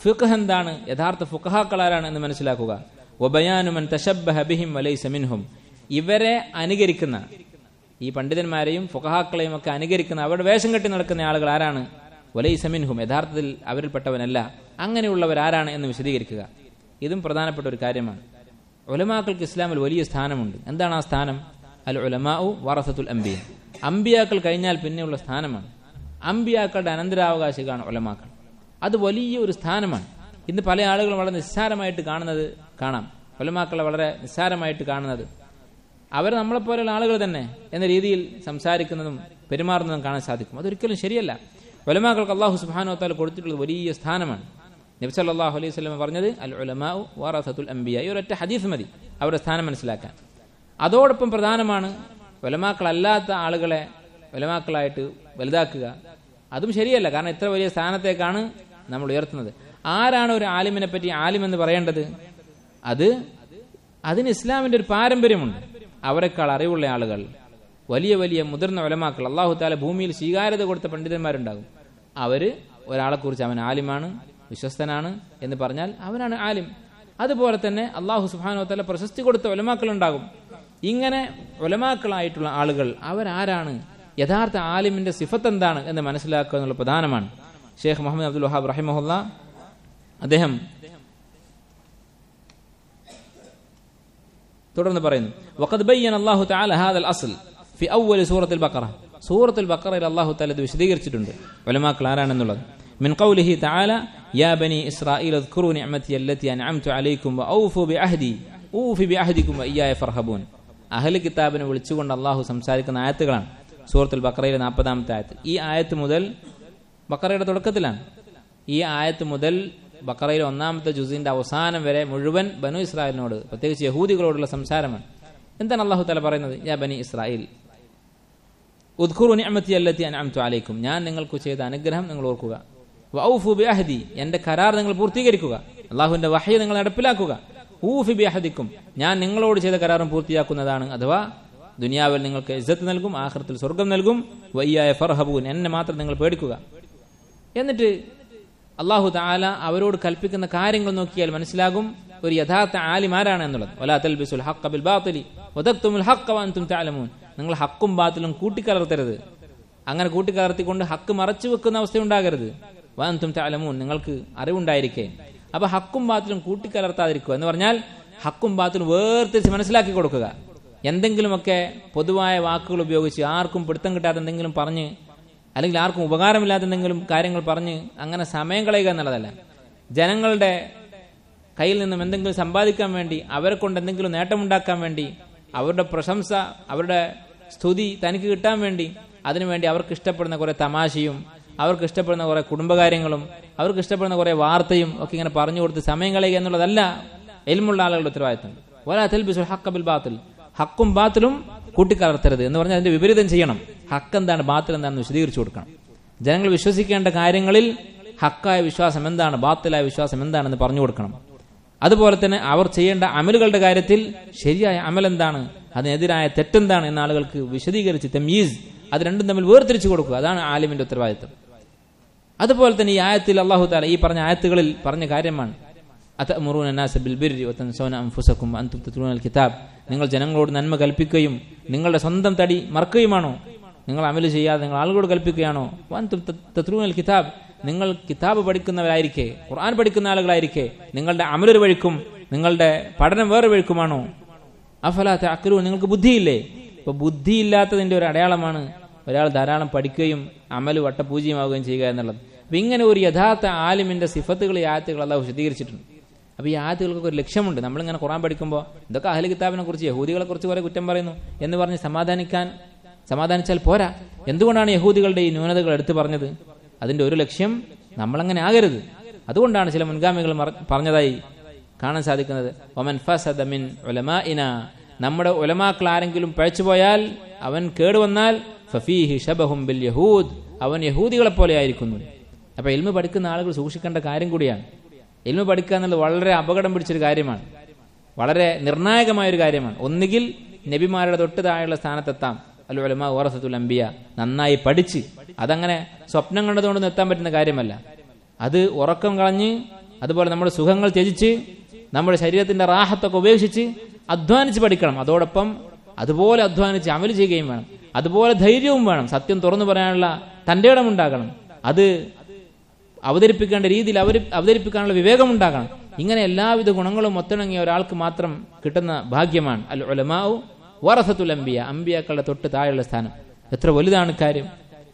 ഫിഖ് എന്താണ് യഥാർത്ഥ ഫുഖഹാക്കളാരാണ് എന്ന് മനസ്സിലാക്കുക വബയാനുമൻ തശബ്ബഹ ബിഹിം വലൈസ മിൻഹും ഇവരെ അനുകരിക്കുന്ന ഈ പണ്ഡിതന്മാരെയും ഫുഖഹാക്കളെയും ഒക്കെ അനുകരിക്കുന്ന അവരുടെ വേഷം കെട്ടി നടക്കുന്ന ആളുകൾ ആരാണ് വലൈസ മിൻഹും യഥാർത്ഥത്തിൽ അവരിൽപ്പെട്ടവനല്ല അങ്ങനെയുള്ളവർ ആരാണ് എന്ന് വിശദീകരിക്കുക ഇതും പ്രധാനപ്പെട്ട ഒരു കാര്യമാണ് ഉലമാക്കൾക്ക് ഇസ്ലാമിൽ വലിയ സ്ഥാനമുണ്ട് എന്താണ് ആ സ്ഥാനം അൽ ഉലമാഉ വറസത്തുൽ അംബിയ അമ്പിയാക്കൾ കഴിഞ്ഞാൽ പിന്നെയുള്ള സ്ഥാനമാണ് അമ്പിയാക്കളുടെ അനന്തരാവകാശികളാണ് ഉലമാക്കൾ അത് വലിയ ഒരു സ്ഥാനമാണ് ഇന്ന് പല ആളുകളും വളരെ നിസ്സാരമായിട്ട് കാണുന്നത് കാണാം ഉലമാക്കളെ വളരെ നിസ്സാരമായിട്ട് കാണുന്നത് അവർ നമ്മളെപ്പോലെയുള്ള ആളുകൾ തന്നെ എന്ന രീതിയിൽ സംസാരിക്കുന്നതും പെരുമാറുന്നതും കാണാൻ സാധിക്കും അതൊരിക്കലും ശരിയല്ല ഉലമാക്കൾക്ക് അള്ളാഹു സുബാനോ താല കൊടുത്തിട്ടുള്ളത് വലിയ സ്ഥാനമാണ് നബി സല്ലല്ലാഹു അലൈഹി വസല്ലം പറഞ്ഞത് അൽ ഉലമാഉ വറസത്തുൽ അംബിയ ഈ ഒരൊറ്റ ഹദീസ് മതി അവരുടെ സ്ഥാനം മനസ്സിലാക്കാൻ അതോടൊപ്പം പ്രധാനമാണ് ഉലമാക്കളല്ലാത്ത ആളുകളെ ഉലമാക്കളായിട്ട് വലുതാക്കുക അതും ശരിയല്ല കാരണം ഇത്ര വലിയ സ്ഥാനത്തേക്കാണ് നമ്മൾ ഉയർത്തുന്നത് ആരാണ് ഒരു ആലിമിനെ പറ്റി ആലിം എന്ന് പറയേണ്ടത് അത് അതിന് ഇസ്ലാമിന്റെ ഒരു പാരമ്പര്യമുണ്ട് അവരെക്കാൾ അറിവുള്ള ആളുകൾ വലിയ വലിയ മുതിർന്ന ഒലമാക്കൾ അള്ളാഹു താല ഭൂമിയിൽ സ്വീകാര്യത കൊടുത്ത പണ്ഡിതന്മാരുണ്ടാകും അവര് ഒരാളെ കുറിച്ച് അവൻ ആലിമാണ് വിശ്വസ്തനാണ് എന്ന് പറഞ്ഞാൽ അവനാണ് ആലിം അതുപോലെ തന്നെ അള്ളാഹു സുബാനോ തല പ്രശസ്തി കൊടുത്ത ഒലമാക്കൾ ഉണ്ടാകും ഇങ്ങനെ ഒലമാക്കളായിട്ടുള്ള ആളുകൾ അവരാരാണ് യഥാർത്ഥ ആലിമിന്റെ സിഫത്ത് എന്താണ് എന്ന് മനസ്സിലാക്കുക എന്നുള്ള പ്രധാനമാണ് ഷെയ്ഖ് മുഹമ്മദ് അബ്ദുൽ വഹാബ് റഹിമഹുല്ല അദ്ദേഹം തുടർന്ന് പറയുന്നു വഖദ് ബയ്യന അല്ലാഹു തആല ഹാദൽ അസ്ൽ ഫി അവ്വൽ സൂറത്തുൽ ബഖറ സൂറത്തുൽ ബഖറയിൽ അല്ലാഹു തആല ഇത് വിശദീകരിച്ചിട്ടുണ്ട് ഉലമാക്കൾ ആരാണെന്നുള്ളത് من قوله تعالى يا بني إسرائيل اذكروا نعمتي التي أنعمت عليكم وأوفوا بعهدي أوفي بعهدكم وإياي فارهبون അഹ്ലി കിതാബിനെ വിളിച്ചുകൊണ്ട് അള്ളാഹു സംസാരിക്കുന്ന ആയത്തുകളാണ് സൂറത്തുൽ ബക്കറയിലെ നാൽപ്പതാമത്തെ ആയത്ത് ഈ ആയത്ത് മുതൽ ബക്കറയുടെ തുടക്കത്തിലാണ് ഈ ആയത്ത് മുതൽ ബക്കറയിലെ ഒന്നാമത്തെ ജുസിന്റെ അവസാനം വരെ മുഴുവൻ ബനു ഇസ്രായേലിനോട് പ്രത്യേകിച്ച് യഹൂദികളോടുള്ള സംസാരമാണ് എന്താണ് അള്ളാഹു തല പറയുന്നത് യാ ബനി ഇസ്രായേൽ ഉദ്ഖുറു നിഅമത്തി അല്ലത്തി അൻഅംതു അലൈക്കും ഞാൻ നിങ്ങൾക്ക് ചെയ്ത അനുഗ്രഹം നിങ്ങൾ ഓർക്കുക വൗഫു ബി അഹദി എന്റെ കരാർ നിങ്ങൾ പൂർത്തീകരിക്കുക അള്ളാഹുവിന്റെ വഹയ നിങ്ങൾ നടപ്പിലാക്കുക ഊഫി ബി അഹദിക്കും ഞാൻ നിങ്ങളോട് ചെയ്ത കരാറും പൂർത്തിയാക്കുന്നതാണ് അഥവാ ദുനിയാവിൽ നിങ്ങൾക്ക് ഇജ്ജത്ത് നൽകും ആഖിറത്തിൽ സ്വർഗം നൽകും വയ്യായ ഫർഹബൂൻ എന്നെ മാത്രം നിങ്ങൾ പേടിക്കുക എന്നിട്ട് അള്ളാഹു താല അവരോട് കൽപ്പിക്കുന്ന കാര്യങ്ങൾ നോക്കിയാൽ മനസ്സിലാകും ഒരു യഥാർത്ഥ ആലിം ആരാണ് എന്നുള്ളത് വലാ തൽബിസുൽ ഹഖ ബിൽ ബാത്തിലി വദക്തുമുൽ ഹഖ വഅൻതും തഅലമൂൻ നിങ്ങൾ ഹക്കും ബാത്തിലും കൂട്ടിക്കലർത്തരുത് അങ്ങനെ കൂട്ടിക്കലർത്തിക്കൊണ്ട് ഹക്ക് മറച്ചു വെക്കുന്ന അവസ്ഥ ഉണ്ടാകരുത് വഅൻതും തഅലമൂൻ നിങ്ങൾക്ക് അറിവുണ്ടായിരിക്കേ അപ്പൊ ഹക്കും ബാത്തിലും കൂട്ടിക്കലർത്താതിരിക്കുക എന്ന് പറഞ്ഞാൽ ഹക്കും ബാത്തിലും വേർതിരിച്ച് മനസ്സിലാക്കി കൊടുക്കുക എന്തെങ്കിലുമൊക്കെ പൊതുവായ വാക്കുകൾ ഉപയോഗിച്ച് ആർക്കും പിടുത്തം കിട്ടാത്ത എന്തെങ്കിലും പറഞ്ഞ് അല്ലെങ്കിൽ ആർക്കും ഉപകാരമില്ലാത്ത എന്തെങ്കിലും കാര്യങ്ങൾ പറഞ്ഞ് അങ്ങനെ സമയം കളയുക എന്നുള്ളതല്ല ജനങ്ങളുടെ കയ്യിൽ നിന്നും എന്തെങ്കിലും സമ്പാദിക്കാൻ വേണ്ടി അവരെ കൊണ്ട് എന്തെങ്കിലും നേട്ടമുണ്ടാക്കാൻ വേണ്ടി അവരുടെ പ്രശംസ അവരുടെ സ്തുതി തനിക്ക് കിട്ടാൻ വേണ്ടി അതിനുവേണ്ടി അവർക്ക് ഇഷ്ടപ്പെടുന്ന കുറെ തമാശയും അവർക്ക് ഇഷ്ടപ്പെടുന്ന കുറെ കുടുംബകാര്യങ്ങളും അവർക്ക് ഇഷ്ടപ്പെടുന്ന കുറെ വാർത്തയും ഒക്കെ ഇങ്ങനെ പറഞ്ഞു കൊടുത്ത് സമയം കളയുക എന്നുള്ളതല്ല എൽമുള്ള ആളുകളുടെ ഉത്തരവാദിത്തം വലാ തൽബിസുൽ ഹഖ ബിൽ ബാത്തിൽ ഹക്കും ബാത്തിലും കൂട്ടിക്കലർത്തരുത് എന്ന് പറഞ്ഞാൽ അതിന്റെ വിപരീതം ചെയ്യണം ഹക്ക് എന്താണ് ബാത്തിൽ എന്താണെന്ന് വിശദീകരിച്ചു കൊടുക്കണം ജനങ്ങൾ വിശ്വസിക്കേണ്ട കാര്യങ്ങളിൽ ഹക്കായ വിശ്വാസം എന്താണ് ബാത്തിലായ വിശ്വാസം എന്താണെന്ന് പറഞ്ഞു കൊടുക്കണം അതുപോലെ തന്നെ അവർ ചെയ്യേണ്ട അമലുകളുടെ കാര്യത്തിൽ ശരിയായ അമൽ എന്താണ് അതിനെതിരായ തെറ്റെന്താണ് എന്ന ആളുകൾക്ക് വിശദീകരിച്ച് തെമീസ് അത് രണ്ടും തമ്മിൽ വേർതിരിച്ചു കൊടുക്കുക അതാണ് ആലിമിന്റെ ഉത്തരവാദിത്വം അതുപോലെ തന്നെ ഈ ആയത്തിൽ അള്ളാഹു താല ഈ പറഞ്ഞ ആയത്തുകളിൽ പറഞ്ഞ കാര്യമാണ് കിതാബ് നിങ്ങൾ ജനങ്ങളോട് നന്മ കൽപ്പിക്കുകയും നിങ്ങളുടെ സ്വന്തം തടി മറക്കുകയുമാണോ നിങ്ങൾ അമല് ചെയ്യാതെ നിങ്ങൾ ആളുകളോട് കൽപ്പിക്കുകയാണോ തത്രൂനൽ കിതാബ് നിങ്ങൾ കിതാബ് പഠിക്കുന്നവരായിരിക്കെ ഖുർആൻ പഠിക്കുന്ന ആളുകളായിരിക്കെ നിങ്ങളുടെ അമലൊരു വഴിക്കും നിങ്ങളുടെ പഠനം വേറെ വഴിക്കുമാണോ അഫലാത്ത അക്കരു നിങ്ങൾക്ക് ബുദ്ധിയില്ലേ ഇപ്പൊ ബുദ്ധിയില്ലാത്തതിന്റെ ഒരു അടയാളമാണ് ഒരാൾ ധാരാളം പഠിക്കുകയും അമല് വട്ടപൂജ്യമാവുകയും ചെയ്യുക എന്നുള്ളത് അപ്പൊ ഇങ്ങനെ ഒരു യഥാർത്ഥ ആലിമിന്റെ സിഫത്തുകൾ ഈ ആയത്തുകൾ അല്ലാഹ് വിശദീകരിച്ചിട്ടുണ്ട് അപ്പൊ ഈ ആയത്തുകൾക്ക് ഒരു ലക്ഷ്യമുണ്ട് നമ്മളിങ്ങനെ ഖുറാൻ പഠിക്കുമ്പോൾ ഇതൊക്കെ അഹ്ലി കിതാബിനെ കുറിച്ച് യഹൂദികളെ കുറിച്ച് കുറെ കുറ്റം പറയുന്നു എന്ന് പറഞ്ഞ് സമാധാനിക്കാൻ സമാധാനിച്ചാൽ പോരാ എന്തുകൊണ്ടാണ് യഹൂദികളുടെ ഈ ന്യൂനതകൾ എടുത്തു പറഞ്ഞത് അതിന്റെ ഒരു ലക്ഷ്യം നമ്മളങ്ങനെ ആകരുത് അതുകൊണ്ടാണ് ചില മുൻഗാമികൾ പറഞ്ഞതായി കാണാൻ സാധിക്കുന്നത് ഒമൻ ഫസദ മിൻ ഉലമാഇന നമ്മുടെ ഉലമാക്കൾ ആരെങ്കിലും പഴച്ചുപോയാൽ അവൻ കേടുവന്നാൽ ഫഫീഹി ഷബഹും ബിൽ യഹൂദ് അവൻ യഹൂദികളെ പോലെ ആയിരിക്കുന്നു അപ്പൊ എൽമ പഠിക്കുന്ന ആളുകൾ സൂക്ഷിക്കേണ്ട കാര്യം കൂടിയാണ് എൽമ പഠിക്കുക എന്നുള്ളത് വളരെ അപകടം പിടിച്ചൊരു കാര്യമാണ് വളരെ നിർണായകമായ ഒരു കാര്യമാണ് ഒന്നുകിൽ നബിമാരുടെ തൊട്ട് താഴെയുള്ള സ്ഥാനത്തെത്താം അല്ല ഉലമ ഓറസത്തുൽ അംബിയ നന്നായി പഠിച്ച് അതങ്ങനെ സ്വപ്നം കണ്ടതുകൊണ്ട് നിർത്താൻ പറ്റുന്ന കാര്യമല്ല അത് ഉറക്കം കളഞ്ഞ് അതുപോലെ നമ്മുടെ സുഖങ്ങൾ ത്യജിച്ച് നമ്മുടെ ശരീരത്തിന്റെ റാഹത്തൊക്കെ ഉപേക്ഷിച്ച് അധ്വാനിച്ച് പഠിക്കണം അതോടൊപ്പം അതുപോലെ അധ്വാനിച്ച് അമൽ ചെയ്യുകയും വേണം അതുപോലെ ധൈര്യവും വേണം സത്യം തുറന്നു പറയാനുള്ള തന്റെ ഇടം ഉണ്ടാകണം അത് അവതരിപ്പിക്കേണ്ട രീതിയിൽ അവർ അവതരിപ്പിക്കാനുള്ള വിവേകമുണ്ടാകണം ഇങ്ങനെ എല്ലാവിധ ഗുണങ്ങളും ഒത്തിണങ്ങിയ ഒരാൾക്ക് മാത്രം കിട്ടുന്ന ഭാഗ്യമാണ് അൽ ഉലമാവു വറസത്തുൽ അംബിയ അംബിയാക്കളുടെ തൊട്ട് താഴെയുള്ള സ്ഥാനം എത്ര വലുതാണ് കാര്യം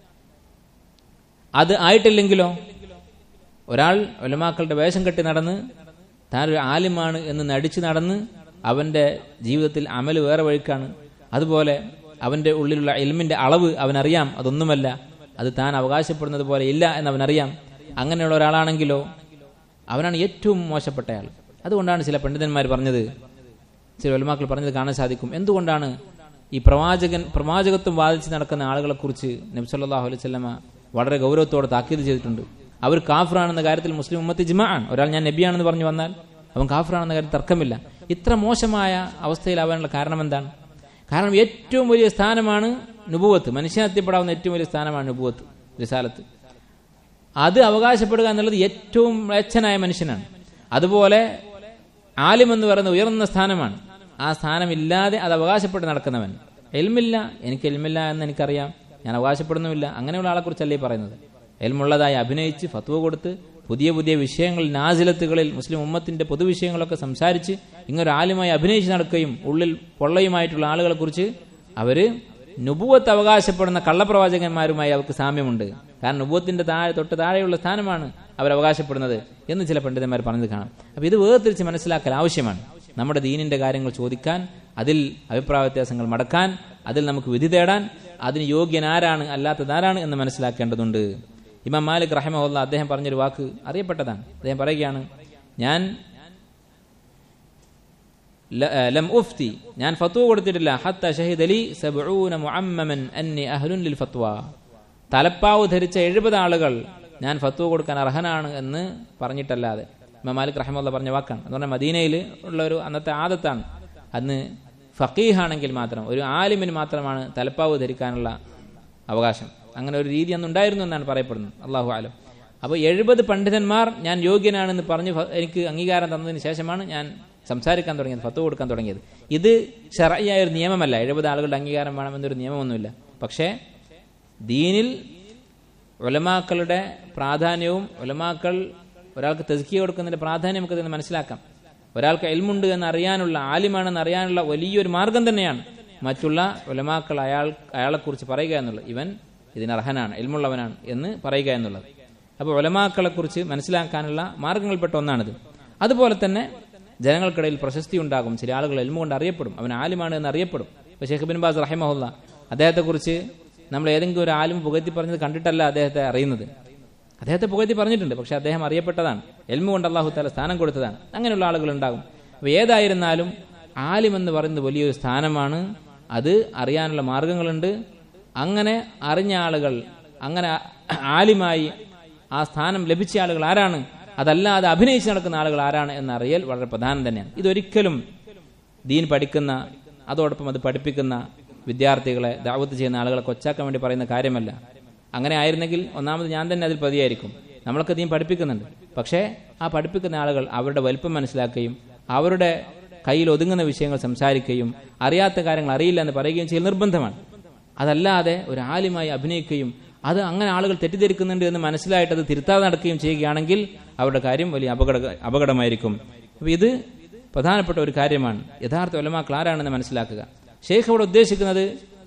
അത് ആയിട്ടില്ലെങ്കിലോ ഒരാൾ ഒലമാക്കളുടെ വേഷം കെട്ടി നടന്ന് താൻ ഒരു ആലിമാണ് എന്ന് നടിച്ചു നടന്ന് അവന്റെ ജീവിതത്തിൽ അമല് വേറെ വഴിക്കാണ് അതുപോലെ അവന്റെ ഉള്ളിലുള്ള എൽമിന്റെ അളവ് അവനറിയാം അതൊന്നുമല്ല അത് താൻ അവകാശപ്പെടുന്നത് പോലെ ഇല്ല എന്ന് അവനറിയാം അങ്ങനെയുള്ള ഒരാളാണെങ്കിലോ അവനാണ് ഏറ്റവും മോശപ്പെട്ടയാൾ അതുകൊണ്ടാണ് ചില പണ്ഡിതന്മാർ പറഞ്ഞത് ചില ഒലമാക്കൾ പറഞ്ഞത് കാണാൻ സാധിക്കും എന്തുകൊണ്ടാണ് ഈ പ്രവാചകൻ പ്രവാചകത്വം വാദിച്ച് നടക്കുന്ന ആളുകളെ കുറിച്ച് നബ്സല്ലാഹു അലൈഹി സ്വലമ വളരെ ഗൗരവത്തോടെ താക്കീത് ചെയ്തിട്ടുണ്ട് അവർ കാഫറാണെന്ന കാര്യത്തിൽ മുസ്ലിം ഉമ്മത്ത് ജിമ ആണ് ഒരാൾ ഞാൻ നബിയാണെന്ന് പറഞ്ഞു വന്നാൽ അവൻ കാഫറാണെന്ന കാര്യം തർക്കമില്ല ഇത്ര മോശമായ അവസ്ഥയിലാവാനുള്ള കാരണം എന്താണ് കാരണം ഏറ്റവും വലിയ സ്ഥാനമാണ് നുപുവത്ത് മനുഷ്യനെത്തിപ്പെടാവുന്ന ഏറ്റവും വലിയ സ്ഥാനമാണ് നുപുവത്ത് റിസാലത്ത് അത് അവകാശപ്പെടുക എന്നുള്ളത് ഏറ്റവും മ്ലേച്ഛനായ മനുഷ്യനാണ് അതുപോലെ ആലിം എന്ന് പറയുന്ന ഉയർന്ന സ്ഥാനമാണ് ആ സ്ഥാനമില്ലാതെ അത് അവകാശപ്പെട്ട് നടക്കുന്നവൻ എൽമില്ല എനിക്ക് എൽമില്ല എന്ന് എനിക്കറിയാം ഞാൻ അവകാശപ്പെടുന്നുമില്ല അങ്ങനെയുള്ള ആളെ കുറിച്ചല്ലേ ഈ പറയുന്നത് എൽമുള്ളതായി അഭിനയിച്ച് ഫത്വ കൊടുത്ത് പുതിയ പുതിയ വിഷയങ്ങൾ നാസിലത്തുകളിൽ മുസ്ലിം ഉമ്മത്തിന്റെ പൊതുവിഷയങ്ങളൊക്കെ സംസാരിച്ച് ഇങ്ങൊരു ആലുമായി അഭിനയിച്ച് നടക്കുകയും ഉള്ളിൽ പൊള്ളയുമായിട്ടുള്ള ആളുകളെ കുറിച്ച് അവര് നുപുവത്ത് അവകാശപ്പെടുന്ന കള്ളപ്രവാചകന്മാരുമായി അവർക്ക് സാമ്യമുണ്ട് കാരണം നുപുവത്തിന്റെ താഴെ തൊട്ട് താഴെയുള്ള സ്ഥാനമാണ് അവർ അവകാശപ്പെടുന്നത് എന്ന് ചില പണ്ഡിതന്മാർ പറഞ്ഞത് കാണാം അപ്പൊ ഇത് വേർതിരിച്ച് മനസ്സിലാക്കൽ ആവശ്യമാണ് നമ്മുടെ ദീനിന്റെ കാര്യങ്ങൾ ചോദിക്കാൻ അതിൽ അഭിപ്രായ വ്യത്യാസങ്ങൾ മടക്കാൻ അതിൽ നമുക്ക് വിധി തേടാൻ അതിന് യോഗ്യനാരാണ് അല്ലാത്തതാരാണ് എന്ന് മനസ്സിലാക്കേണ്ടതുണ്ട് ഇമാം മാലിക് റഹമുല്ല അദ്ദേഹം പറഞ്ഞൊരു വാക്ക് അറിയപ്പെട്ടതാണ് അദ്ദേഹം പറയുകയാണ് ഞാൻ ലം ഉഫ്തി ഞാൻ ഫത്വ കൊടുത്തിട്ടില്ല ഹത്ത ഷഹിദ് അലി സബൂന മുഅമ്മമൻ അന്നി അഹ്ലുൻ ലിൽ ഫത്വ തലപ്പാവ് ധരിച്ച എഴുപത് ആളുകൾ ഞാൻ ഫത്വ കൊടുക്കാൻ അർഹനാണ് എന്ന് പറഞ്ഞിട്ടല്ലാതെ ഇമാം മാലിക് റഹമുല്ല പറഞ്ഞ വാക്കാണ് അതുകൊണ്ട് മദീനയിൽ ഉള്ള ഒരു അന്നത്തെ ആദത്താണ് അന്ന് ഫക്കീഹാണെങ്കിൽ മാത്രം ഒരു ആലിമിന് മാത്രമാണ് തലപ്പാവ് ധരിക്കാനുള്ള അവകാശം അങ്ങനെ ഒരു രീതി അന്ന് ഉണ്ടായിരുന്നു എന്നാണ് പറയപ്പെടുന്നത് അള്ളാഹു ആലം അപ്പോൾ എഴുപത് പണ്ഡിതന്മാർ ഞാൻ യോഗ്യനാണെന്ന് പറഞ്ഞ് എനിക്ക് അംഗീകാരം തന്നതിന് ശേഷമാണ് ഞാൻ സംസാരിക്കാൻ തുടങ്ങിയത് ഫത്ത് കൊടുക്കാൻ തുടങ്ങിയത് ഇത് ഷറയായ ഒരു നിയമമല്ല എഴുപത് ആളുകളുടെ അംഗീകാരം വേണമെന്നൊരു നിയമമൊന്നുമില്ല പക്ഷേ ദീനിൽ ഒലമാക്കളുടെ പ്രാധാന്യവും ഒലമാക്കൾ ഒരാൾക്ക് തെസ്കിയ കൊടുക്കുന്നതിന്റെ പ്രാധാന്യം നമുക്ക് ഇതിന് മനസ്സിലാക്കാം ഒരാൾക്ക് എൽമുണ്ട് എന്ന് അറിയാനുള്ള ആലിമാണെന്ന് അറിയാനുള്ള വലിയൊരു മാർഗം തന്നെയാണ് മറ്റുള്ള ഒലമാക്കൾ അയാൾ അയാളെക്കുറിച്ച് പറയുക എന്നുള്ളത് ഇവൻ ഇതിന് അർഹനാണ് എൽമുള്ളവനാണ് എന്ന് പറയുക എന്നുള്ളത് അപ്പോൾ ഒലമാക്കളെ കുറിച്ച് മനസ്സിലാക്കാനുള്ള മാർഗങ്ങൾപ്പെട്ട ഒന്നാണിത് അതുപോലെ തന്നെ ജനങ്ങൾക്കിടയിൽ പ്രശസ്തി ഉണ്ടാകും ചില ആളുകൾ എൽമ കൊണ്ട് അറിയപ്പെടും അവൻ ആലിമാണ് എന്ന് അറിയപ്പെടും ഇപ്പോൾ ഷെയ്ഖ് ബിൻ ബാസ് റഹിമഹുല്ല അദ്ദേഹത്തെക്കുറിച്ച് നമ്മൾ ഏതെങ്കിലും ഒരു ആലിം പുകഴ്ത്തി പറഞ്ഞത് കണ്ടിട്ടല്ല അദ്ദേഹത്തെ അറിയുന്നത് അദ്ദേഹത്തെ പുകഴ്ത്തി പറഞ്ഞിട്ടുണ്ട് പക്ഷെ അദ്ദേഹം അറിയപ്പെട്ടതാണ് എൽമ കൊണ്ട് അള്ളാഹു താല സ്ഥാനം കൊടുത്തതാണ് അങ്ങനെയുള്ള ആളുകൾ ഉണ്ടാകും അപ്പോൾ ഏതായിരുന്നാലും ആലിം എന്ന് പറയുന്നത് വലിയൊരു സ്ഥാനമാണ് അത് അറിയാനുള്ള മാർഗങ്ങളുണ്ട് അങ്ങനെ അറിഞ്ഞ ആളുകൾ അങ്ങനെ ആലിമായി ആ സ്ഥാനം ലഭിച്ച ആളുകൾ ആരാണ് അതല്ലാതെ അഭിനയിച്ച് നടക്കുന്ന ആളുകൾ ആരാണ് എന്ന് അറിയൽ വളരെ പ്രധാനം തന്നെയാണ് ഇതൊരിക്കലും ദീൻ പഠിക്കുന്ന അതോടൊപ്പം അത് പഠിപ്പിക്കുന്ന വിദ്യാർത്ഥികളെ ദാവത്ത് ചെയ്യുന്ന ആളുകളെ കൊച്ചാക്കാൻ വേണ്ടി പറയുന്ന കാര്യമല്ല അങ്ങനെ ആയിരുന്നെങ്കിൽ ഒന്നാമത് ഞാൻ തന്നെ അതിൽ പ്രതിയായിരിക്കും നമ്മളൊക്കെ ദീൻ പഠിപ്പിക്കുന്നുണ്ട് പക്ഷേ ആ പഠിപ്പിക്കുന്ന ആളുകൾ അവരുടെ വലിപ്പം മനസ്സിലാക്കുകയും അവരുടെ കയ്യിൽ ഒതുങ്ങുന്ന വിഷയങ്ങൾ സംസാരിക്കുകയും അറിയാത്ത കാര്യങ്ങൾ അറിയില്ല എന്ന് പറയുകയും ചെയ്യൽ നിർബന്ധമാണ് അതല്ലാതെ ഒരു ആലിമായി അഭിനയിക്കുകയും അത് അങ്ങനെ ആളുകൾ തെറ്റിദ്ധരിക്കുന്നുണ്ട് എന്ന് മനസ്സിലായിട്ട് അത് തിരുത്താതെ നടക്കുകയും ചെയ്യുകയാണെങ്കിൽ അവരുടെ കാര്യം വലിയ അപകട അപകടമായിരിക്കും അപ്പൊ ഇത് പ്രധാനപ്പെട്ട ഒരു കാര്യമാണ് യഥാർത്ഥ ഒലമാക്കൾ ആരാണെന്ന് മനസ്സിലാക്കുക ഷെയ്ഖ് അവിടെ ഉദ്ദേശിക്കുന്നത്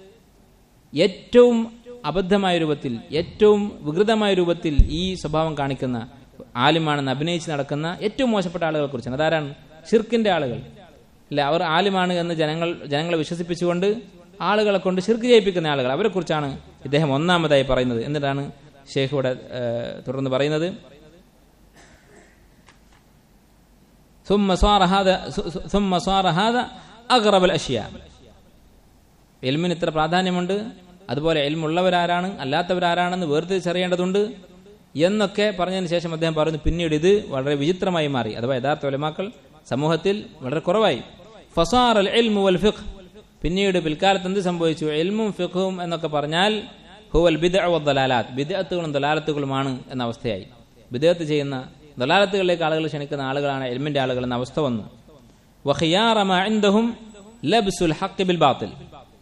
ഏറ്റവും അബദ്ധമായ രൂപത്തിൽ ഏറ്റവും വികൃതമായ രൂപത്തിൽ ഈ സ്വഭാവം കാണിക്കുന്ന ആലിമാണെന്ന് അഭിനയിച്ച് നടക്കുന്ന ഏറ്റവും മോശപ്പെട്ട ആളുകളെ കുറിച്ചാണ് അതാരാണ് ഷിർക്കിന്റെ ആളുകൾ അല്ലെ അവർ ആലിമാണ് എന്ന് ജനങ്ങൾ ജനങ്ങളെ വിശ്വസിപ്പിച്ചുകൊണ്ട് ആളുകളെ കൊണ്ട് ഷിർക്ക് ചെയ്യിപ്പിക്കുന്ന ആളുകൾ അവരെ കുറിച്ചാണ് ഇദ്ദേഹം ഒന്നാമതായി പറയുന്നത് എന്നിട്ടാണ് ഷെയ്ഖ് ഇവിടെ തുടർന്ന് പറയുന്നത് ثم صار هذا ثم صار هذا أغرب الأشياء എൽമിന് ഇത്ര പ്രാധാന്യമുണ്ട് അതുപോലെ എൽമുള്ളവരാരാണ് അല്ലാത്തവരാരാണെന്ന് വേർതിരിച്ചറിയേണ്ടതുണ്ട് എന്നൊക്കെ പറഞ്ഞതിന് ശേഷം അദ്ദേഹം പറയുന്നു പിന്നീട് ഇത് വളരെ വിചിത്രമായി മാറി അഥവാ യഥാർത്ഥ ഒലമാക്കൾ സമൂഹത്തിൽ വളരെ കുറവായി ഫസാർ അൽ എൽമു വൽ ഫിഖ് പിന്നീട് പിൽക്കാലത്ത് എന്ത് സംഭവിച്ചു എൽമും ഫിഖും എന്നൊക്കെ പറഞ്ഞാൽ ഹുവൽ ബിദ് ദലാലാത്ത് ബിദത്തുകളും ദലാലത്തുകളുമാണ് എന്ന അവസ്ഥയായി ബിദത്ത് ചെയ്യുന്ന ദലാലത്തുകളിലേക്ക് ആളുകൾ ക്ഷണിക്കുന്ന ആളുകളാണ് എൽമിന്റെ ആളുകൾ എന്ന അവസ്ഥ വന്നു വഖിയാറമ ഇൻദഹും ലബ്സുൽ ഹഖ് ബിൽ ബാത്തിൽ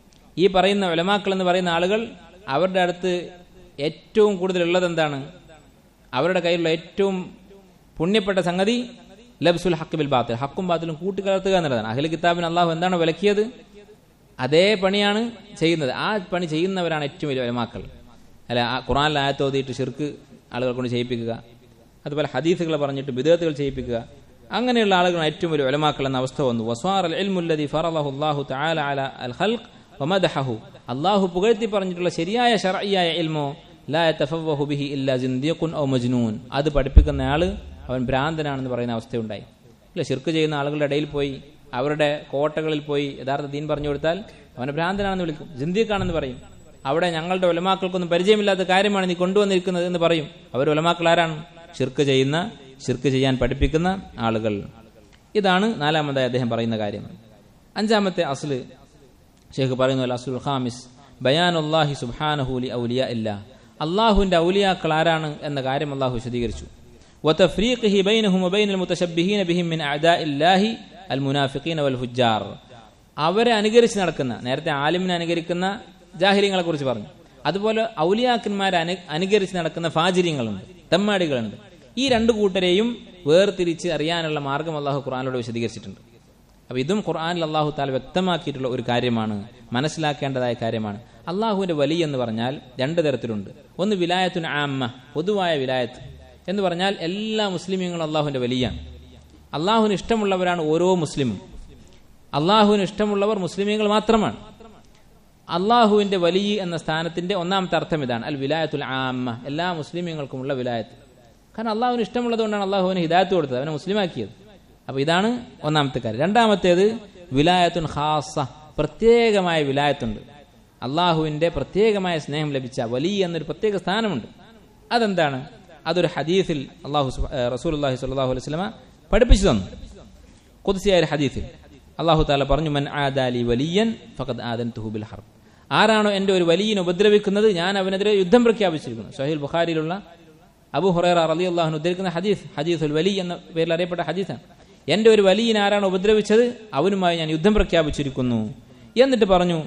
ഈ പറയുന്ന ഉലമാക്കൾ എന്ന് പറയുന്ന ആളുകൾ അവരുടെ അടുത്ത് ഏറ്റവും കൂടുതൽ ഉള്ളത് എന്താണ് അവരുടെ കയ്യിലുള്ള ഏറ്റവും പുണ്യപ്പെട്ട സംഗതി ലബ്സുൽ ഹക്ക് ബിൽ ബാത്തിൽ ഹക്കും ബാത്തിലും കൂട്ടിക്കലർത്തുക എന്നുള്ളതാണ് അഖിൽ കിതാബിന് അള്ളാഹു എന്താണ് വിലക്കിയത് അതേ പണിയാണ് ചെയ്യുന്നത് ആ പണി ചെയ്യുന്നവരാണ് ഏറ്റവും വലിയ ഉലമാക്കൾ അല്ല ആ ഖുറാനിൽ ആയത്ത് ഓതിയിട്ട് ഷിർക്ക് ആളുകൾ കൊണ്ട് ചെയ്യിപ്പിക്കുക അതുപോലെ ഹദീസുകൾ പറഞ്ഞിട്ട് ബിദത്തുകൾ ചെയ്യിപ്പിക്കുക അങ്ങനെയുള്ള ആളുകളാണ് ഏറ്റവും വലിയ ഉലമാക്കൾ എന്ന അവസ്ഥ വന്നു വസ്വാർ അൽ ഇൽമുല്ലദി ഫറലഹു അല്ലാഹു തആല അല അൽ ഖൽഖ് വമദഹഹു അല്ലാഹു പുകഴ്ത്തി പറഞ്ഞിട്ടുള്ള ശരിയായ ശർഈയായ ഇൽമോ ലാ യതഫവഹു ബിഹി ഇല്ലാ സിന്ദിഖുൻ ഔ മജ്നൂൻ അത് പഠിപ്പിക്കുന്ന ആള് അവൻ ഭ്രാന്തനാണെന്ന് പറയുന്ന അവസ്ഥയുണ്ടായി ഇല്ല ഷിർക്ക് ചെയ്യുന്ന ആളുകളുടെ ഇടയിൽ പോയി അവരുടെ കോട്ടകളിൽ പോയി യഥാർത്ഥ ദീൻ പറഞ്ഞു കൊടുത്താൽ അവനെ ഭ്രാന്തനാണെന്ന് വിളിക്കും ജിന്ദിക്കാണെന്ന് പറയും അവിടെ ഞങ്ങളുടെ ഒലമാക്കൾക്കൊന്നും പരിചയമില്ലാത്ത കാര്യമാണ് നീ കൊണ്ടുവന്നിരിക്കുന്നത് എന്ന് പറയും അവർ ഒലമാക്കൾ ആരാണ് ഷിർക്ക് ചെയ്യുന്ന ഷിർക്ക് ചെയ്യാൻ പഠിപ്പിക്കുന്ന ആളുകൾ ഇതാണ് നാലാമതായി അദ്ദേഹം പറയുന്ന കാര്യം അഞ്ചാമത്തെ അസ്ല് ഷെയ്ഖ് പറയുന്നു അസുൽ ഖാമിസ് ബയാനുല്ലാഹി സുബ്ഹാനഹുലി ഔലിയ ഇല്ല അള്ളാഹുവിന്റെ ഔലിയാക്കൾ ആരാണ് എന്ന കാര്യം അള്ളാഹു വിശദീകരിച്ചു وتفريقه بينهم وبين المتشبهين بهم من أعداء الله المنافقين والفجار അവരെ അനുകരിച്ച് നടക്കുന്ന നേരത്തെ ആലിമിനെ അനുകരിക്കുന്ന ജാഹിര്യങ്ങളെ കുറിച്ച് പറഞ്ഞു അതുപോലെ ഔലിയാക്കന്മാരെ അനു അനുകരിച്ച് നടക്കുന്ന ഫാജിര്യങ്ങളുണ്ട് തെമ്മാടികളുണ്ട് ഈ രണ്ട് കൂട്ടരെയും വേർതിരിച്ച് അറിയാനുള്ള മാർഗം അള്ളാഹു ഖുർആാനിലൂടെ വിശദീകരിച്ചിട്ടുണ്ട് അപ്പൊ ഇതും ഖുർആാനിൽ അള്ളാഹു താല വ്യക്തമാക്കിയിട്ടുള്ള ഒരു കാര്യമാണ് മനസ്സിലാക്കേണ്ടതായ കാര്യമാണ് അള്ളാഹുവിന്റെ വലി എന്ന് പറഞ്ഞാൽ രണ്ട് തരത്തിലുണ്ട് ഒന്ന് വിലായത്തുൻ ആമ്മ പൊതുവായ വിലായത്ത് എന്ന് പറഞ്ഞാൽ എല്ലാ മുസ്ലിമീങ്ങളും അള്ളാഹുവിന്റെ വലിയാണ് അള്ളാഹുവിന് ഇഷ്ടമുള്ളവരാണ് ഓരോ മുസ്ലിമും അള്ളാഹുവിന് ഇഷ്ടമുള്ളവർ മുസ്ലിമീങ്ങൾ മാത്രമാണ് അള്ളാഹുവിന്റെ വലിയ എന്ന സ്ഥാനത്തിന്റെ ഒന്നാമത്തെ അർത്ഥം ഇതാണ് അൽ വിലായത്തുൽ ആമ്മ എല്ലാ മുസ്ലിമീങ്ങൾക്കുമുള്ള വിലായത്ത് കാരണം അള്ളാഹുവിന് ഇഷ്ടമുള്ളതുകൊണ്ടാണ് അള്ളാഹുവിന് ഹിദായത്ത് കൊടുത്തത് അവനെ മുസ്ലിമാക്കിയത് അപ്പൊ ഇതാണ് ഒന്നാമത്തെ കാര്യം രണ്ടാമത്തേത് വിലായത്തുൻ ഖാസ പ്രത്യേകമായ വിലായത്തുണ്ട് അള്ളാഹുവിന്റെ പ്രത്യേകമായ സ്നേഹം ലഭിച്ച വലിയ എന്നൊരു പ്രത്യേക സ്ഥാനമുണ്ട് അതെന്താണ് അതൊരു ഹദീസിൽ അള്ളാഹു റസൂൽ അള്ളാഹി സ്വല്ലാഹു അലൈഹി സ്വലമ പഠിപ്പിച്ചു തന്നു കുതിസിയായ ഒരു ഹദീസിൽ അള്ളാഹു താല പറഞ്ഞു മൻ ആദാലി വലിയൻ ഫഖദ് ആദൻ തുഹുബിൽ ഹർബ് ആരാണോ എന്റെ ഒരു വലിയനെ ഉപദ്രവിക്കുന്നത് ഞാൻ അവനെതിരെ യുദ്ധം പ്രഖ്യാപിച്ചിരിക്കുന്നു ഷഹീൽ ബുഖാരിയിലുള്ള അബു ഹുറൈറ റലി അള്ളാഹുൻ ഉദ്ധരിക്കുന്ന ഹദീസ് ഹദീസുൽ വലി എന്ന പേരിൽ അറിയപ്പെട്ട ഹദീസാണ് എന്റെ ഒരു വലിയനെ ആരാണ് ഉപദ്രവിച്ചത് അവനുമായി ഞാൻ യുദ്ധം പ്രഖ്യാപിച്ചിരിക്കുന്നു എന്നിട്ട് പറഞ്ഞു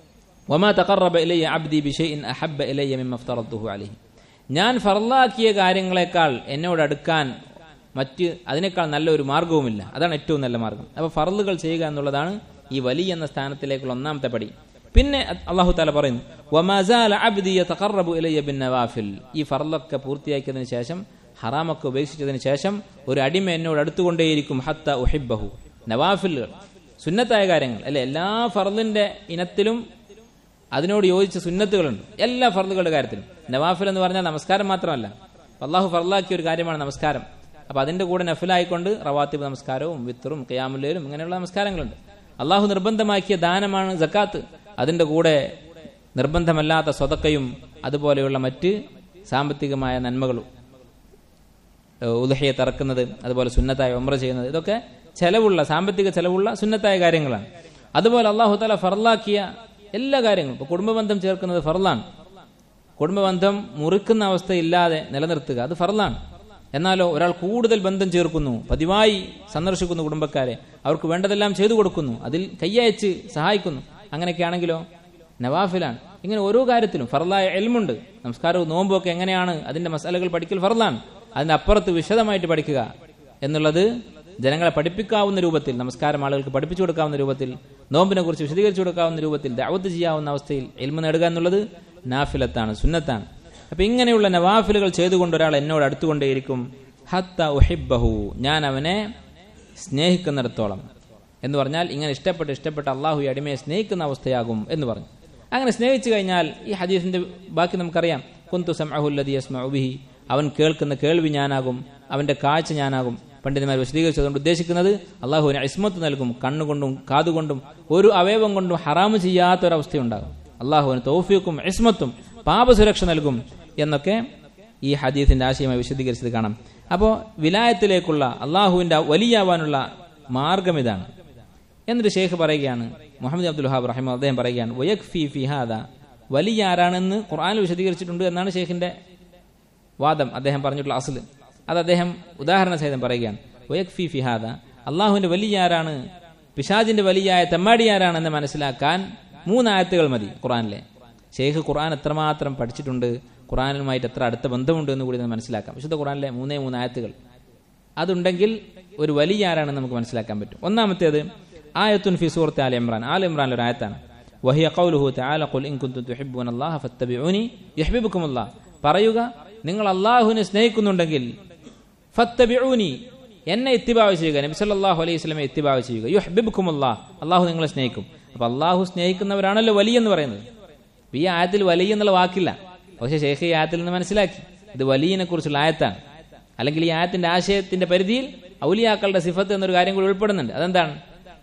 വമാ തഖറബ ഇലയ്യ അബ്ദി ബിഷൈഇൻ അഹബ്ബ ഇലയ്യ മിമ്മ അഫ്തറത്തുഹു അലൈഹി ഞാൻ ഫർലാക്കിയ കാര്യങ്ങളെക്കാൾ എന്നോട് അടുക്കാൻ മറ്റ് അതിനേക്കാൾ നല്ല ഒരു മാർഗവുമില്ല അതാണ് ഏറ്റവും നല്ല മാർഗം അപ്പൊ ഫർലുകൾ ചെയ്യുക എന്നുള്ളതാണ് ഈ വലിയ എന്ന സ്ഥാനത്തിലേക്കുള്ള ഒന്നാമത്തെ പടി പിന്നെ അള്ളാഹു താല പറയുന്നു വമാസാല അബ്ദി യതഖറബു ഇലയ്യ ബിൻ നവാഫിൽ ഈ ഫർലൊക്കെ പൂർത്തിയാക്കിയതിനു ശേഷം ഹറാമൊക്കെ ഉപേക്ഷിച്ചതിന് ശേഷം ഒരു അടിമ എന്നോട് അടുത്തുകൊണ്ടേയിരിക്കും ഹത്ത ഉഹിബഹു നവാഫിലുകൾ സുന്നത്തായ കാര്യങ്ങൾ അല്ലെ എല്ലാ ഫർലിന്റെ ഇനത്തിലും അതിനോട് യോജിച്ച സുന്നത്തുകളുണ്ട് എല്ലാ ഫർലുകളുടെ കാര്യത്തിലും നവാഫിൽ എന്ന് പറഞ്ഞാൽ നമസ്കാരം മാത്രമല്ല അള്ളാഹു ഫർലാക്കിയ ഒരു കാര്യമാണ് നമസ്കാരം അപ്പൊ അതിന്റെ കൂടെ നഫിലായിക്കൊണ്ട് റവാത്തിബ് നമസ്കാരവും വിത്തറും കയാമുല്ലേലും ഇങ്ങനെയുള്ള നമസ്കാരങ്ങളുണ്ട് അള്ളാഹു നിർബന്ധമാക്കിയ ദാനമാണ് ജക്കാത്ത് അതിന്റെ കൂടെ നിർബന്ധമല്ലാത്ത സ്വതക്കയും അതുപോലെയുള്ള മറ്റ് സാമ്പത്തികമായ നന്മകളും ഉദഹയെ തറക്കുന്നത് അതുപോലെ സുന്നത്തായ ഒമ്ര ചെയ്യുന്നത് ഇതൊക്കെ ചെലവുള്ള സാമ്പത്തിക ചെലവുള്ള സുന്നത്തായ കാര്യങ്ങളാണ് അതുപോലെ അള്ളാഹു താല ഫർലാക്കിയ എല്ലാ കാര്യങ്ങളും ഇപ്പൊ കുടുംബബന്ധം ചേർക്കുന്നത് ഫർലാണ് കുടുംബബന്ധം മുറിക്കുന്ന അവസ്ഥയില്ലാതെ നിലനിർത്തുക അത് ഫർലാണ് എന്നാലോ ഒരാൾ കൂടുതൽ ബന്ധം ചേർക്കുന്നു പതിവായി സന്ദർശിക്കുന്നു കുടുംബക്കാരെ അവർക്ക് വേണ്ടതെല്ലാം ചെയ്തു കൊടുക്കുന്നു അതിൽ കയ്യയച്ച് സഹായിക്കുന്നു അങ്ങനെയൊക്കെയാണെങ്കിലോ നവാഫിലാണ് ഇങ്ങനെ ഓരോ കാര്യത്തിലും ഫർലായ എൽമുണ്ട് നമസ്കാരവും നോമ്പും ഒക്കെ എങ്ങനെയാണ് അതിന്റെ മസാലകൾ പഠിക്കൽ ഫർലാണ് അതിന്റെ അപ്പുറത്ത് വിശദമായിട്ട് പഠിക്കുക എന്നുള്ളത് ജനങ്ങളെ പഠിപ്പിക്കാവുന്ന രൂപത്തിൽ നമസ്കാരം ആളുകൾക്ക് പഠിപ്പിച്ചു കൊടുക്കാവുന്ന രൂപത്തിൽ നോമ്പിനെ കുറിച്ച് വിശദീകരിച്ചു കൊടുക്കാവുന്ന രൂപത്തിൽ ദാവത്ത് ചെയ്യാവുന്ന അവസ്ഥയിൽ എൽമ നേടുക എന്നുള്ളത് നാഫിലത്താണ് സുന്നത്താണ് അപ്പൊ ഇങ്ങനെയുള്ള നവാഫിലുകൾ ചെയ്തുകൊണ്ട് ഒരാൾ എന്നോട് അടുത്തുകൊണ്ടേയിരിക്കും ഹത്ത ഉഹിബഹു ഞാൻ അവനെ സ്നേഹിക്കുന്നിടത്തോളം എന്ന് പറഞ്ഞാൽ ഇങ്ങനെ ഇഷ്ടപ്പെട്ട് ഇഷ്ടപ്പെട്ട് അള്ളാഹു ഈ അടിമയെ സ്നേഹിക്കുന്ന അവസ്ഥയാകും എന്ന് പറഞ്ഞു അങ്ങനെ സ്നേഹിച്ചു കഴിഞ്ഞാൽ ഈ ഹദീസിന്റെ ബാക്കി നമുക്കറിയാം കുന്തു സമഅഹുല്ലദി യസ്മഉ ബിഹി അവൻ കേൾക്കുന്ന കേൾവി ഞാനാകും അവന്റെ കാഴ്ച ഞാനാകും പണ്ഡിതന്മാർ വിശദീകരിച്ചതുകൊണ്ട് ഉദ്ദേശിക്കുന്നത് അള്ളാഹുവിന് ഇസ്മത്ത് നൽകും കണ്ണുകൊണ്ടും കാതുകൊണ്ടും ഒരു അവയവം കൊണ്ടും ഹറാമ് ചെയ്യാത്ത ഒരവസ്ഥയുണ്ടാകും അള്ളാഹുവിന് തൗഫീഖും ഇസ്മത്തും പാപസുരക്ഷ നൽകും എന്നൊക്കെ ഈ ഹദീസിന്റെ ആശയമായി വിശദീകരിച്ചത് കാണാം അപ്പോൾ വിലായത്തിലേക്കുള്ള അള്ളാഹുവിന്റെ വലിയാവാനുള്ള മാർഗം ഇതാണ് എന്നിട്ട് ഷെയ്ഖ് പറയുകയാണ് മുഹമ്മദ് അബ്ദുൽ ഹാബ് റഹിമ അദ്ദേഹം പറയുകയാണ് വയക് ഫി ഫിഹാദ വലിയ ആരാണെന്ന് ഖുർആാനിൽ വിശദീകരിച്ചിട്ടുണ്ട് എന്നാണ് ഷെയ്ഖിന്റെ വാദം അദ്ദേഹം പറഞ്ഞിട്ടുള്ള അസല് അത് അദ്ദേഹം ഉദാഹരണ സഹിതം പറയുകയാണ് വയക്ഫി ഫിഹാദ അള്ളാഹുവിന്റെ വലിയ ആരാണ് പിശാജിന്റെ വലിയായ തെമ്മാടി ആരാണെന്ന് മനസ്സിലാക്കാൻ മൂന്നായത്തുകൾ മതി ഖുറാനിലെ ഷെയ്ഖ് ഖുർആൻ എത്രമാത്രം പഠിച്ചിട്ടുണ്ട് ഖുറാനുമായിട്ട് എത്ര അടുത്ത ബന്ധമുണ്ട് എന്ന് കൂടി നമുക്ക് മനസ്സിലാക്കാം വിശുദ്ധ ഖുറാനിലെ മൂന്നേ മൂന്ന് ആയത്തുകൾ അതുണ്ടെങ്കിൽ ഒരു വലിയ ആരാണെന്ന് നമുക്ക് മനസ്സിലാക്കാൻ പറ്റും ഒന്നാമത്തേത് ആയത്തുൻ ഫി സൂറത്ത് ആൽ ഇമ്രാൻ ആൽ ഇമ്രാനിൽ ഒരു ആയത്താണ് വഹിയ ഖൗലുഹു തആല ഖുൽ ഇൻ കുൻതും തുഹിബ്ബൂന അല്ലാഹ ഫത്തബിഊനി യഹ്ബിബുക്കുമുല്ലാഹ് പറയുക നിങ്ങൾ അള്ളാഹുവിനെ സ്നേഹിക്കുന്നുണ്ടെങ്കിൽ ഫത്തബിഊനി എന്നെ ഇത്തിബാവ് ചെയ്യുക നബി സല്ലല്ലാഹു അലൈഹി വസല്ലമയെ ഇത്തിബാവ് ചെയ്യുക യുഹ്ബിബുക്കുമുല്ലാഹ് അള്ളാഹു നിങ്ങളെ സ്നേഹിക്കും അപ്പോൾ അള്ളാഹു സ്നേഹിക്കുന്നവരാണല്ലോ വലിയ എന്ന് പറയുന്നത് ഈ ആയത്തിൽ വലിയ എന്നുള്ള വാക്കില്ല പക്ഷേ ഷേഖ് ഈ ആയത്തിൽ നിന്ന് മനസ്സിലാക്കി ഇത് വലിയനെ കുറിച്ചുള്ള ആയത്താണ് അല്ലെങ്കിൽ ഈ ആയത്തിന്റെ ആശയത്തിന്റെ പരിധിയിൽ ഔലിയാക്കളുടെ സിഫത്ത് എന്നൊരു കാര്യം കൂടി ഉൾപ്പെടുന്നുണ്ട് അതെന്താണ്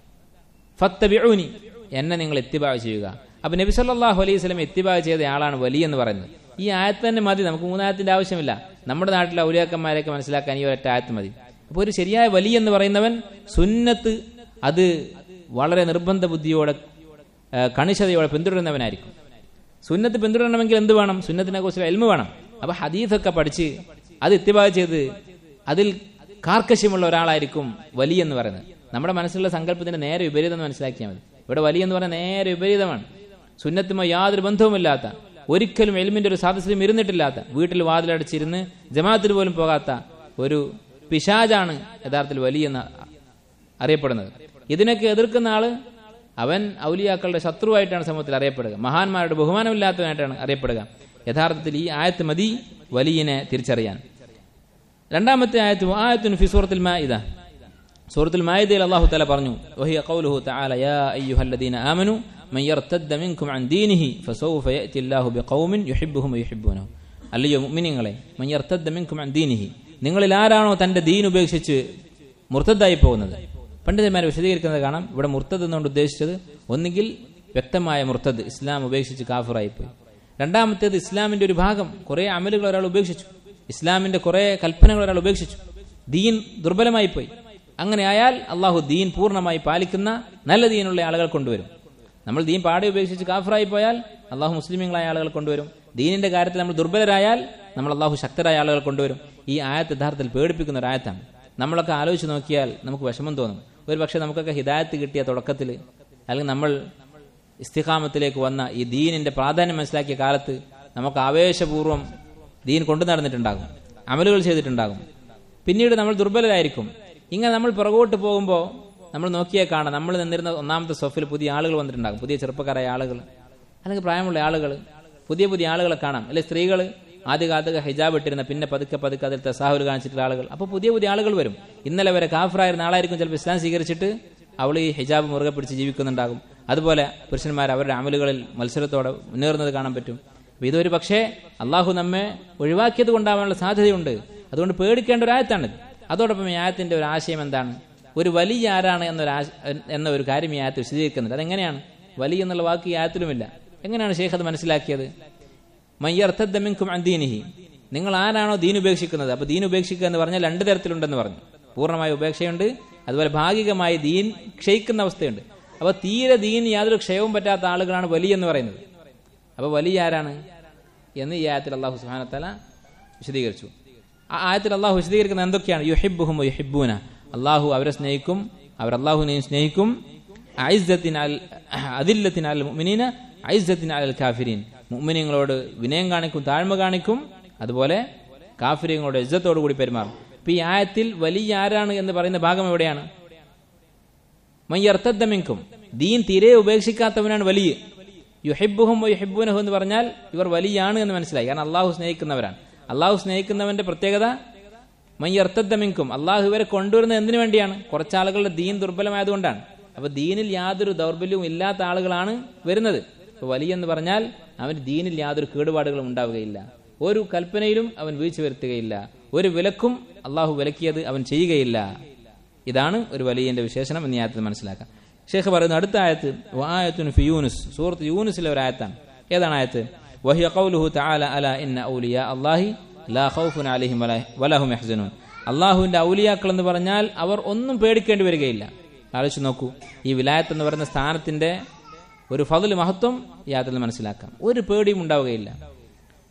ഫത്തബിഊനി എന്നെ നിങ്ങൾ എത്തിബാ ചെയ്യുക അപ്പൊ നബി സല്ലല്ലാഹു അലൈഹി വസല്ലം എത്തിബാ ചെയ്ത ആളാണ് വലിയ എന്ന് പറയുന്നത് ഈ ആയത്ത് തന്നെ മതി നമുക്ക് മൂന്നായത്തിന്റെ ആവശ്യമില്ല നമ്മുടെ നാട്ടിലെ ഔലിയാക്കന്മാരെയൊക്കെ മനസ്സിലാക്കാൻ ഈ ഒറ്റ ആയത്ത് മതി അപ്പോൾ ഒരു ശരിയായ വലിയ എന്ന് പറയുന്നവൻ സുന്നത്ത് അത് വളരെ നിർബന്ധ ബുദ്ധിയോടെ ആ, കണിശതയോടെ പിന്തുടരുന്നവനായിരിക്കും സുന്നത്ത് പിന്തുടരണമെങ്കിൽ എന്ത് വേണം സുന്നത്തിനെ കുറിച്ച് എൽമ വേണം അപ്പൊ ഹദീഫൊക്കെ പഠിച്ച് അത് ഇത്തിബാ ചെയ്ത് അതിൽ കാർക്കശ്യമുള്ള ഒരാളായിരിക്കും വലിയ എന്ന് പറയുന്നത് നമ്മുടെ മനസ്സിലുള്ള സങ്കല്പത്തിന്റെ നേരെ വിപരീതം മനസ്സിലാക്കിയാൽ മതി ഇവിടെ വലിയ എന്ന് പറയുന്നത് നേരെ വിപരീതമാണ് സുന്നത്തുമായി യാതൊരു ബന്ധവുമില്ലാത്ത ഒരിക്കലും എൽമിന്റെ ഒരു സാദസ്യം ഇരുന്നിട്ടില്ലാത്ത വീട്ടിൽ വാതിലടച്ചിരുന്ന് ജമാഅത്തിൽ പോലും പോകാത്ത ഒരു പിശാജാണ് യഥാർത്ഥത്തിൽ വലിയ എന്ന് അറിയപ്പെടുന്നത് ഇതിനൊക്കെ എതിർക്കുന്ന ആള് അവൻ ഔലിയാക്കളുടെ ശത്രുവായിട്ടാണ് സമൂഹത്തിൽ അറിയപ്പെടുക മഹാന്മാരുടെ ബഹുമാനമില്ലാത്തവനായിട്ടാണ് അറിയപ്പെടുക യഥാർത്ഥത്തിൽ ഈ ആയത്ത് മതി വലിയനെ തിരിച്ചറിയാൻ രണ്ടാമത്തെ ആയത്ത് ആയത്തുൻ ഫി സൂറത്തിൽ മാഇദ സൂറത്തുൽ മാഇദയിൽ അല്ലാഹു തആല പറഞ്ഞു വഹിയ ഖൗലുഹു തആല യാ അയ്യുഹല്ലദീന ആമനു മൻ യർതദ്ദ മിൻകും അൻ ദീനിഹി ഫസൗഫ യഅതി അല്ലാഹു ബിഖൗമിൻ യുഹിബ്ബുഹും വയുഹിബ്ബൂനഹു അല്ലയോ മുഅ്മിനീങ്ങളെ മൻ യർതദ്ദ മിൻകും അൻ ദീനിഹി നിങ്ങളിൽ ആരാണോ തന്റെ ദീൻ ഉപേക്ഷിച്ച് മുർത്തദ്ദായി പോകുന്നത് പണ്ഡിതന്മാരെ വിശദീകരിക്കുന്നത് കാണാം ഇവിടെ മുർത്തദ് എന്നുകൊണ്ട് ഉദ്ദേശിച്ചത് ഒന്നുകിൽ വ്യക്തമായ മുർത്തദ് ഇസ്ലാം ഉപേക്ഷിച്ച് കാഫറായി പോയി രണ്ടാമത്തേത് ഇസ്ലാമിന്റെ ഒരു ഭാഗം കുറെ അമലുകൾ ഒരാൾ ഉപേക്ഷിച്ചു ഇസ്ലാമിന്റെ കുറെ കൽപ്പനകൾ ഒരാൾ ഉപേക്ഷിച്ചു ദീൻ ദുർബലമായി പോയി അങ്ങനെ ആയാൽ അള്ളാഹു ദീൻ പൂർണ്ണമായി പാലിക്കുന്ന നല്ല ദീനുള്ള ആളുകൾ കൊണ്ടുവരും നമ്മൾ ദീൻ പാടെ ഉപേക്ഷിച്ച് കാഫറായി പോയാൽ അള്ളാഹു മുസ്ലിമീങ്ങളായ ആളുകൾ കൊണ്ടുവരും ദീനിന്റെ കാര്യത്തിൽ നമ്മൾ ദുർബലരായാൽ നമ്മൾ അള്ളാഹു ശക്തരായ ആളുകൾ കൊണ്ടുവരും ഈ ആയത്ത് യഥാർത്ഥത്തിൽ പേടിപ്പിക്കുന്ന ഒരു ആയത്താണ് നമ്മളൊക്കെ ആലോചിച്ച് നോക്കിയാൽ നമുക്ക് വിഷമം തോന്നും ഒരു പക്ഷെ നമുക്കൊക്കെ ഹിദായത്ത് കിട്ടിയ തുടക്കത്തിൽ അല്ലെങ്കിൽ നമ്മൾ ഇസ്തിഖാമത്തിലേക്ക് വന്ന ഈ ദീനിന്റെ പ്രാധാന്യം മനസ്സിലാക്കിയ കാലത്ത് നമുക്ക് ആവേശപൂർവ്വം ദീൻ കൊണ്ടു നടന്നിട്ടുണ്ടാകും അമലുകൾ ചെയ്തിട്ടുണ്ടാകും പിന്നീട് നമ്മൾ ദുർബലരായിരിക്കും ഇങ്ങനെ നമ്മൾ പുറകോട്ട് പോകുമ്പോൾ നമ്മൾ നോക്കിയാൽ കാണാം നമ്മൾ നിന്നിരുന്ന ഒന്നാമത്തെ സൊഫിൽ പുതിയ ആളുകൾ വന്നിട്ടുണ്ടാകും പുതിയ ചെറുപ്പക്കാരായ ആളുകൾ അല്ലെങ്കിൽ പ്രായമുള്ള ആളുകൾ പുതിയ പുതിയ ആളുകളെ കാണാം അല്ലെ സ്ത്രീകൾ ആദ്യകാലത്തൊക്കെ ഹിജാബ് ഇട്ടിരുന്ന പിന്നെ പതുക്കെ പതുക്കെ അതിൽ തസാഹുൽ കാണിച്ചിട്ടുള്ള ആളുകൾ അപ്പോൾ പുതിയ പുതിയ ആളുകൾ വരും ഇന്നലെ വരെ കാഫറായിരുന്ന ആളായിരിക്കും ചിലപ്പോൾ ഇസ്ലാം സ്വീകരിച്ചിട്ട് അവൾ ഈ ഹിജാബ് മുറുകെ പിടിച്ച് ജീവിക്കുന്നുണ്ടാകും അതുപോലെ പുരുഷന്മാർ അവരുടെ അമലുകളിൽ മത്സരത്തോടെ മുന്നേറുന്നത് കാണാൻ പറ്റും അപ്പൊ ഇതൊരു പക്ഷേ അള്ളാഹു നമ്മെ ഒഴിവാക്കിയത് കൊണ്ടാവാനുള്ള സാധ്യതയുണ്ട് അതുകൊണ്ട് പേടിക്കേണ്ട ഒരു ആയത്താണിത് അതോടൊപ്പം ഈ ആയത്തിന്റെ ഒരു ആശയം എന്താണ് ഒരു വലിയ ആരാണ് എന്നൊരു ആശ- എന്ന ഒരു കാര്യം ഈ ആയത്ത് വിശദീകരിക്കുന്നുണ്ട് അതെങ്ങനെയാണ് വലിയ എന്നുള്ള വാക്ക് ഈ ആയത്തിലുമില്ല എങ്ങനെയാണ് ഷേഖ് അത് മനസ്സിലാക്കിയത് മയ്യർത്ഥദ്ദമിൻകും അന്തീനിഹി നിങ്ങൾ ആരാണോ ദീൻ ഉപേക്ഷിക്കുന്നത് അപ്പൊ ദീൻ ഉപേക്ഷിക്കുക എന്ന് പറഞ്ഞാൽ രണ്ട് തരത്തിലുണ്ടെന്ന് പറഞ്ഞു പൂർണ്ണമായ ഉപേക്ഷയുണ്ട് അതുപോലെ ഭാഗികമായി ദീൻ ക്ഷയിക്കുന്ന അവസ്ഥയുണ്ട് അപ്പൊ തീരെ ദീൻ യാതൊരു ക്ഷയവും പറ്റാത്ത ആളുകളാണ് വലിയ എന്ന് പറയുന്നത് അപ്പൊ വലിയ ആരാണ് എന്ന് ഈ ആയത്തിൽ അള്ളാഹു സുഹാനത്തല വിശദീകരിച്ചു ആ ആയത്തിൽ അള്ളാഹു വിശദീകരിക്കുന്നത് എന്തൊക്കെയാണ് യുഹിബുഹും യുഹിബൂന അള്ളാഹു അവരെ സ്നേഹിക്കും അവർ അള്ളാഹുവിനെയും സ്നേഹിക്കും ഐസത്തിനാൽ അതില്ലത്തിനാൽ മുഅ്മിനീന ഐസത്തിനാൽ കാഫിരീൻ മുഅ്മിനീങ്ങളോട് വിനയം കാണിക്കും താഴ്മ കാണിക്കും അതുപോലെ കാഫിര്യങ്ങളോട് ഇജ്ജത്തോടു കൂടി പെരുമാറും ഇപ്പൊ ഈ ആയത്തിൽ വലിയ ആരാണ് എന്ന് പറയുന്ന ഭാഗം എവിടെയാണ് മയ്യർത്തദ്ദമിൻകും ദീൻ തീരെ ഉപേക്ഷിക്കാത്തവനാണ് വലിയ യുഹിബുഹും യുഹിബുനഹു എന്ന് പറഞ്ഞാൽ ഇവർ വലിയാണ് എന്ന് മനസ്സിലായി കാരണം അള്ളാഹു സ്നേഹിക്കുന്നവരാണ് അള്ളാഹു സ്നേഹിക്കുന്നവന്റെ പ്രത്യേകത മയ്യർത്തദ്ദമിൻകും അള്ളാഹു ഇവരെ കൊണ്ടുവരുന്നത് എന്തിനു വേണ്ടിയാണ് കുറച്ചാളുകളുടെ ദീൻ ദുർബലമായതുകൊണ്ടാണ് അപ്പൊ ദീനിൽ യാതൊരു ദൗർബല്യവും ഇല്ലാത്ത ആളുകളാണ് വരുന്നത് ഇപ്പൊ വലിയ എന്ന് പറഞ്ഞാൽ അവന് ദീനിൽ യാതൊരു കേടുപാടുകളും ഉണ്ടാവുകയില്ല ഒരു കൽപ്പനയിലും അവൻ വീഴ്ച വരുത്തുകയില്ല ഒരു വിലക്കും അള്ളാഹു വിലക്കിയത് അവൻ ചെയ്യുകയില്ല ഇതാണ് ഒരു വലിയന്റെ വിശേഷണം എന്ന് ഈ ആയത്തിൽ മനസ്സിലാക്കാം ഷേഖ് പറയുന്ന അടുത്ത ആയത്ത് ആയത്തുൻ ഫി യൂനുസ് സൂറത്ത് യൂനുസിലെ ഒരു ആയത്താണ് ഏതാണ് ആയത്ത് വഹിയ ഖൗലുഹു തആല അല ഇന്ന ഔലിയ അല്ലാഹി ലാ ഖൗഫുൻ അലൈഹിം വലാ വലഹും യഹ്സനൂൻ അള്ളാഹുവിന്റെ ഔലിയാക്കൾ എന്ന് പറഞ്ഞാൽ അവർ ഒന്നും പേടിക്കേണ്ടി വരികയില്ല ആലോചിച്ച് നോക്കൂ ഈ വിലായത്ത് എന്ന് പറയുന്ന സ്ഥാനത്തിന്റെ ഒരു ഫضل മഹത്വം ഈ ആയത്തിൽ മനസ്സിലാക്കാം ഒരു പേടിയും ഉണ്ടാവുകയില്ല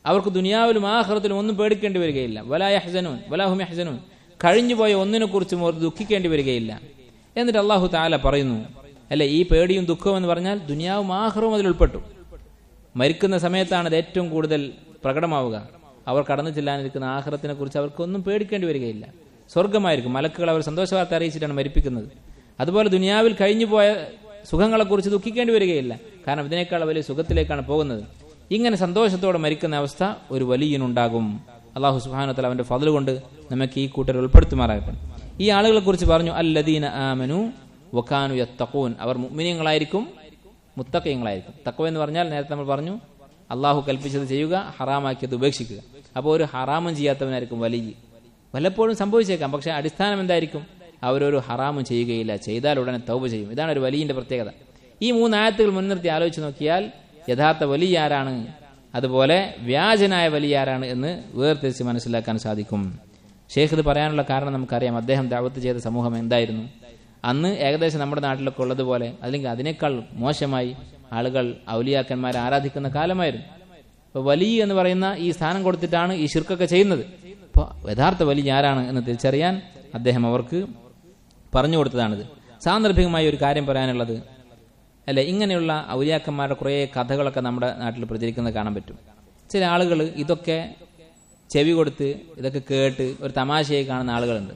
അവർക്ക് ദുനിയാവിലും ആഹ്റത്തിലും ഒന്നും പേടിക്കേണ്ടി വരികയില്ല വലാ യഹ്സനൂൻ വലാഹും യഹ്സനൂൻ കഴിഞ്ഞുപോയ ഒന്നിനെക്കുറിച്ചും അവർ ദുഃഖിക്കേണ്ടി വരികയില്ല എന്നിട്ട് അള്ളാഹു താല പറയുന്നു അല്ലെ ഈ പേടിയും ദുഃഖവും എന്ന് പറഞ്ഞാൽ ദുനിയാവും ആഹ്റവും അതിൽ ഉൾപ്പെട്ടു മരിക്കുന്ന സമയത്താണ് അത് ഏറ്റവും കൂടുതൽ പ്രകടമാവുക അവർ കടന്നു ചെല്ലാനിരിക്കുന്ന ആഹ്റത്തിനെ കുറിച്ച് അവർക്കൊന്നും പേടിക്കേണ്ടി വരികയില്ല സ്വർഗമായിരിക്കും മലക്കുകൾ അവർ സന്തോഷവാർത്ത അറിയിച്ചിട്ടാണ് മരിപ്പിക്കുന്നത് അതുപോലെ ദുനിയാവിൽ കഴിഞ്ഞുപോയ സുഖങ്ങളെക്കുറിച്ച് ദുഃഖിക്കേണ്ടി വരികയില്ല കാരണം ഇതിനേക്കാൾ വലിയ സുഖത്തിലേക്കാണ് പോകുന്നത് ഇങ്ങനെ സന്തോഷത്തോടെ മരിക്കുന്ന അവസ്ഥ ഒരു വലിയനുണ്ടാകും അള്ളാഹു സുബാനത്തല അവന്റെ ഫضل കൊണ്ട് നമുക്ക് ഈ കൂട്ടർ ഉൾപ്പെടുത്തുമാറാകട്ടെ ഈ ആളുകളെ കുറിച്ച് പറഞ്ഞു അല്ലദീന ആമനു വക്കാനു യത്തഖൂൻ അവർ മുഅ്മിനീങ്ങളായിരിക്കും മുത്തക്കയങ്ങളായിരിക്കും തക്കവ എന്ന് പറഞ്ഞാൽ നേരത്തെ നമ്മൾ പറഞ്ഞു അള്ളാഹു കൽപ്പിച്ചത് ചെയ്യുക ഹറാമാക്കിയത് ഉപേക്ഷിക്കുക അപ്പോൾ ഒരു ഹറാമും ചെയ്യാത്തവനായിരിക്കും വലിയ വല്ലപ്പോഴും സംഭവിച്ചേക്കാം പക്ഷെ അടിസ്ഥാനം എന്തായിരിക്കും അവരൊരു ഹറാമും ചെയ്യുകയില്ല ചെയ്താൽ ഉടനെ തൗബ ചെയ്യും ഇതാണ് ഒരു വലിയന്റെ പ്രത്യേകത ഈ മൂന്ന് ആയത്തുകൾ മുൻനിർത്തി ആലോചിച്ച് നോക്കിയാൽ യഥാർത്ഥ വലിയ ആരാണ് അതുപോലെ വ്യാജനായ വലിയ ആരാണ് എന്ന് വേർതിരിച്ച് മനസ്സിലാക്കാൻ സാധിക്കും ഷേഖ് ഇത് പറയാനുള്ള കാരണം നമുക്കറിയാം അദ്ദേഹം ദാവത്ത് ചെയ്ത സമൂഹം എന്തായിരുന്നു അന്ന് ഏകദേശം നമ്മുടെ നാട്ടിലൊക്കെ ഉള്ളതുപോലെ അല്ലെങ്കിൽ അതിനേക്കാൾ മോശമായി ആളുകൾ ഔലിയാക്കന്മാരെ ആരാധിക്കുന്ന കാലമായിരുന്നു അപ്പോൾ വലിയ എന്ന് പറയുന്ന ഈ സ്ഥാനം കൊടുത്തിട്ടാണ് ഈ ശിർക്കൊക്കെ ചെയ്യുന്നത് അപ്പോൾ യഥാർത്ഥ വലിയ ആരാണ് എന്ന് തിരിച്ചറിയാൻ അദ്ദേഹം അവർക്ക് പറഞ്ഞു കൊടുത്തതാണിത് സാന്ദർഭികമായി ഒരു കാര്യം പറയാനുള്ളത് അല്ലെ ഇങ്ങനെയുള്ള ഔലിയാക്കന്മാരുടെ കുറേ കഥകളൊക്കെ നമ്മുടെ നാട്ടിൽ പ്രചരിക്കുന്നത് കാണാൻ പറ്റും ചില ആളുകൾ ഇതൊക്കെ ചെവി കൊടുത്ത് ഇതൊക്കെ കേട്ട് ഒരു തമാശയായി കാണുന്ന ആളുകളുണ്ട്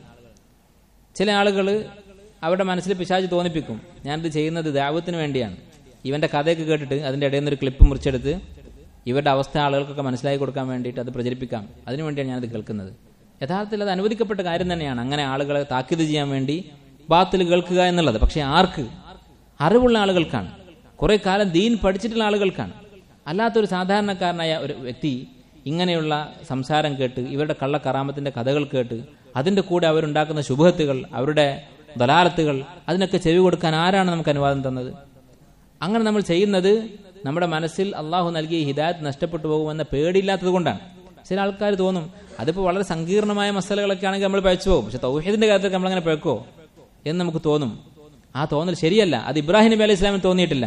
ചില ആളുകൾ അവരുടെ മനസ്സിൽ പിശാച് തോന്നിപ്പിക്കും ഞാനിത് ചെയ്യുന്നത് ദാവത്തിന് വേണ്ടിയാണ് ഇവന്റെ കഥയൊക്കെ കേട്ടിട്ട് അതിന്റെ ഇടയിൽ നിന്ന് ഒരു ക്ലിപ്പ് മുറിച്ചെടുത്ത് ഇവരുടെ അവസ്ഥ ആളുകൾക്കൊക്കെ മനസ്സിലാക്കി കൊടുക്കാൻ വേണ്ടിയിട്ട് അത് പ്രചരിപ്പിക്കാം അതിനുവേണ്ടിയാണ് ഞാനത് കേൾക്കുന്നത് യഥാർത്ഥത്തിൽ അത് അനുവദിക്കപ്പെട്ട കാര്യം തന്നെയാണ് അങ്ങനെ ആളുകളെ താക്കീത് ചെയ്യാൻ വേണ്ടി ബാത്തിൽ കേൾക്കുക എന്നുള്ളത് പക്ഷെ ആർക്ക് അറിവുള്ള ആളുകൾക്കാണ് കുറെ കാലം ദീൻ പഠിച്ചിട്ടുള്ള ആളുകൾക്കാണ് അല്ലാത്തൊരു സാധാരണക്കാരനായ ഒരു വ്യക്തി ഇങ്ങനെയുള്ള സംസാരം കേട്ട് ഇവരുടെ കള്ളക്കറാമത്തിന്റെ കഥകൾ കേട്ട് അതിന്റെ കൂടെ അവരുണ്ടാക്കുന്ന ശുഭത്തുകൾ അവരുടെ ദലാലത്തുകൾ അതിനൊക്കെ ചെവി കൊടുക്കാൻ ആരാണ് നമുക്ക് അനുവാദം തന്നത് അങ്ങനെ നമ്മൾ ചെയ്യുന്നത് നമ്മുടെ മനസ്സിൽ അള്ളാഹു നൽകിയ ഹിദായത്ത് നഷ്ടപ്പെട്ടു പോകുമെന്ന പേടിയില്ലാത്തത് കൊണ്ടാണ് ചില ആൾക്കാർ തോന്നും അതിപ്പോൾ വളരെ സങ്കീർണമായ മസലകളൊക്കെ ആണെങ്കിൽ നമ്മൾ പഴച്ചു പോകും പക്ഷെ തൗഹീദിന്റെ കാര്യത്തിൽ നമ്മളങ്ങനെ പഴക്കോ എന്ന് നമുക്ക് തോന്നും ആ തോന്നൽ ശരിയല്ല അത് ഇബ്രാഹിം നബി അലൈഹി ഇസ്ലാമിന് തോന്നിയിട്ടില്ല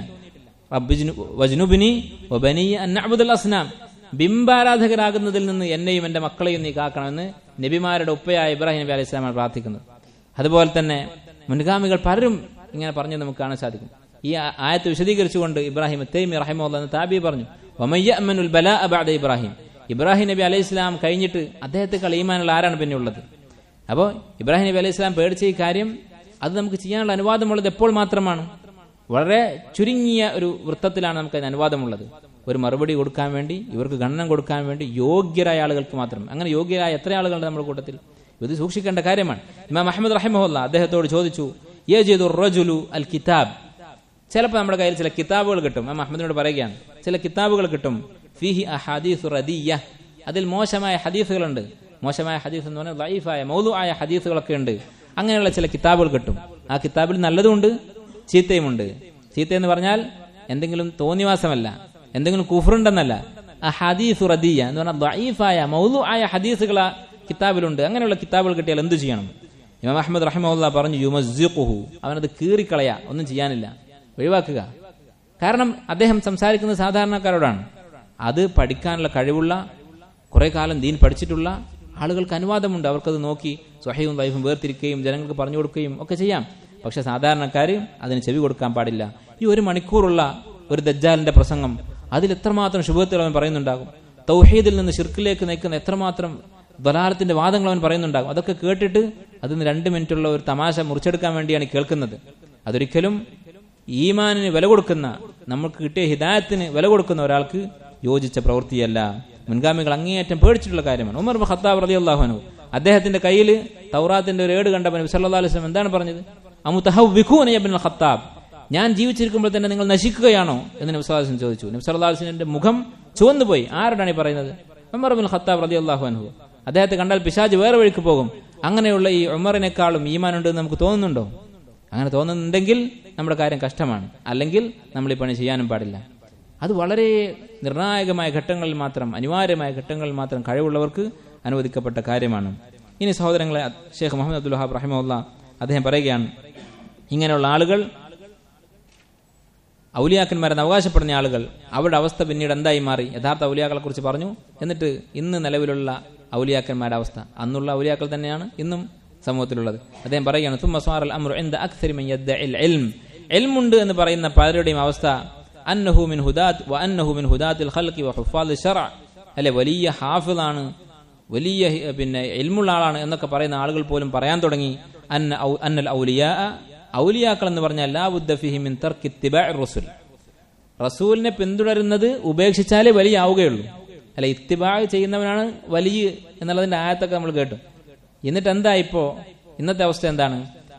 വജ്നുബിനി അന്നഅബുദുൽ അസ്നാം ബിംബാരാധകരാകുന്നതിൽ നിന്ന് എന്നെയും എന്റെ മക്കളെയും നീ കാക്കണമെന്ന് നബിമാരുടെ ഉപ്പയായ ഇബ്രാഹിം നബി അലൈഹി ഇസ്ലാമാണ് പ്രാർത്ഥിക്കുന്നത് അതുപോലെ തന്നെ മുൻഗാമികൾ പലരും ഇങ്ങനെ പറഞ്ഞു നമുക്ക് കാണാൻ സാധിക്കും ഈ ആയത്ത് വിശദീകരിച്ചുകൊണ്ട് ഇബ്രാഹിം തൈമി റഹിമുള്ള എന്ന് താബി പറഞ്ഞു വമയ്യഅ്മനുൽ ബലാ ബഅദ ഇബ്രാഹിം ഇബ്രാഹിം നബി അലൈഹി ഇസ്ലാം കഴിഞ്ഞിട്ട് അദ്ദേഹത്തെക്കാൾ ഈമാനുള്ള ആരാണ് പിന്നെ ഉള്ളത് അപ്പോൾ ഇബ്രാഹിം നബി അലൈഹി ഇസ്ലാം പേടിച്ച ഈ കാര്യം അത് നമുക്ക് ചെയ്യാനുള്ള അനുവാദമുള്ളത് എപ്പോൾ മാത്രമാണ് വളരെ ചുരുങ്ങിയ ഒരു വൃത്തത്തിലാണ് നമുക്ക് അതിന് അനുവാദമുള്ളത് ഒരു മറുപടി കൊടുക്കാൻ വേണ്ടി ഇവർക്ക് ഗണനം കൊടുക്കാൻ വേണ്ടി യോഗ്യരായ ആളുകൾക്ക് മാത്രം അങ്ങനെ യോഗ്യരായ എത്ര ആളുകളുണ്ട് നമ്മുടെ കൂട്ടത്തിൽ ഇത് സൂക്ഷിക്കേണ്ട കാര്യമാണ് ഇമാം അഹമ്മദ് റഹിമഹുല്ല അദ്ദേഹത്തോട് ചോദിച്ചു യജിദുർ റജുലു അൽ കിതാബ് ചിലപ്പോൾ നമ്മുടെ കയ്യിൽ ചില കിതാബുകൾ കിട്ടും ഇമാം അഹമ്മദിനോട് പറയുകയാണ് ചില കിതാബുകൾ കിട്ടും ഫിഹി അഹദീസ് റദിയ അതിൽ മോശമായ ഹദീസുകളുണ്ട് മോശമായ ഹദീസ് എന്ന് പറഞ്ഞാൽ ലൈഫായ മൗലു ആയ ഹദീസുകളൊക്കെ ഉണ്ട് അങ്ങനെയുള്ള ചില കിതാബുകൾ കിട്ടും ആ കിതാബിൽ നല്ലതുമുണ്ട് ചീത്തയുമുണ്ട് ചീത്ത എന്ന് പറഞ്ഞാൽ എന്തെങ്കിലും തോന്നിവാസമല്ല എന്തെങ്കിലും കുഫറുണ്ടെന്നല്ല ആ ഹദീസ് റദിയ എന്ന് പറഞ്ഞാൽ ദഈഫായ മൗലു ആയ ഹദീസുകൾ ആ കിതാബിലുണ്ട് അങ്ങനെയുള്ള കിതാബുകൾ കിട്ടിയാൽ എന്തു ചെയ്യണം ഇമാം അഹമ്മദ് റഹിമുല്ല പറഞ്ഞു യുമസ്സുഖുഹു അവനത് കീറിക്കളയാ ഒന്നും ചെയ്യാനില്ല ഒഴിവാക്കുക കാരണം അദ്ദേഹം സംസാരിക്കുന്നത് സാധാരണക്കാരോടാണ് അത് പഠിക്കാനുള്ള കഴിവുള്ള കുറെ കാലം ദീൻ പഠിച്ചിട്ടുള്ള ആളുകൾക്ക് അനുവാദമുണ്ട് അവർക്കത് നോക്കി സ്വഹയും വൈഫും വേർതിരിക്കുകയും ജനങ്ങൾക്ക് പറഞ്ഞു കൊടുക്കുകയും ഒക്കെ ചെയ്യാം പക്ഷെ സാധാരണക്കാർ അതിന് ചെവി കൊടുക്കാൻ പാടില്ല ഈ ഒരു മണിക്കൂറുള്ള ഒരു ദജ്ജാലിന്റെ പ്രസംഗം അതിൽ എത്രമാത്രം ശുഭത്തിൽ അവൻ പറയുന്നുണ്ടാകും തൗഹീദിൽ നിന്ന് ഷിർക്കിലേക്ക് നയിക്കുന്ന എത്രമാത്രം ദലാലത്തിന്റെ വാദങ്ങൾ അവൻ പറയുന്നുണ്ടാകും അതൊക്കെ കേട്ടിട്ട് അതിന് രണ്ട് മിനിറ്റുള്ള ഒരു തമാശ മുറിച്ചെടുക്കാൻ വേണ്ടിയാണ് കേൾക്കുന്നത് അതൊരിക്കലും ഈമാനിന് വില കൊടുക്കുന്ന നമുക്ക് കിട്ടിയ ഹിദായത്തിന് വില കൊടുക്കുന്ന ഒരാൾക്ക് യോജിച്ച പ്രവൃത്തിയല്ല മുൻഗാമികൾ അങ്ങേയറ്റം പേടിച്ചിട്ടുള്ള കാര്യമാണ് ഉമർ ഖത്താബ് റലി അള്ളാഹുനു അദ്ദേഹത്തിന്റെ കയ്യിൽ തൗറാത്തിന്റെ ഒരു ഏട് കണ്ടപ്പോൾ നബി സല്ലല്ലാഹു അലൈഹി വസല്ലം എന്താണ് പറഞ്ഞത് അമുതഹവ്വിഖൂന യ ഇബ്നുൽ ഖത്താബ് ഞാൻ ജീവിച്ചിരിക്കുമ്പോൾ തന്നെ നിങ്ങൾ നശിക്കുകയാണോ എന്ന് നബി സല്ലല്ലാഹു അലൈഹി വസല്ലം ചോദിച്ചു നബി സല്ലല്ലാഹു അലൈഹി വസല്ലമിന്റെ മുഖം ചുവന്നു പോയി ആരോടാണ് ഈ പറയുന്നത് ഉമർ ഇബ്നുൽ ഖത്താബ് റലി അള്ളാഹു അൻഹു അദ്ദേഹത്തെ കണ്ടാൽ പിശാജ് വേറെ വഴിക്ക് പോകും അങ്ങനെയുള്ള ഈ ഉമറിനേക്കാളും ഈമാനുണ്ട് എന്ന് നമുക്ക് തോന്നുന്നുണ്ടോ അങ്ങനെ തോന്നുന്നുണ്ടെങ്കിൽ നമ്മുടെ കാര്യം കഷ്ടമാണ് അല്ലെങ്കിൽ നമ്മൾ ഈ പണി ചെയ്യാനും പാടില്ല അത് വളരെ നിർണായകമായ ഘട്ടങ്ങളിൽ മാത്രം അനിവാര്യമായ ഘട്ടങ്ങളിൽ മാത്രം കഴിവുള്ളവർക്ക് അനുവദിക്കപ്പെട്ട കാര്യമാണ് ഇനി സഹോദരങ്ങളെ ഷേഖ് മുഹമ്മദ് അബ്ദുൽ വഹാബ് റഹിമുല്ല അദ്ദേഹം പറയുകയാണ് ഇങ്ങനെയുള്ള ആളുകൾ ഔലിയാക്കന്മാരെന്ന് അവകാശപ്പെടുന്ന ആളുകൾ അവരുടെ അവസ്ഥ പിന്നീട് എന്തായി മാറി യഥാർത്ഥ ഔലിയാക്കളെ കുറിച്ച് പറഞ്ഞു എന്നിട്ട് ഇന്ന് നിലവിലുള്ള ഔലിയാക്കന്മാരുടെ അവസ്ഥ അന്നുള്ള ഔലിയാക്കൾ തന്നെയാണ് ഇന്നും സമൂഹത്തിലുള്ളത് അദ്ദേഹം പറയുകയാണ് തുമ്മ സ്വാറൽ അമ്രു എന്ത അക്സരി മൻ യദ്ദഇൽ ഇൽം ഇൽമുണ്ട് എന്ന് പറയുന്ന പലരുടെയും അവസ്ഥ അന്നഹു മിൻ ഹുദാത്ത് വ അന്നഹു മിൻ ഹുദാത്തിൽ ഖൽഖി വ ഹുഫാദ് ശറ അല്ലെ വലിയ ഹാഫിളാണ് വലിയ ഹി- പിന്നെ ഇൽമുള്ള ആളാണ് എന്നൊക്കെ പറയുന്ന ആളുകൾ പോലും പറയാൻ തുടങ്ങി അന്ന ഔ- അന്നൽ ഔലിയാ ഔലിയാക്കൾ എന്ന് പറഞ്ഞാൽ ലാ ബുദ്ദ ഫിഹി മിൻ തർക്കി ഇത്തിബാഇ റസുൽ റസൂലിനെ പിന്തുടരുന്നത് ഉപേക്ഷിച്ചാലേ വലിയ ആവുകയുള്ളൂ അല്ല ഇത്തിബാ ചെയ്യുന്നവനാണ് വലിയ എന്നുള്ളതിന്റെ ആയത്തൊക്കെ നമ്മൾ കേട്ടു എന്നിട്ട് എന്താ ഇപ്പോ ഇന്നത്തെ അവസ്ഥ എന്താണ്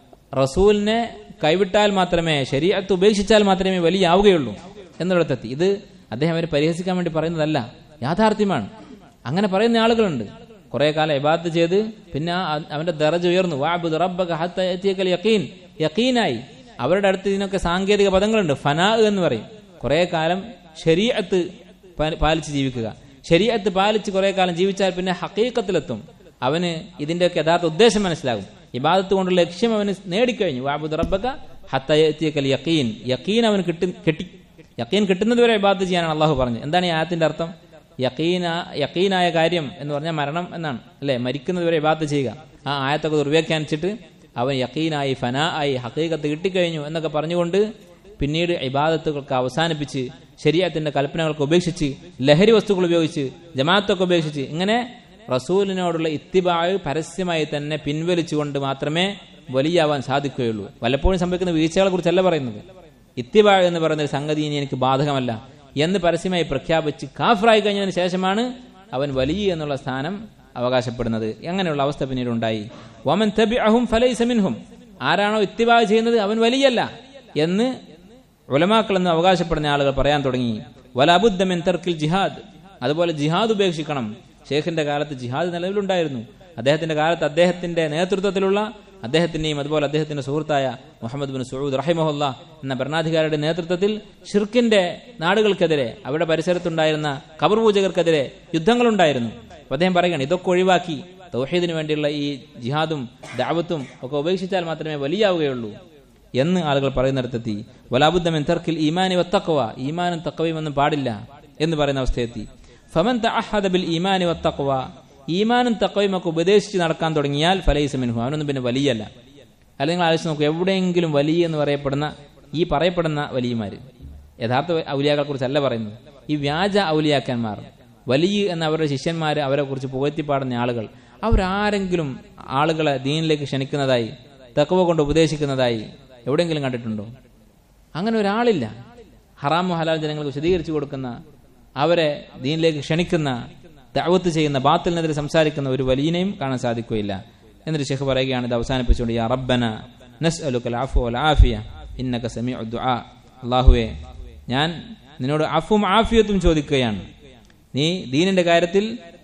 റസൂലിനെ കൈവിട്ടാൽ മാത്രമേ ശരീരത്ത് ഉപേക്ഷിച്ചാൽ മാത്രമേ വലിയ ആവുകയുള്ളൂ എന്നിടത്തെത്തി ഇത് അദ്ദേഹം അവരെ പരിഹസിക്കാൻ വേണ്ടി പറയുന്നതല്ല യാഥാർത്ഥ്യമാണ് അങ്ങനെ പറയുന്ന ആളുകളുണ്ട് കുറെ കാലം ഇബാദത്ത് ചെയ്ത് പിന്നെ ആ- അവന്റെ ദറജ ഉയർന്നു വാബുദ് റബ്ബക ഹത്ത യഅതിയക്കൽ യഖീൻ യഖീനായി അവരുടെ അടുത്ത് ഇതിനൊക്കെ സാങ്കേതിക പദങ്ങളുണ്ട് ഫനാ എന്ന് പറയും കുറെ കാലം ശരീഅത്ത് പാ- പാലിച്ച് ജീവിക്കുക ശരീഅത്ത് പാലിച്ച് കുറെ കാലം ജീവിച്ചാൽ പിന്നെ ഹക്കീക്കത്തിലെത്തും അവന് ഇതിന്റെയൊക്കെ യഥാർത്ഥ ഉദ്ദേശം മനസ്സിലാകും ഇബാദത്ത് കൊണ്ടുള്ള ലക്ഷ്യം അവന് നേടിക്കഴിഞ്ഞു വാബുദ് റബ്ബക ഹത്ത യഅതിയക്കൽ യഖീൻ യഖീൻ അവന് കിട്ടി കെട്ടി യഖീൻ കിട്ടുന്നത് വരെ ഇബാദത്ത് ചെയ്യാനാണ് അള്ളാഹു പറഞ്ഞത് എന്താണ് ഈ ആയത്തിന്റെ അർത്ഥം യഖീന യഖീനായ കാര്യം എന്ന് പറഞ്ഞാൽ മരണം എന്നാണ് അല്ലെ മരിക്കുന്നത് വരെ ഇബാദത്ത് ചെയ്യുക ആ ആയത്തൊക്കെ ദുർവ്യാഖ്യാനിച്ചിട്ട് അവൻ യഖീനായി ഫനാ ആയി ഹക്കീകത്ത് കിട്ടിക്കഴിഞ്ഞു എന്നൊക്കെ പറഞ്ഞുകൊണ്ട് പിന്നീട് ഇബാദത്തുകൾക്ക് അവസാനിപ്പിച്ച് ശരീരത്തിന്റെ കൽപ്പനകൾക്ക് ഉപേക്ഷിച്ച് ലഹരി വസ്തുക്കൾ ഉപയോഗിച്ച് ജമാഅത്തൊക്കെ ഉപേക്ഷിച്ച് ഇങ്ങനെ റസൂലിനോടുള്ള ഇത്തിബാഴ് പരസ്യമായി തന്നെ പിൻവലിച്ചുകൊണ്ട് മാത്രമേ വലിയാവാൻ സാധിക്കുകയുള്ളൂ വല്ലപ്പോഴും സംഭവിക്കുന്ന വീഴ്ചകളെ കുറിച്ചല്ല പറയുന്നത് ഇത്തിബാഴ് എന്ന് പറയുന്ന ഒരു സംഗതി ഇനി എനിക്ക് ബാധകമല്ല എന്ന് പരസ്യമായി പ്രഖ്യാപിച്ച് കാഫറായി കഴിഞ്ഞതിന് ശേഷമാണ് അവൻ വലിയ എന്നുള്ള സ്ഥാനം അവകാശപ്പെടുന്നത് അങ്ങനെയുള്ള അവസ്ഥ പിന്നീട് ഉണ്ടായി വമൻ തബിഅഹും ഫലൈസ മിൻഹും ആരാണോ ഇത്തിബാ ചെയ്യുന്നത് അവൻ വലിയല്ല എന്ന് ഉലമാക്കൾ എന്ന് അവകാശപ്പെടുന്ന ആളുകൾ പറയാൻ തുടങ്ങി വലാബുദ്ദമിൻ തർക്കിൽ ജിഹാദ് അതുപോലെ ജിഹാദ് ഉപേക്ഷിക്കണം ഷേഖിന്റെ കാലത്ത് ജിഹാദ് നിലവിലുണ്ടായിരുന്നു അദ്ദേഹത്തിന്റെ കാലത്ത് അദ്ദേഹത്തിന്റെ നേതൃത്വത്തിലുള്ള അദ്ദേഹത്തിന്റെയും അതുപോലെ അദ്ദേഹത്തിന്റെ സുഹൃത്തായ മുഹമ്മദ് ബിൻ സൂദ് റഹിമഹുല്ല എന്ന ഭരണാധികാരിയുടെ നേതൃത്വത്തിൽ ഷിർക്കിന്റെ നാടുകൾക്കെതിരെ അവിടെ പരിസരത്തുണ്ടായിരുന്ന കബർ പൂജകർക്കെതിരെ യുദ്ധങ്ങളുണ്ടായിരുന്നു അപ്പൊ അദ്ദേഹം പറയുകയാണ് ഇതൊക്കെ ഒഴിവാക്കി തൗഹീദിന് വേണ്ടിയുള്ള ഈ ജിഹാദും ദാവത്തും ഒക്കെ ഉപേക്ഷിച്ചാൽ മാത്രമേ വലിയാവുകയുള്ളൂ എന്ന് ആളുകൾ പറയുന്നിടത്തെത്തി വലാബുദ്ധമൻ തർക്കിൽ ഈമാനി വത്തക്കവ ഈമാനും തക്കവയും ഒന്നും പാടില്ല എന്ന് പറയുന്ന അവസ്ഥയെത്തി ഫമൻ തഅഹദ ബിൽ ഈമാനി വത്തക്കവ ഈമാനും തക്കവയും ഒക്കെ ഉപദേശിച്ച് നടക്കാൻ തുടങ്ങിയാൽ ഫലൈസ മിൻഹു അവനൊന്നും പിന്നെ വലിയല്ല അല്ലെങ്കിൽ നിങ്ങൾ ആലോചിച്ച് നോക്കൂ എവിടെയെങ്കിലും വലിയ എന്ന് പറയപ്പെടുന്ന ഈ പറയപ്പെടുന്ന വലിയമാര് യഥാർത്ഥ ഔലിയാക്കളെ കുറിച്ചല്ല പറയുന്നത് ഈ വ്യാജ ഔലിയാക്കന്മാർ വലിയ എന്ന അവരുടെ ശിഷ്യന്മാർ അവരെ കുറിച്ച് പുകഴ്ത്തിപ്പാടുന്ന ആളുകൾ അവരാരെങ്കിലും ആളുകളെ ദീനിലേക്ക് ക്ഷണിക്കുന്നതായി തക്കവ കൊണ്ട് ഉപദേശിക്കുന്നതായി എവിടെയെങ്കിലും കണ്ടിട്ടുണ്ടോ അങ്ങനെ ഒരാളില്ല ഹറാമു ഹലാൽ ജനങ്ങൾക്ക് വിശദീകരിച്ചു കൊടുക്കുന്ന അവരെ ദീനിലേക്ക് ക്ഷണിക്കുന്ന ദഅവത്ത് ചെയ്യുന്ന ബാത്തിലിനെതിരെ സംസാരിക്കുന്ന ഒരു വലിയനെയും കാണാൻ സാധിക്കുകയില്ല എന്നിട്ട് ഷെഖ് പറയുകയാണ് ഇത് അവസാനിപ്പിച്ചുകൊണ്ട് യാ റബ്ബന നസ്അലുക്കൽ അഫു വൽ ആഫിയ ഇന്നക സമീഉ ദുആ അല്ലാഹുവേ ഞാൻ നിന്നോട് അഫും ആഫിയത്തും ചോദിക്കുകയാണ് നീ ദീനിന്റെ കാര്യത്തിൽ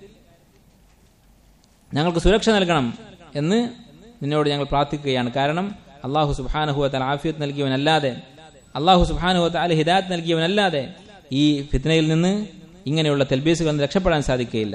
ഞങ്ങൾക്ക് സുരക്ഷ നൽകണം എന്ന് നിന്നോട് ഞങ്ങൾ പ്രാർത്ഥിക്കുകയാണ് കാരണം അള്ളാഹു സുബാനുഹുവത്താൽ ആഫിയത്ത് നൽകിയവനല്ലാതെ അള്ളാഹു സുബാനുഹത്താൽ ഹിദായത്ത് നൽകിയവനല്ലാതെ ഈ ഫിത്നയിൽ നിന്ന് ഇങ്ങനെയുള്ള തെൽബീസുകളിൽ നിന്ന് രക്ഷപ്പെടാൻ സാധിക്കുകയില്ല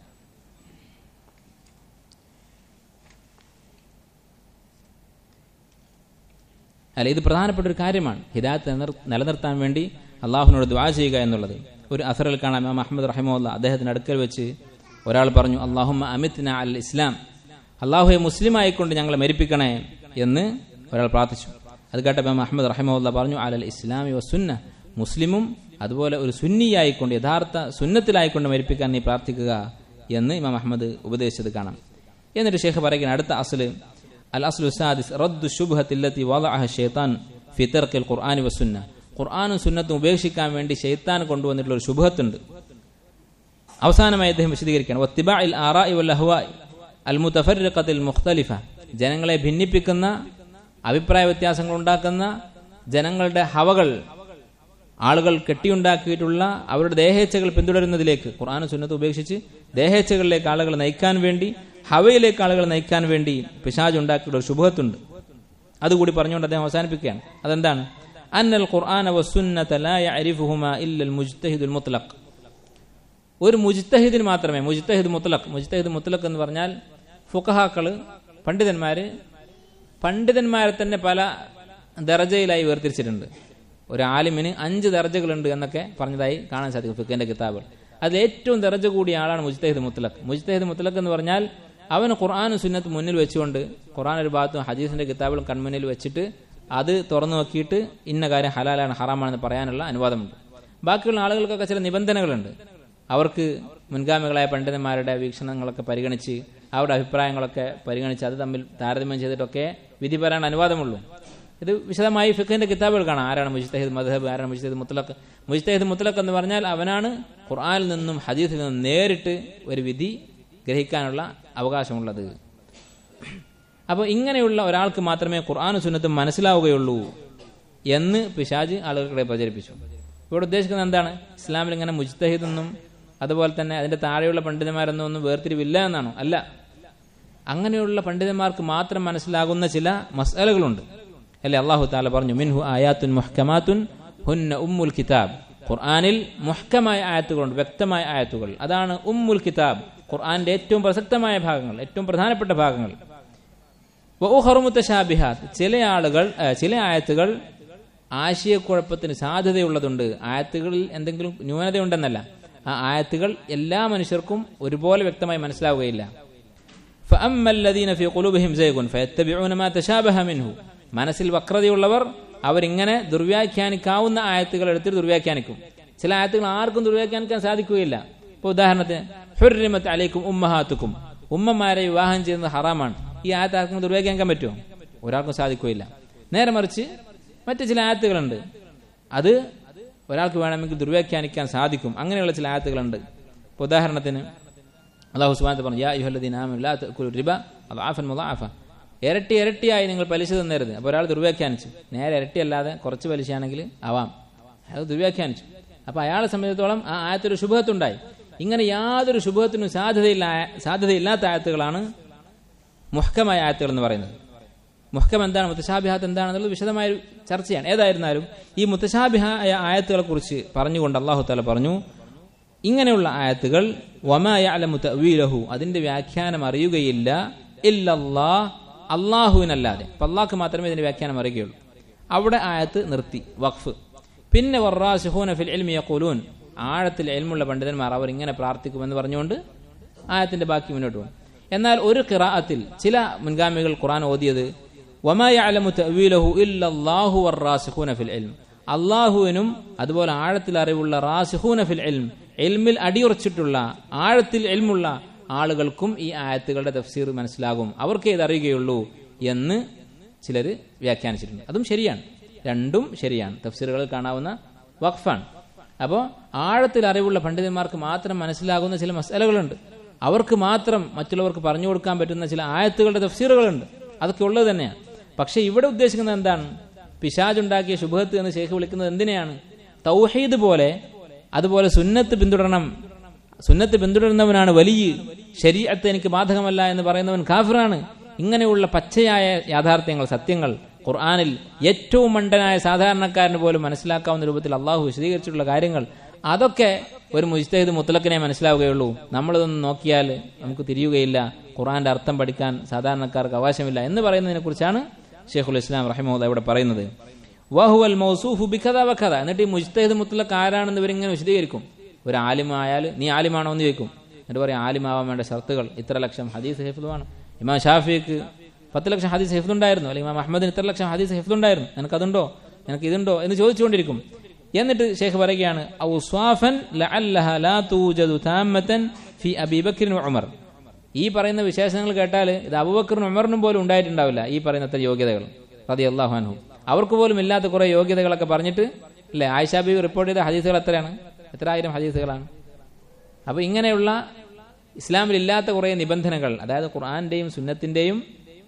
അല്ല ഇത് പ്രധാനപ്പെട്ട ഒരു കാര്യമാണ് ഹിദായത്ത് നിലനിർ- നിലനിർത്താൻ വേണ്ടി അള്ളാഹുവിനോട് ദ്വാ ചെയ്യുക എന്നുള്ളത് ഒരു അസറിൽ കാണാം ഇമാം അഹമ്മദ് റഹിമുല്ല അദ്ദേഹത്തിന്റെ അടുക്കൽ വെച്ച് ഒരാൾ പറഞ്ഞു അള്ളാഹുമ്മ അമിത്ന അൽ ഇസ്ലാം അള്ളാഹുയെ മുസ്ലിം ആയിക്കൊണ്ട് ഞങ്ങളെ മരിപ്പിക്കണേ എന്ന് ഒരാൾ പ്രാർത്ഥിച്ചു അത് കേട്ട ഇമാം അഹമ്മദ് റഹിമുല്ല പറഞ്ഞു അലൽ ഇസ്ലാമി വസുന്ന മുസ്ലിമും അതുപോലെ ഒരു സുന്നിയായിക്കൊണ്ട് യഥാർത്ഥ സുന്നത്തിലായിക്കൊണ്ട് മരിപ്പിക്കാൻ നീ പ്രാർത്ഥിക്കുക എന്ന് ഇമാം അഹമ്മദ് ഉപദേശിച്ചത് കാണാം എന്നിട്ട് ഷേഖ് പറയുകയാണ് അടുത്ത അസല് അൽ അസ്ലു സാദിസ് റദ്ദു ശുബ്ഹത്തില്ലത്തി വദഅഹ ഷൈത്താൻ ഫി തർക്കിൽ ഖുർആനി വസുന്ന ഖുർആനും സുന്നത്തും ഉപേക്ഷിക്കാൻ വേണ്ടി ഷെയ്ത്താൻ കൊണ്ടുവന്നിട്ടുള്ള ഒരു ശുഭത്തുണ്ട് അവസാനമായി അദ്ദേഹം വിശദീകരിക്കുകയാണ് വത്തിബാഇൽ ആറാഇ വൽ അഹ്വാഇ അൽ മുതഫർരിഖത്തിൽ മുഖ്തലിഫ ജനങ്ങളെ ഭിന്നിപ്പിക്കുന്ന അഭിപ്രായ വ്യത്യാസങ്ങൾ ഉണ്ടാക്കുന്ന ജനങ്ങളുടെ ഹവകൾ ആളുകൾ കെട്ടിയുണ്ടാക്കിയിട്ടുള്ള അവരുടെ ദേഹേച്ഛകൾ പിന്തുടരുന്നതിലേക്ക് ഖുർആാനും സുന്നത്ത് ഉപേക്ഷിച്ച് ദേഹേച്ഛകളിലേക്ക് ആളുകളെ നയിക്കാൻ വേണ്ടി ഹവയിലേക്ക് ആളുകളെ നയിക്കാൻ വേണ്ടി പിശാജ് ഉണ്ടാക്കിയിട്ടുള്ള ഒരു ശുഭത്തുണ്ട് അതുകൂടി പറഞ്ഞുകൊണ്ട് അദ്ദേഹം അവസാനിപ്പിക്കുകയാണ് അതെന്താണ് അന്നൽ ഖുർആന വസുന്നത ലാ യഅരിഫുഹുമാ ഇല്ലൽ മുജ്തഹിദുൽ മുത്ലഖ് ഒരു മുജ്തഹിദിന് മാത്രമേ മുജ്തഹിദ് മുത്തലഖ് മുജ്തഹിദ് മുത്തലഖ് എന്ന് പറഞ്ഞാൽ ഫുഖഹാക്കള് പണ്ഡിതന്മാര് പണ്ഡിതന്മാരെ തന്നെ പല ദറജയിലായി വേർതിരിച്ചിട്ടുണ്ട് ഒരു ആലിമിന് അഞ്ച് ദർജകളുണ്ട് എന്നൊക്കെ പറഞ്ഞതായി കാണാൻ സാധിക്കും ഫിഖിന്റെ കിതാബുകൾ അതിൽ ഏറ്റവും ദർജ കൂടിയ ആളാണ് മുജ്തഹിദ് മുത്തലഖ് മുജ്തഹിദ് മുത്തലഖ് എന്ന് പറഞ്ഞാൽ അവന് ഖുർആാനും സുന്നത്ത് മുന്നിൽ വെച്ചുകൊണ്ട് ഖുർആൻ ഒരു ഭാഗത്തും ഹദീസിന്റെ കിതാബുകളും കൺമുന്നിൽ വെച്ചിട്ട് അത് തുറന്നു നോക്കിയിട്ട് ഇന്ന കാര്യം ഹലാലാണ് ഹറാമാണെന്ന് പറയാനുള്ള അനുവാദമുണ്ട് ബാക്കിയുള്ള ആളുകൾക്കൊക്കെ ചില നിബന്ധനകളുണ്ട് അവർക്ക് മുൻഗാമികളായ പണ്ഡിതന്മാരുടെ വീക്ഷണങ്ങളൊക്കെ പരിഗണിച്ച് അവരുടെ അഭിപ്രായങ്ങളൊക്കെ പരിഗണിച്ച് അത് തമ്മിൽ താരതമ്യം ചെയ്തിട്ടൊക്കെ വിധി പറയാൻ അനുവാദമുള്ളൂ ഇത് വിശദമായി ഫിഖിന്റെ കിതാബുകൾ കാണാം ആരാണ് മുജ്തഹിദ് മദ്ഹബ് ആരാണ് മുജ്തഹിദ് മുത്തലഖ് മുജ്തഹിദ് മുത്തലഖ് എന്ന് പറഞ്ഞാൽ അവനാണ് ഖുർആനിൽ നിന്നും ഹദീസിൽ നിന്നും നേരിട്ട് ഒരു വിധി ഗ്രഹിക്കാനുള്ള അവകാശമുള്ളത് അപ്പോൾ ഇങ്ങനെയുള്ള ഒരാൾക്ക് മാത്രമേ ഖുർആാനും സുന്നത്തും മനസ്സിലാവുകയുള്ളൂ എന്ന് പിശാജ് ആളുകൾക്കിടെ പ്രചരിപ്പിച്ചു ഇവിടെ ഉദ്ദേശിക്കുന്നത് എന്താണ് ഇസ്ലാമിൽ ഇങ്ങനെ മുജ്തഹിദെന്നും അതുപോലെ തന്നെ അതിന്റെ താഴെയുള്ള പണ്ഡിതന്മാരെന്നും ഒന്നും വേർതിരിവില്ല എന്നാണോ അല്ല അങ്ങനെയുള്ള പണ്ഡിതന്മാർക്ക് മാത്രം മനസ്സിലാകുന്ന ചില മസാലകളുണ്ട് അല്ലെ അള്ളാഹു താല പറഞ്ഞു മിൻഹു ആയാത്തുൻ മുഹ്കമാത്തുൻ ഹുന്ന ഉമ്മുൽ കിതാബ് ഖുർആാനിൽ മുഹ്കമായ ആയത്തുകളുണ്ട് വ്യക്തമായ ആയത്തുകൾ അതാണ് ഉമ്മുൽ കിതാബ് ഖുർആാന്റെ ഏറ്റവും പ്രസക്തമായ ഭാഗങ്ങൾ ഏറ്റവും പ്രധാനപ്പെട്ട ഭാഗങ്ങൾ മുത്തശാബിഹാത്ത് ചില ആളുകൾ ചില ആയത്തുകൾ ആശയക്കുഴപ്പത്തിന് സാധ്യതയുള്ളതുണ്ട് ആയത്തുകളിൽ എന്തെങ്കിലും ന്യൂനതയുണ്ടെന്നല്ല ആ ആയത്തുകൾ എല്ലാ മനുഷ്യർക്കും ഒരുപോലെ വ്യക്തമായി മനസ്സിലാവുകയില്ല മനസ്സിൽ വക്രതയുള്ളവർ അവരിങ്ങനെ ദുർവ്യാഖ്യാനിക്കാവുന്ന ആയത്തുകൾ എടുത്തിട്ട് ദുർവ്യാഖ്യാനിക്കും ചില ആയത്തുകൾ ആർക്കും ദുർവ്യാഖ്യാനിക്കാൻ സാധിക്കുകയില്ല ഇപ്പൊ ഉദാഹരണത്തിന് ഹുരിമത്ത് അലൈക്കും ഉമ്മഹാത്തുക്കും ഉമ്മമാരെ വിവാഹം ചെയ്യുന്നത് ഹറാമാണ് ഈ ആയത്ത് ആർക്കും ദുർവ്യാഖ്യാനിക്കാൻ പറ്റുമോ ഒരാൾക്കും സാധിക്കുകയില്ല നേരെ മറിച്ച് മറ്റു ചില ആയത്തുകളുണ്ട് അത് ഒരാൾക്ക് വേണമെങ്കിൽ ദുർവ്യാഖ്യാനിക്കാൻ സാധിക്കും അങ്ങനെയുള്ള ചില ആയത്തുകളുണ്ട് ഇപ്പൊ ഉദാഹരണത്തിന് അള്ളാഹു സുബാനത്ത് പറഞ്ഞു യാ യുഹല്ലദീൻ റിബ അത് ആഫൻ മുലാഫ ഇരട്ടി ഇരട്ടിയായി നിങ്ങൾ പലിശ തന്നരുത് അപ്പോൾ ഒരാൾ ദുർവ്യാഖ്യാനിച്ചു നേരെ ഇരട്ടി അല്ലാതെ കുറച്ച് പലിശയാണെങ്കിൽ ആവാം അയാൾ ദുർവ്യാഖ്യാനിച്ചു അപ്പോൾ അയാളെ സംബന്ധിച്ചിടത്തോളം ആ ആയത്തൊരു ശുഭത്തുണ്ടായി ഇങ്ങനെ യാതൊരു ശുഭത്തിനും സാധ്യതയില്ല സാധ്യതയില്ലാത്ത ആയത്തുകളാണ് മുഹ്കമായ ആയത്തുകൾ എന്ന് പറയുന്നത് മുഹ്കം എന്താണ് മുത്തശാബിഹാത്ത് എന്താണെന്നുള്ളത് വിശദമായ ചർച്ചയാണ് ഏതായിരുന്നാലും ഈ മുത്തശാബിഹായ ആയത്തുകളെ കുറിച്ച് പറഞ്ഞുകൊണ്ട് അള്ളാഹു താല പറഞ്ഞു ഇങ്ങനെയുള്ള ആയത്തുകൾ വമാലഹു അതിന്റെ വ്യാഖ്യാനം അറിയുകയില്ല ഇല്ലല്ലാ അള്ളാഹുവിനല്ലാതെ അപ്പൊ അള്ളാഹ്ക്ക് മാത്രമേ ഇതിന്റെ വ്യാഖ്യാനം അറിയുകയുള്ളൂ അവിടെ ആയത്ത് നിർത്തി വഖഫ് പിന്നെ വറാസിഹൂന ഫിൽ ഇൽമി യഖൂലൂൻ ആഴത്തിൽ എൽമുള്ള പണ്ഡിതന്മാർ അവർ ഇങ്ങനെ പ്രാർത്ഥിക്കുമെന്ന് പറഞ്ഞുകൊണ്ട് ആയത്തിന്റെ ബാക്കി മുന്നോട്ട് പോകും എന്നാൽ ഒരു കിറാഅത്തിൽ ചില മുൻഗാമികൾ ഖുറാൻ ഓതിയത് ഫിൽ ഇൽം അള്ളാഹുവിനും അതുപോലെ ആഴത്തിൽ അറിവുള്ള റാസിഹൂന ഫിൽ ഇൽം എൽമിൽ അടിയുറച്ചിട്ടുള്ള ആഴത്തിൽ എൽമുള്ള ആളുകൾക്കും ഈ ആയത്തുകളുടെ തഫ്സീർ മനസ്സിലാകും അവർക്ക് ഇത് അറിയുകയുള്ളൂ എന്ന് ചിലർ വ്യാഖ്യാനിച്ചിട്ടുണ്ട് അതും ശരിയാണ് രണ്ടും ശരിയാണ് തഫ്സീറുകളിൽ കാണാവുന്ന വഖഫാണ് അപ്പോൾ ആഴത്തിൽ അറിവുള്ള പണ്ഡിതന്മാർക്ക് മാത്രം മനസ്സിലാകുന്ന ചില മസാലകളുണ്ട് അവർക്ക് മാത്രം മറ്റുള്ളവർക്ക് പറഞ്ഞു കൊടുക്കാൻ പറ്റുന്ന ചില ആയത്തുകളുടെ തഫ്സീറുകളുണ്ട് അതൊക്കെ ഉള്ളത് തന്നെയാണ് പക്ഷെ ഇവിടെ ഉദ്ദേശിക്കുന്നത് എന്താണ് പിശാജ് ഉണ്ടാക്കിയ ശുഭത്ത് എന്ന് ശേഖ് വിളിക്കുന്നത് എന്തിനെയാണ് തൗഹീദ് പോലെ അതുപോലെ സുന്നത്ത് പിന്തുടരണം സുന്നത്ത് പിന്തുടരുന്നവനാണ് വലിയ ശരീരത്തെ എനിക്ക് ബാധകമല്ല എന്ന് പറയുന്നവൻ കാഫിറാണ് ഇങ്ങനെയുള്ള പച്ചയായ യാഥാർത്ഥ്യങ്ങൾ സത്യങ്ങൾ ഖുർആാനിൽ ഏറ്റവും മണ്ടനായ സാധാരണക്കാരന് പോലും മനസ്സിലാക്കാവുന്ന രൂപത്തിൽ അള്ളാഹു വിശദീകരിച്ചിട്ടുള്ള കാര്യങ്ങൾ അതൊക്കെ ഒരു മുജ്തഹിദ് മുത്തലക്കിനെ മനസ്സിലാവുകയുള്ളൂ നമ്മളിതൊന്നും നോക്കിയാൽ നമുക്ക് തിരിയുകയില്ല ഖുർആന്റെ അർത്ഥം പഠിക്കാൻ സാധാരണക്കാർക്ക് അവകാശമില്ല എന്ന് പറയുന്നതിനെ കുറിച്ചാണ് ഷെയ്ഖുൽ ഇസ്ലാം റഹിമുല്ല ഇവിടെ പറയുന്നത് വഹുവൽ മൗസൂഫു ബിഖദ വഖദ എന്നിട്ട് ഈ മുജ്തഹിദ് മുത്തലക്ക് ആരാണെന്ന് ഇവരിങ്ങനെ വിശദീകരിക്കും ഒരു ആലിമായാൽ നീ ആലിമാണോ എന്ന് ചോദിക്കും എന്നിട്ട് പറയും ആലിമാവാൻ വേണ്ട ഷർത്തുകൾ ഇത്ര ലക്ഷം ഹദീസ് ഹിഫ്ലുമാണ് ഇമാം ഷാഫിക്ക് പത്ത് ലക്ഷം ഹദീസ് ഹിഫ്ലുണ്ടായിരുന്നു അല്ലെങ്കിൽ ഇമാം അഹമ്മദിന് ഇത്ര ലക്ഷം ഹദീസ് ഹിഫ്ലുണ്ടായിരുന്നു നിനക്ക് അതുണ്ടോ നിനക്ക് ഇതുണ്ടോ എന്ന് ചോദിച്ചുകൊണ്ടിരിക്കും എന്നിട്ട് ഷെയ്ഖ് പറയുകയാണ് ഔസ്വാഫൻ ലഅല്ലഹ ലാ തൂജദു താമത്തൻ ഫി അബീബക്കറിൻ ഉമർ ഈ പറയുന്ന വിശേഷങ്ങൾ കേട്ടാൽ ഇത് അബൂബക്കറിനും ഉമറിനും പോലും ഉണ്ടായിട്ടുണ്ടാവില്ല ഈ പറയുന്ന അത്ര യോഗ്യതകൾ റതി അള്ളാഹു അൻഹു അവർക്ക് പോലും ഇല്ലാത്ത കുറെ യോഗ്യതകളൊക്കെ പറഞ്ഞിട്ട് അല്ലേ ആയിഷാ ബീവി റിപ്പോർട്ട് ചെയ്ത ഹദീസുകൾ എത്രയാണ് എത്ര ആയിരം ഹദീസുകളാണ് അപ്പോൾ ഇങ്ങനെയുള്ള ഇസ്ലാമിൽ ഇല്ലാത്ത കുറേ നിബന്ധനകൾ അതായത് ഖുർആന്റെയും സുന്നത്തിന്റെയും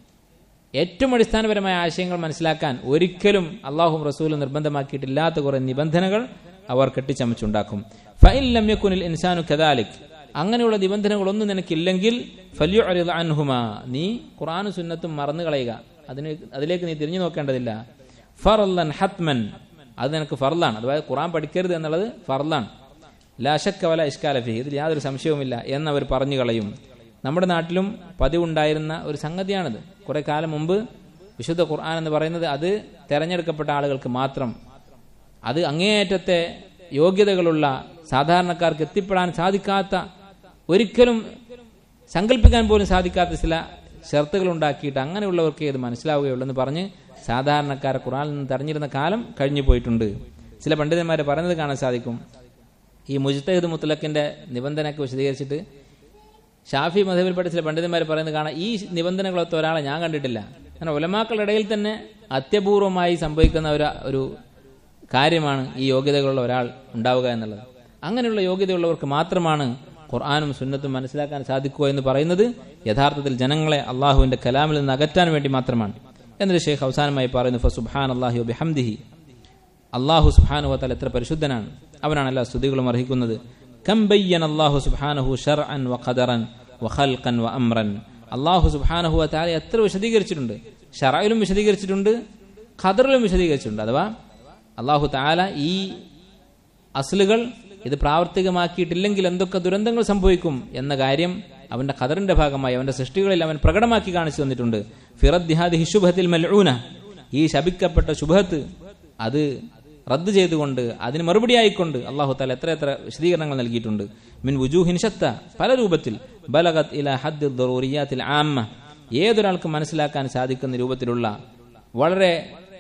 ഏറ്റവും അടിസ്ഥാനപരമായ ആശയങ്ങൾ മനസ്സിലാക്കാൻ ഒരിക്കലും അള്ളാഹും റസൂലും നിർബന്ധമാക്കിയിട്ടില്ലാത്ത കുറെ നിബന്ധനകൾ അവർ കെട്ടിച്ചമച്ചുണ്ടാക്കും ഫൈലം യക്കുനിൽ ഇൻസാനു കദാലിക് അങ്ങനെയുള്ള നിബന്ധനകളൊന്നും നിനക്കില്ലെങ്കിൽ ഫല്യു അൻഹുമ നീ ഖുറാനും സുന്നത്തും മറന്നു കളയുക അതിന് അതിലേക്ക് നീ തിരിഞ്ഞു നോക്കേണ്ടതില്ല ഫറല്ലൻ ഹത്മൻ അത് നിനക്ക് ഫർലാണ് അതായത് ഖുറാൻ പഠിക്കരുത് എന്നുള്ളത് ഫർലാണ് ലാശക്ക വല ഇഷ്കാലഫി ഇതിൽ യാതൊരു സംശയവുമില്ല എന്നവർ പറഞ്ഞു കളയും നമ്മുടെ നാട്ടിലും പതിവുണ്ടായിരുന്ന ഒരു സംഗതിയാണിത് കുറെ കാലം മുമ്പ് വിശുദ്ധ ഖുർആൻ എന്ന് പറയുന്നത് അത് തെരഞ്ഞെടുക്കപ്പെട്ട ആളുകൾക്ക് മാത്രം അത് അങ്ങേയറ്റത്തെ യോഗ്യതകളുള്ള സാധാരണക്കാർക്ക് എത്തിപ്പെടാൻ സാധിക്കാത്ത ഒരിക്കലും സങ്കല്പിക്കാൻ പോലും സാധിക്കാത്ത ചില ഷർത്തുകൾ ഉണ്ടാക്കിയിട്ട് അങ്ങനെയുള്ളവർക്ക് ഇത് മനസ്സിലാവുകയുള്ളൂ എന്ന് പറഞ്ഞ് സാധാരണക്കാരെ ഖുറാനിൽ നിന്ന് തെരഞ്ഞിരുന്ന കാലം കഴിഞ്ഞു പോയിട്ടുണ്ട് ചില പണ്ഡിതന്മാരെ പറയുന്നത് കാണാൻ സാധിക്കും ഈ മുജ്തഹിദ് മുത്തലക്കിന്റെ നിബന്ധനയൊക്കെ വിശദീകരിച്ചിട്ട് ഷാഫി മധബിൽപ്പെട്ട ചില പണ്ഡിതന്മാർ പറയുന്നത് കാണാം ഈ നിബന്ധനകളൊത്ത ഒരാളെ ഞാൻ കണ്ടിട്ടില്ല അങ്ങനെ ഉലമാക്കളുടെ ഇടയിൽ തന്നെ അത്യപൂർവമായി സംഭവിക്കുന്ന ഒരു ഒരു കാര്യമാണ് ഈ യോഗ്യതകളുള്ള ഒരാൾ ഉണ്ടാവുക എന്നുള്ളത് അങ്ങനെയുള്ള യോഗ്യതയുള്ളവർക്ക് മാത്രമാണ് ഖുർആാനും സുന്നത്തും മനസ്സിലാക്കാൻ സാധിക്കുക എന്ന് പറയുന്നത് യഥാർത്ഥത്തിൽ ജനങ്ങളെ അള്ളാഹുവിന്റെ കലാമിൽ നിന്ന് അകറ്റാൻ വേണ്ടി മാത്രമാണ് എന്നിട്ട് ഷെയ്ഖ് അവസാനമായി പറയുന്നു ഫസുബാൻ അള്ളാഹു ബിഹംദിഹി അള്ളാഹു സുബാനുവത്താൽ എത്ര പരിശുദ്ധനാണ് അവനാണ് എല്ലാ സ്തുതികളും അർഹിക്കുന്നത് കംബയ്യൻ അള്ളാഹു സുബാനഹു ഷർ അൻ വ ഖദറൻ വ ഖൽഖൻ വ അമ്രൻ അള്ളാഹു സുബാനഹു താല എത്ര വിശദീകരിച്ചിട്ടുണ്ട് ഷറയിലും വിശദീകരിച്ചിട്ടുണ്ട് ഖദറിലും വിശദീകരിച്ചിട്ടുണ്ട് അഥവാ അള്ളാഹു താല ഈ അസ്ലുകൾ ഇത് പ്രാവർത്തികമാക്കിയിട്ടില്ലെങ്കിൽ എന്തൊക്കെ ദുരന്തങ്ങൾ സംഭവിക്കും എന്ന കാര്യം അവന്റെ ഖദറിന്റെ ഭാഗമായി അവന്റെ സൃഷ്ടികളിൽ അവൻ പ്രകടമാക്കി കാണിച്ചു തന്നിട്ടുണ്ട് ഫിറദ്ദിഹാദി ഹിഷുബഹത്തിൽ മൽഊന ഈ ശപിക്കപ്പെട്ട ശുഭത്ത് അത് റദ്ദ് ചെയ്തുകൊണ്ട് അതിന് മറുപടിയായിക്കൊണ്ട് അള്ളാഹു താല എത്ര എത്ര വിശദീകരണങ്ങൾ നൽകിയിട്ടുണ്ട് മിൻ വുജൂഹിൻ ഷത്ത പല രൂപത്തിൽ ബലഗത് ഇല ഹദ്ദിൽ ദറൂറിയാത്തിൽ ആമ്മ ഏതൊരാൾക്ക് മനസ്സിലാക്കാൻ സാധിക്കുന്ന രൂപത്തിലുള്ള വളരെ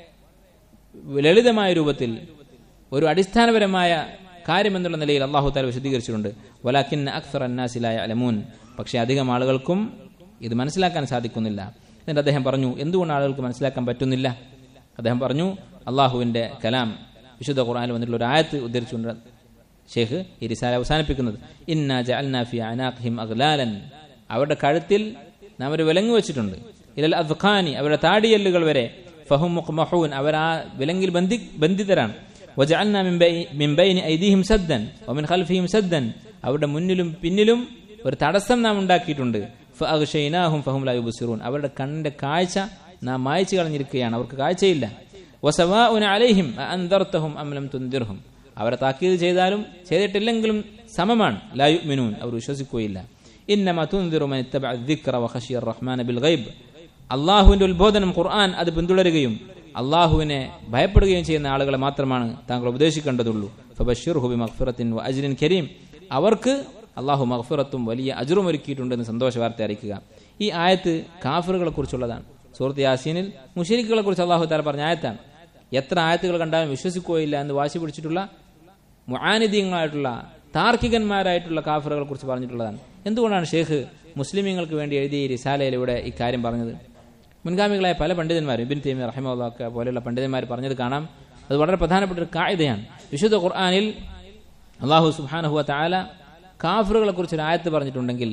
ലളിതമായ രൂപത്തിൽ ഒരു അടിസ്ഥാനപരമായ കാര്യം എന്നുള്ള നിലയിൽ അള്ളാഹു താല വിശദീകരിച്ചിട്ടുണ്ട് വലാക്കിൻ അക്സർ അന്നാസിലായ അലമൂൻ പക്ഷേ അധികം ആളുകൾക്കും ഇത് മനസ്സിലാക്കാൻ സാധിക്കുന്നില്ല എന്നിട്ട് അദ്ദേഹം പറഞ്ഞു എന്തുകൊണ്ട് ആളുകൾക്ക് മനസ്സിലാക്കാൻ പറ്റുന്നില്ല അദ്ദേഹം പറഞ്ഞു അള്ളാഹുവിന്റെ കലാം വിശുദ്ധ ഖുർആനിൽ വന്നിട്ടുള്ള ഒരു ആയത്ത് ഉദ്ധരിച്ചുകൊണ്ട് ഷേഖ് ഈ റിസാല അവസാനിപ്പിക്കുന്നത് ഇന്ന ജഅൽനാഫി അനാഖിഹിം അഗ്ലാലൻ അവരുടെ കഴുത്തിൽ നാം ഒരു വിലങ്ങ് വെച്ചിട്ടുണ്ട് ഇലൽ അദ്ഖാനി അവരുടെ താടിയല്ലുകൾ വരെ ഫഹും മുഖ്മഹൂൻ അവർ ആ വിലങ്ങിൽ ബന്ധി ബന്ധിതരാണ് വജഅൽനാ മിൻ ബൈ- മിൻ ബൈനി ഐദീഹിം സദ്ദൻ വമിൻ ഖൽഫിഹിം സദ്ദൻ അവരുടെ മുന്നിലും പിന്നിലും ഒരു തടസ്സം നാം ഉണ്ടാക്കിയിട്ടുണ്ട് ഫഅഗ്ശൈനാഹും ഫഹും ലാ യുബ്സിറൂൻ അവരുടെ കണ്ണിന്റെ കാഴ്ച നാം മായ്ച്ചു കളഞ്ഞിരിക്കുകയാണ് അവർക്ക് കാഴ്ചയില്ല വസവാഉന അലൈഹിം അൻദർതഹും അം ലം തുൻദിർഹും അവരെ താക്കീത് ചെയ്താലും ചെയ്തിട്ടില്ലെങ്കിലും സമമാണ് ലാ യുഅ്മിനൂൻ അവർ വിശ്വസിക്കുകയില്ല ഇന്നമ തുൻദിറു മൻ ഇത്തബഅ الذിക്റ വഖശിയ الرحمن بالغيب അള്ളാഹുവിന്റെ ഉത്ബോധനം ഖുർആൻ അത് പിന്തുടരുകയും അള്ളാഹുവിനെ ഭയപ്പെടുകയും ചെയ്യുന്ന ആളുകളെ മാത്രമാണ് താങ്കൾ ഉപദേശിക്കേണ്ടതുള്ളൂ ഫബഷിർഹു ബിമഗ്ഫിറത്തിൻ വഅജ്രിൻ കരീം അവർക്ക് അള്ളാഹു മഗ്ഫിറത്തും വലിയ അജറും ഒരുക്കിയിട്ടുണ്ടെന്ന് സന്തോഷ വാർത്ത അറിയിക്കുക ഈ ആയത്ത് കാഫറുകളെ കുറിച്ചുള്ളതാണ് സൂറത്ത് യാസീനിൽ മുഷരിക്കുകളെ കുറിച്ച് അള്ളാഹു താല പറഞ്ഞ ആയത്താണ് എത്ര ആയത്തുകൾ കണ്ടാലും വിശ്വസിക്കുകയില്ല എന്ന് വാശി പിടിച്ചിട്ടുള്ള മുആനിദീങ്ങളായിട്ടുള്ള താർക്കികന്മാരായിട്ടുള്ള കാഫറുകളെ കുറിച്ച് പറഞ്ഞിട്ടുള്ളതാണ് എന്തുകൊണ്ടാണ് ഷേഖ് മുസ്ലിമീങ്ങൾക്ക് വേണ്ടി എഴുതിയ ഈ റിസാലയിലൂടെ ഈ കാര്യം പറഞ്ഞത് മുൻഗാമികളായ പല പണ്ഡിതന്മാരും ഇബിൻ തൈമി റഹിമുള്ളൊക്കെ പോലെയുള്ള പണ്ഡിതന്മാർ പറഞ്ഞത് കാണാം അത് വളരെ പ്രധാനപ്പെട്ട ഒരു കായികയാണ് വിശുദ്ധ ഖുർആാനിൽ അള്ളാഹു സുബാനഹുവ താല കാഫറുകളെ കുറിച്ച് ഒരു ആയത്ത് പറഞ്ഞിട്ടുണ്ടെങ്കിൽ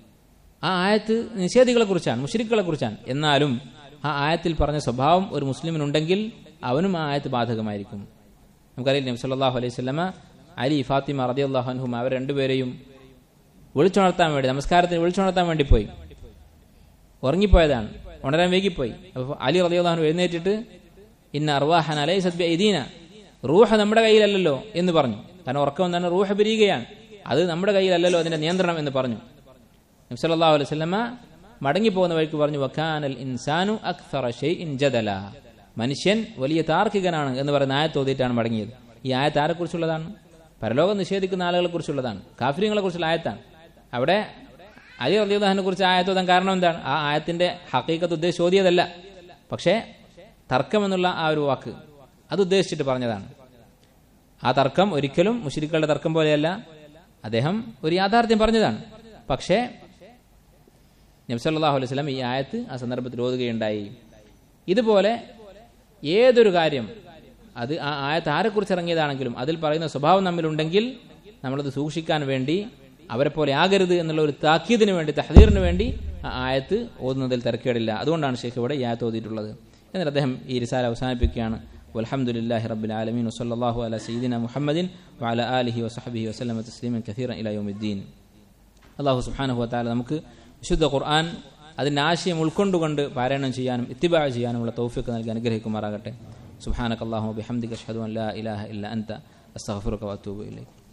ആ ആയത്ത് നിഷേധികളെ കുറിച്ചാണ് മുഷരിക്കുകളെ കുറിച്ചാണ് എന്നാലും ആ ആയത്തിൽ പറഞ്ഞ സ്വഭാവം ഒരു മുസ്ലിമിനുണ്ടെങ്കിൽ അവനും ആ ആയത്ത് ബാധകമായിരിക്കും നമുക്കറിയില്ല നബി സല്ലല്ലാഹു അലൈഹി സ്വലമ അലി ഫാത്തിമ റളിയല്ലാഹു അൻഹും അവർ രണ്ടുപേരെയും വിളിച്ചുണർത്താൻ വേണ്ടി നമസ്കാരത്തിന് വിളിച്ചുണർത്താൻ വേണ്ടി പോയി ഉറങ്ങിപ്പോയതാണ് ഉണരാൻ വൈകിപ്പോയി അപ്പോൾ അലി റളിയല്ലാഹു എഴുന്നേറ്റിട്ട് ഇന്ന അർവാഹൻ അലൈ സദ്ബി ഐദീന റൂഹ നമ്മുടെ കയ്യിലല്ലല്ലോ എന്ന് പറഞ്ഞു കാരണം ഉറക്കം എന്താണ് റൂഹ പിരിയുകയാണ് അത് നമ്മുടെ കയ്യിലല്ലല്ലോ അതിന്റെ നിയന്ത്രണം എന്ന് പറഞ്ഞു നബി സല്ലല്ലാഹു അലൈഹി വസല്ലമ മടങ്ങി പോകുന്ന വഴിക്ക് പറഞ്ഞു വക്കാനൽ ഇൻസാനു അക്സറ ഷൈഇൻ ജദല മനുഷ്യൻ വലിയ താർക്കികനാണ് എന്ന് പറയുന്ന ആയത്ത് ഓതിയിട്ടാണ് മടങ്ങിയത് ഈ ആയത്ത് ആരെക്കുറിച്ചുള്ളതാണ് പരലോകം നിഷേധിക്കുന്ന ആളുകളെ കുറിച്ചുള്ളതാണ് കാഫര്യങ്ങളെ കുറിച്ചുള്ള ആയത്താണ് അവിടെ അലി റളിയല്ലാഹുവിനെ കുറിച്ച് ആയത്ത് ഓതാൻ കാരണം എന്താണ് ആ ആയത്തിന്റെ ഹക്കീക്കത്ത് ഉദ്ദേശിച്ച് ഓതിയതല്ല പക്ഷേ തർക്കം എന്നുള്ള ആ ഒരു വാക്ക് അത് ഉദ്ദേശിച്ചിട്ട് പറഞ്ഞതാണ് ആ തർക്കം ഒരിക്കലും മുഷരിക്കളുടെ തർക്കം പോലെയല്ല അദ്ദേഹം ഒരു യാഥാർത്ഥ്യം പറഞ്ഞതാണ് പക്ഷേ നബ്സല്ലാഹു അലൈഹി സ്വലം ഈ ആയത്ത് ആ സന്ദർഭത്തിൽ ഓതുകയുണ്ടായി ഇതുപോലെ ഏതൊരു കാര്യം അത് ആ ആയത്ത് ആരെക്കുറിച്ച് ഇറങ്ങിയതാണെങ്കിലും അതിൽ പറയുന്ന സ്വഭാവം നമ്മിലുണ്ടെങ്കിൽ നമ്മളത് സൂക്ഷിക്കാൻ വേണ്ടി അവരെ പോലെ ആകരുത് എന്നുള്ള ഒരു താക്കീതിന് വേണ്ടി തഹദീറിന് വേണ്ടി ആ ആയത്ത് ഓതുന്നതിൽ തിരക്കേടില്ല അതുകൊണ്ടാണ് ഷെയ്ഖ് ഇവിടെ ഈ ആയത്ത് ഓതിയിട്ടുള്ളത് എന്നിട്ട് അദ്ദേഹം ഈ റിസാല അവസാനിപ്പിക്കുകയാണ് വൽഹംദുലില്ലാഹി റബ്ബിൽ ആലമീൻ വസല്ലല്ലാഹു അലാ സയ്യിദിന മുഹമ്മദിൻ വഅല ആലിഹി വസഹബിഹി വസല്ലമ തസ്ലീമൻ കസീറൻ ഇലാ യൗമിദ്ദീൻ അള്ളാഹു സുബ്ഹാനഹു വതആല നമുക്ക് വിശുദ്ധ ഖുർആൻ അതിന്റെ ആശയം ഉൾക്കൊണ്ടുകൊണ്ട് പാരായണം ചെയ്യാനും ഇത്തിബാ ചെയ്യാനുമുള്ള തൗഫീഖ് നൽകി അനുഗ്രഹിക്കുമാറാകട്ടെ സുബ്ഹാനകല്ലാഹു വബിഹംദിക അഷ്ഹദു അൻ ലാ ഇലാഹ ഇല്ല അൻത അസ്തഗ്ഫിറുക വഅതൂബു ഇലൈക്